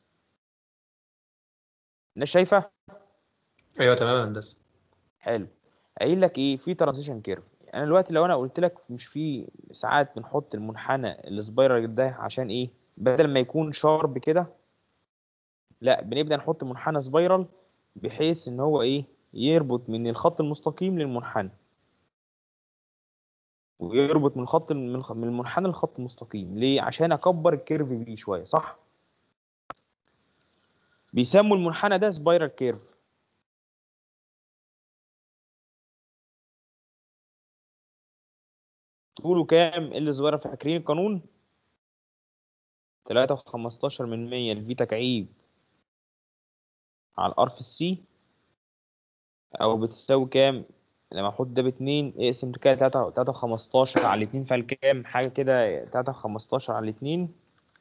الناس شايفه ايوه تمام يا هندسة حلو قايل لك ايه في ترانزيشن كيرف انا دلوقتي لو انا قلت لك مش في ساعات بنحط المنحنى السبايرال ده عشان ايه بدل ما يكون شارب كده لا بنبدا نحط منحنى سبايرال بحيث ان هو ايه يربط من الخط المستقيم للمنحنى ويربط من الخط من الخ- من المنحنى للخط المستقيم ليه عشان اكبر الكيرف بيه شويه صح بيسموا المنحنى ده سبايرال كيرف طوله كام اللي صغيره فاكرين القانون 3 و15 من 100 الفي تكعيب على الار في السي او بتساوي كام لما احط ده باتنين اقسم كده 3 3 15 على الاتنين فالكام حاجه كده 3 15 على الاتنين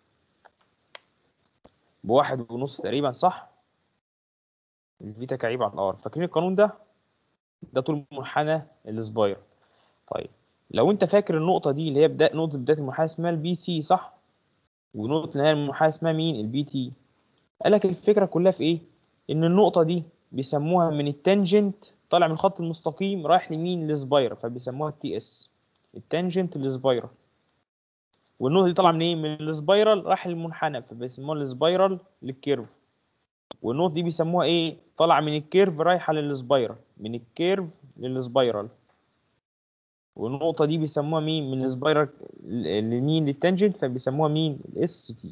بواحد ونص تقريبا صح الفي تكعيب على الار فاكرين القانون ده ده طول منحنى السباير طيب لو انت فاكر النقطه دي اللي هي بدايه نقطه بدايه المنحنى اسمها البي سي صح ونقطه النهايه المنحنى اسمها مين البي تي قال لك الفكره كلها في ايه ان النقطه دي بيسموها من التانجنت طالع من الخط المستقيم رايح لمين للسبايرا فبيسموها التي اس التانجنت للسبايرا والنقطه دي طالعه منين من السبايرال رايح للمنحنى فبيسموها السبايرال للكيرف والنقطه دي بيسموها ايه طالعه من الكيرف رايحه للسبايرال من الكيرف للسبايرال والنقطه دي بيسموها مين من السبايرال ل- لمين للتانجنت فبيسموها مين الاس تي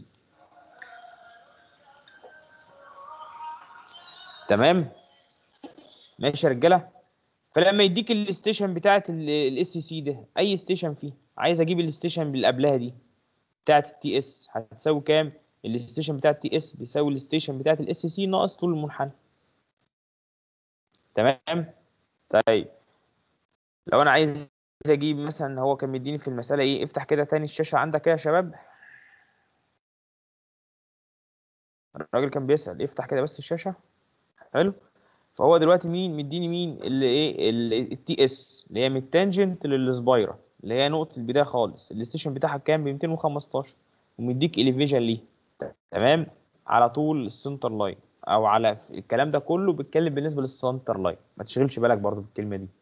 تمام ماشي يا رجاله فلما يديك الستيشن بتاعت الاس سي ده اي ستيشن فيه عايز اجيب الستيشن اللي قبلها دي بتاعت التي اس هتساوي كام الستيشن بتاعت التي اس بيساوي الستيشن بتاعت الاس سي ناقص طول المنحنى تمام طيب لو انا عايز اجيب مثلا هو كان مديني في المساله ايه افتح كده تاني الشاشه عندك كده يا شباب الراجل كان بيسأل افتح كده بس الشاشه حلو فهو دلوقتي مين مديني مين اللي ايه التي اس اللي هي من التانجنت للسبايرا اللي هي نقطه البدايه خالص الستيشن بتاعها كام ب 215 ومديك اليفيجن ليه تمام على طول السنتر لاين او على الكلام ده كله بيتكلم بالنسبه للسنتر لاين ما تشغلش بالك برضو بالكلمه دي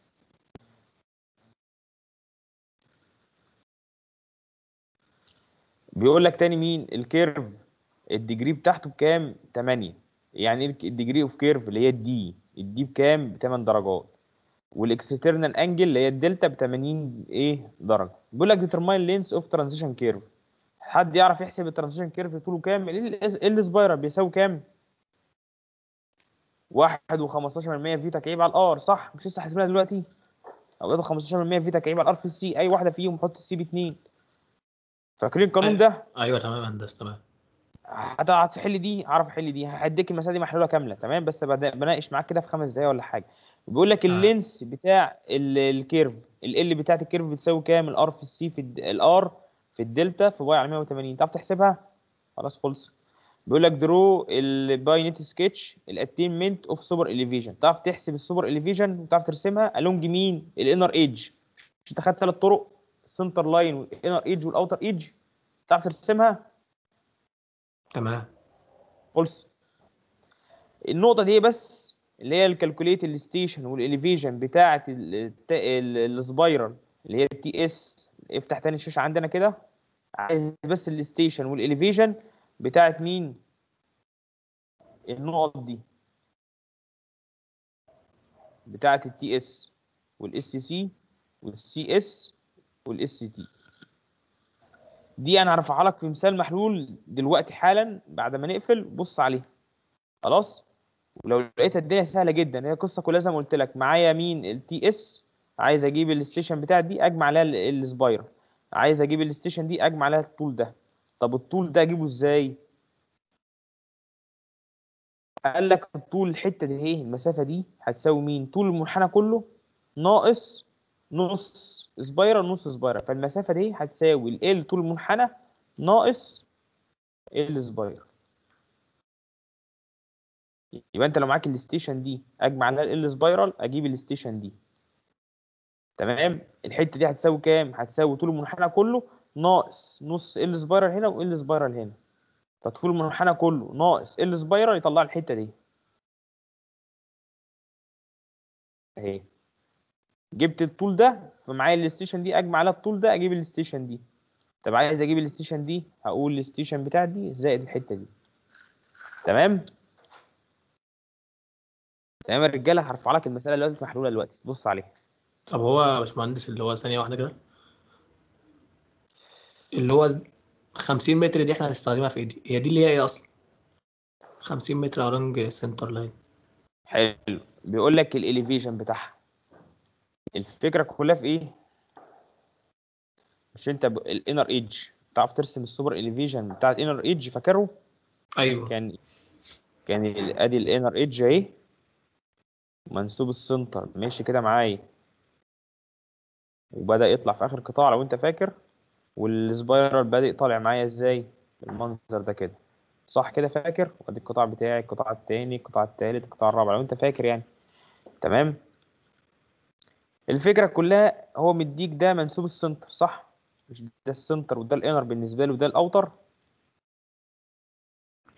بيقول لك تاني مين الكيرف الديجري بتاعته بكام 8 يعني ايه الديجري اوف كيرف اللي هي الدي الدي بكام ب 8 درجات والاكسترنال انجل اللي هي الدلتا ب 80 ايه درجه بيقول لك ديترماين لينس اوف ترانزيشن كيرف حد يعرف يحسب الترانزيشن كيرف طوله كام ال سبايرال بيساوي كام 1 و15% في تكعيب على الار صح مش لسه حاسبينها دلوقتي او 15% في تكعيب على الار في السي اي واحده فيهم حط السي ب 2 فاكرين القانون ده ايوه تمام يا هندسه تمام هتقعد تحل دي اعرف احل دي هديك المساله دي محلوله كامله تمام بس بد- بناقش معاك كده في خمس دقايق ولا حاجه بيقول لك اللينس بتاع ال- الكيرف ال بتاعت الكيرف بتساوي كام الار في السي في الار في الدلتا في باي على 180 تعرف تحسبها خلاص خلص بيقول لك درو الباي نت سكتش الاتينمنت اوف سوبر اليفيجن تعرف تحسب السوبر اليفيجن وتعرف ترسمها الونج مين الانر ايدج مش انت خدت ثلاث طرق السنتر لاين والانر ايدج والاوتر ايدج تعرف ترسمها تمام خلص النقطة دي بس اللي هي الكالكوليت الستيشن والاليفيجن بتاعة السبايرال اللي هي التي اس افتح تاني الشاشة عندنا كده عايز بس الستيشن والاليفيجن بتاعة مين النقط دي بتاعة التي اس والاس سي والسي اس والاس تي دي انا هرفعها لك في مثال محلول دلوقتي حالا بعد ما نقفل بص عليها خلاص ولو لقيت الدنيا سهله جدا هي قصه كلها زي ما قلت لك معايا مين التي اس عايز اجيب الستيشن بتاع دي اجمع عليها ال- السبايرال عايز اجيب الستيشن دي اجمع عليها الطول ده طب الطول ده اجيبه ازاي قال لك طول الحته دي ايه المسافه دي هتساوي مين طول المنحنى كله ناقص نص سبايرال نص سبايرال فالمسافه دي هتساوي ال طول المنحنى ناقص ال سبايرال يبقى انت لو معاك الستيشن دي اجمع عليها ال سبايرال اجيب الستيشن دي تمام الحته دي هتساوي كام هتساوي طول المنحنى كله ناقص نص ال سبايرال هنا وال سبايرال هنا فطول المنحنى كله ناقص ال سبايرال يطلع الحته دي اهي جبت الطول ده فمعايا الستيشن دي اجمع عليها الطول ده اجيب الستيشن دي طب عايز اجيب الستيشن دي هقول الستيشن بتاعت دي زائد الحته دي تمام تمام يا رجاله هرفع لك المساله دلوقتي محلوله دلوقتي بص عليها طب هو يا باشمهندس اللي هو ثانيه واحده كده اللي هو 50 متر دي احنا هنستخدمها في ايه دي هي دي اللي هي ايه اصلا 50 متر اورنج سنتر لاين حلو بيقول لك الاليفيشن بتاعها الفكره كلها في ايه مش انت الانر ايدج تعرف ترسم السوبر اليفيشن بتاع الانر ايدج فاكره ايوه كان كان ال- ادي الانر ايدج اهي منسوب السنتر ماشي كده معايا وبدأ يطلع في اخر قطاع لو انت فاكر والسبايرال بادئ طالع معايا ازاي بالمنظر ده كده صح كده فاكر وادي القطاع بتاعي القطاع التاني القطاع التالت القطاع الرابع لو انت فاكر يعني تمام الفكره كلها هو مديك ده منسوب السنتر صح مش ده السنتر وده الانر بالنسبه له وده الاوتر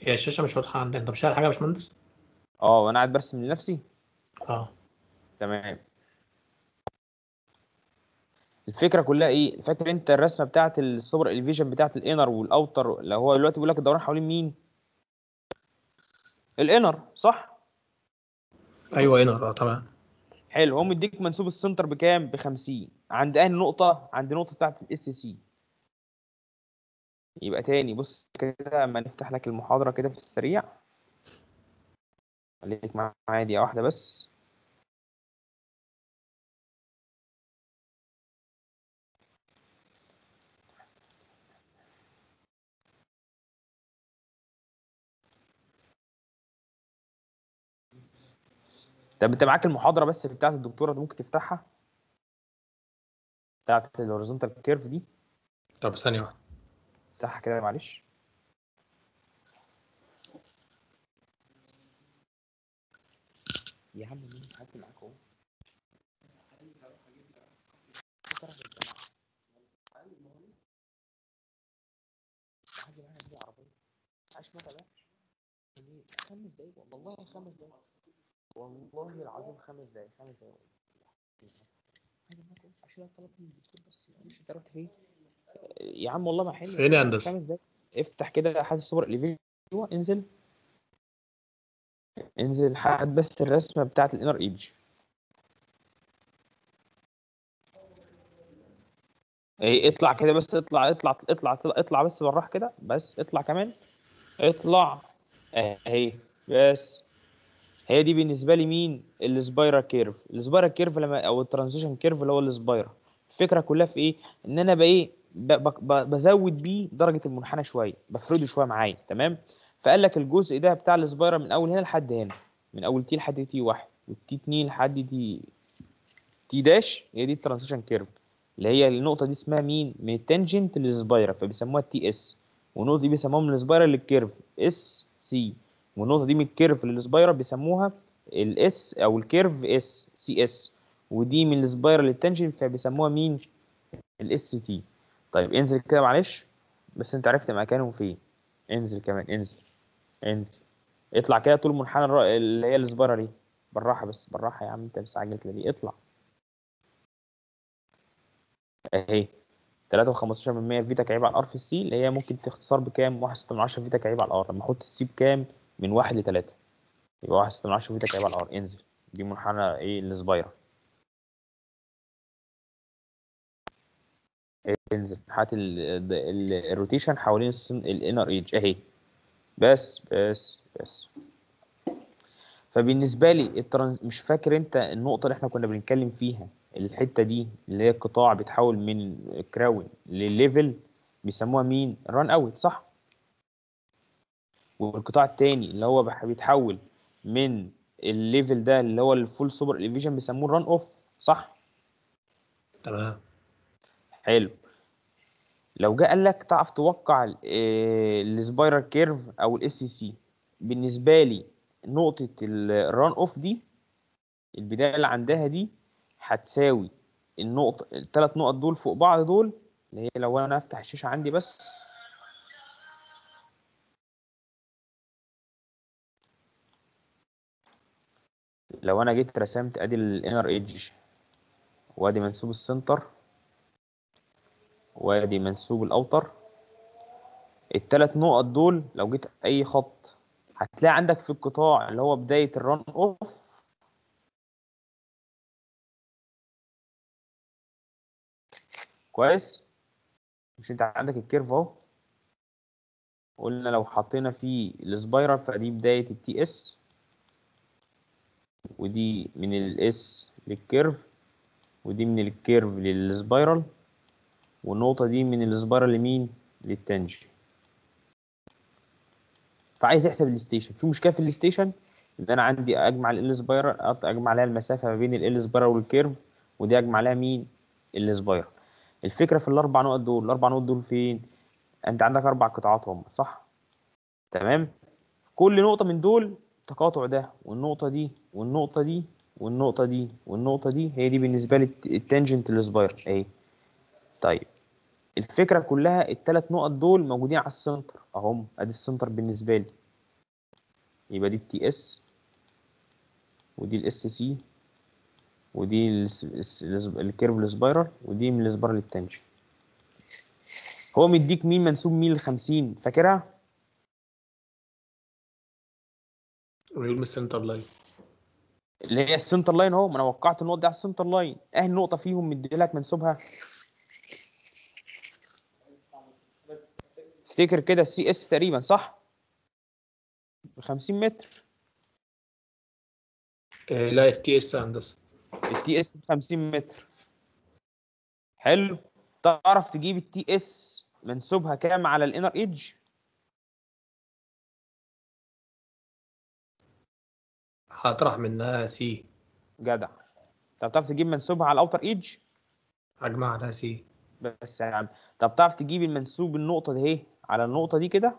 هي الشاشه مش واضحه عندك انت مش شايف حاجه يا باشمهندس اه وانا قاعد برسم لنفسي اه تمام الفكره كلها ايه فاكر انت الرسمه بتاعت السوبر الفيجن بتاعت الانر والاوتر اللي هو دلوقتي بيقول لك الدوران حوالين مين الانر صح ايوه هنا اه تمام حلو هو مديك منسوب السنتر بكام ب 50 عند اي نقطه عند نقطه بتاعت الاس سي يبقى تاني بص كده اما نفتح لك المحاضره كده في السريع خليك معايا دقيقه واحده بس طب انت معاك المحاضره بس بتاعت الدكتوره دي ممكن تفتحها بتاعت الهوريزونتال كيرف دي طب ثانيه واحده افتحها كده معلش يا عم مين حد معاك اهو خمس دقايق والله خمس دقايق والله العظيم خمس دقايق خمس دقايق هاجي معاكم عشان أنا طلبت من الدكتور بس معلش انت رحت فين؟ يا عم والله ما حلو فين يا هندسة؟ خمس دقايق افتح كده حاسس الصور اللي ايوه انزل انزل لحد بس الرسمه بتاعت الانر ايدج ايه اطلع كده بس اطلع اطلع اطلع اطلع, اطلع بس بالراحه كده بس اطلع كمان اطلع اهي بس هي دي بالنسبه لي مين السبايرال كيرف السبايرال كيرف لما او الترانزيشن كيرف اللي هو السبايرال الفكره كلها في ايه ان انا بايه ب- ب- ب- بزود بيه درجه المنحنى شويه بفرده شويه معايا تمام فقال لك الجزء ده بتاع السبايرال من اول هنا لحد هنا من اول تي لحد تي واحد والتي 2 لحد تي تي داش هي دي الترانزيشن كيرف اللي هي النقطه دي اسمها مين من التانجنت للسبايرال فبيسموها تي اس والنقطه دي بيسموها من السبايرال للكيرف اس سي والنقطه دي من الكيرف للسبايرال بيسموها الاس او الكيرف اس سي اس ودي من السبايرال للتانجنت فبيسموها مين الاس تي طيب انزل كده معلش بس انت عرفت مكانهم فين انزل كمان انزل انزل اطلع كده طول منحنى الر- اللي هي السبايرال دي بالراحه بس بالراحه يا عم انت مستعجل كده ليه اطلع اهي 3.15 من 100 في تكعيب على الار في السي اللي هي ممكن تختصر بكام 1.6 من 10 في تكعيب على الار لما احط السي بكام من 1 ل 3 يبقى 1.6 من 10 في تكعيب على الار انزل دي منحنى ايه السبايرال انزل هات ال- ال- الروتيشن حوالين الانر ايدج اهي بس بس بس فبالنسبه لي الترانز... مش فاكر انت النقطه اللي احنا كنا بنتكلم فيها الحته دي اللي هي القطاع بيتحول من كراون لليفل بيسموها مين ران اوت صح والقطاع التاني اللي هو بح- بيتحول من الليفل ده اللي هو الفول سوبر الفيجن بيسموه ران اوف صح تمام حلو لو جه قال لك تعرف توقع ال- آه، السبايرال كيرف او الاس سي سي بالنسبه لي نقطه الران اوف دي البدايه اللي عندها دي هتساوي النقطه الثلاث نقط دول فوق بعض دول اللي هي لو انا افتح الشاشه عندي بس لو انا جيت رسمت ادي الانر ايدج وادي منسوب السنتر وادي منسوب الاوتر الثلاث نقط دول لو جيت اي خط هتلاقي عندك في القطاع اللي هو بدايه الران اوف كويس مش انت عندك الكيرف اهو قلنا لو حطينا فيه السبايرال فدي بدايه التي اس ودي من الاس للكيرف ودي من الكيرف للسبايرال والنقطة دي من السبايرال لمين؟ للتنج فعايز يحسب الستيشن في مشكلة في الستيشن ان انا عندي اجمع ال سبايرال اجمع عليها المسافة ما بين ال سبايرال والكيرف ودي اجمع عليها مين؟ السبايرال الفكرة في الاربع نقط دول الاربع نقط دول فين؟ انت عندك اربع قطاعات هم صح؟ تمام؟ كل نقطة من دول التقاطع ده والنقطة دي والنقطة دي والنقطة دي والنقطة دي هي دي بالنسبة لي التانجنت للسبايرال اهي طيب الفكرة كلها الثلاث نقط دول موجودين على السنتر اهم ادي السنتر بالنسبة لي يبقى دي التي اس ودي الاس سي ودي الس- الس- الس- الكيرف السبايرال ودي من السبايرال للتنشن هو مديك مين منسوب مين ل 50 فاكرها؟ ويقول من السنتر لاين اللي هي السنتر لاين اهو ما انا وقعت النقط دي على السنتر لاين اهي نقطه فيهم مدي لك منسوبها افتكر كده السي اس تقريبا صح؟ ب 50 متر آه لا التي اس هندسه التي اس ب 50 متر حلو تعرف تجيب التي اس منسوبها كام على الانر ايدج هطرح منها سي جدع طب تعرف تجيب منسوبها على الاوتر ايدج هجمع عليها سي بس يا عم طب تعرف تجيب المنسوب النقطه دي اهي على النقطه دي كده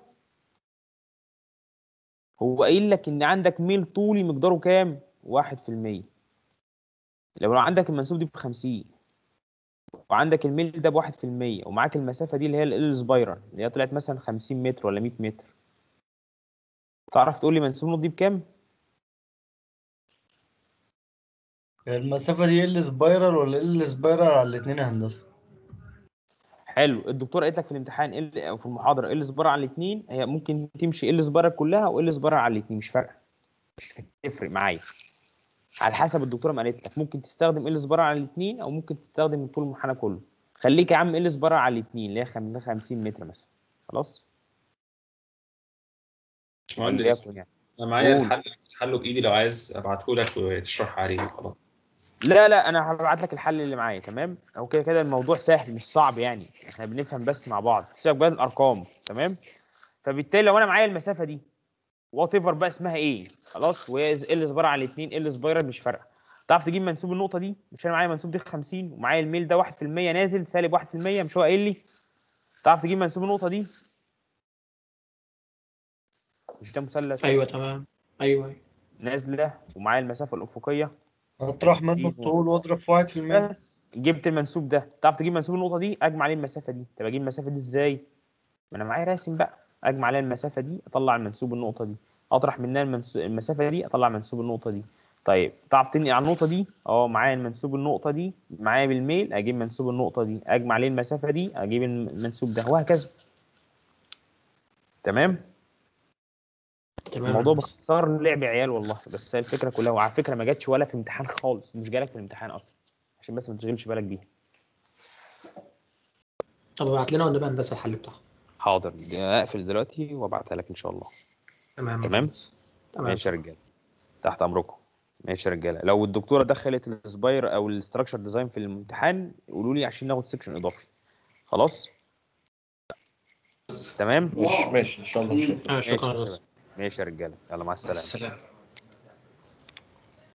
هو قايل لك ان عندك ميل طولي مقداره كام 1% لو لو عندك المنسوب دي ب 50 وعندك الميل ده ب 1% ومعاك المسافه دي اللي هي ال سبايرال اللي هي طلعت مثلا 50 متر ولا 100 متر تعرف تقول لي منسوب النقطه دي بكام المسافة دي ال سبايرال ولا ال سبايرال على الاتنين يا هندسة حلو الدكتور قالت لك في الامتحان ال او في المحاضره ال سبايرال على الاثنين هي ممكن تمشي ال سبايرال كلها وال سبايرال على الاثنين مش فارقه مش هتفرق معايا على حسب الدكتوره ما قالت لك ممكن تستخدم ال سبايرال على الاثنين او ممكن تستخدم طول المنحنى كله خليك يا عم ال سبايرال على الاثنين اللي هي خم- 50 متر مثلا خلاص باشمهندس وليكن يعني انا معايا قول. الحل حله بايدي لو عايز ابعته لك وتشرح عليه خلاص لا لا انا هبعت لك الحل اللي معايا تمام او كده كده الموضوع سهل مش صعب يعني احنا بنفهم بس مع بعض سيبك بقى من الارقام تمام فبالتالي لو انا معايا المسافه دي وات ايفر بقى اسمها ايه خلاص وهي ال سبايرال على الاثنين ال سبايرال مش فارقه تعرف تجيب منسوب النقطه دي مش انا معايا منسوب دي 50 ومعايا الميل ده 1% نازل سالب 1% مش هو قايل لي تعرف تجيب منسوب النقطه دي مش ده مثلث ايوه تمام ايوه ايوه نازله ومعايا المسافه الافقيه هطرح منه الطول واضرب في واحد في المية بس جبت المنسوب ده تعرف تجيب منسوب النقطه دي اجمع عليه المسافه دي طب اجيب المسافه دي ازاي ما انا معايا راسم بقى اجمع عليها المسافه دي اطلع المنسوب النقطه دي اطرح منها المنسو... المسافه دي اطلع منسوب النقطه دي طيب تعرف تنقل على النقطه دي اه معايا المنسوب النقطه دي معايا بالميل اجيب منسوب النقطه دي اجمع عليه المسافه دي اجيب المنسوب ده وهكذا تمام تمام الموضوع هندسة. باختصار لعب عيال والله بس هي الفكره كلها وعلى فكره ما جاتش ولا في امتحان خالص مش جالك في الامتحان اصلا عشان بس ما تشغلش بالك بيها طب ابعت لنا ونبقى هندسه الحل بتاعها حاضر اقفل دلوقتي وابعتها لك ان شاء الله تمام تمام هندسة. تمام ماشي يا رجاله تحت امركم ماشي يا رجاله لو الدكتوره دخلت السباير او الاستراكشر ديزاين في الامتحان قولوا لي عشان ناخد سيكشن اضافي خلاص تمام ماشي ماشي ان شاء الله ان شاء الله آه، شكرا ماشي يا يا شباب. ماشي يا رجاله يلا مع السلامه السلام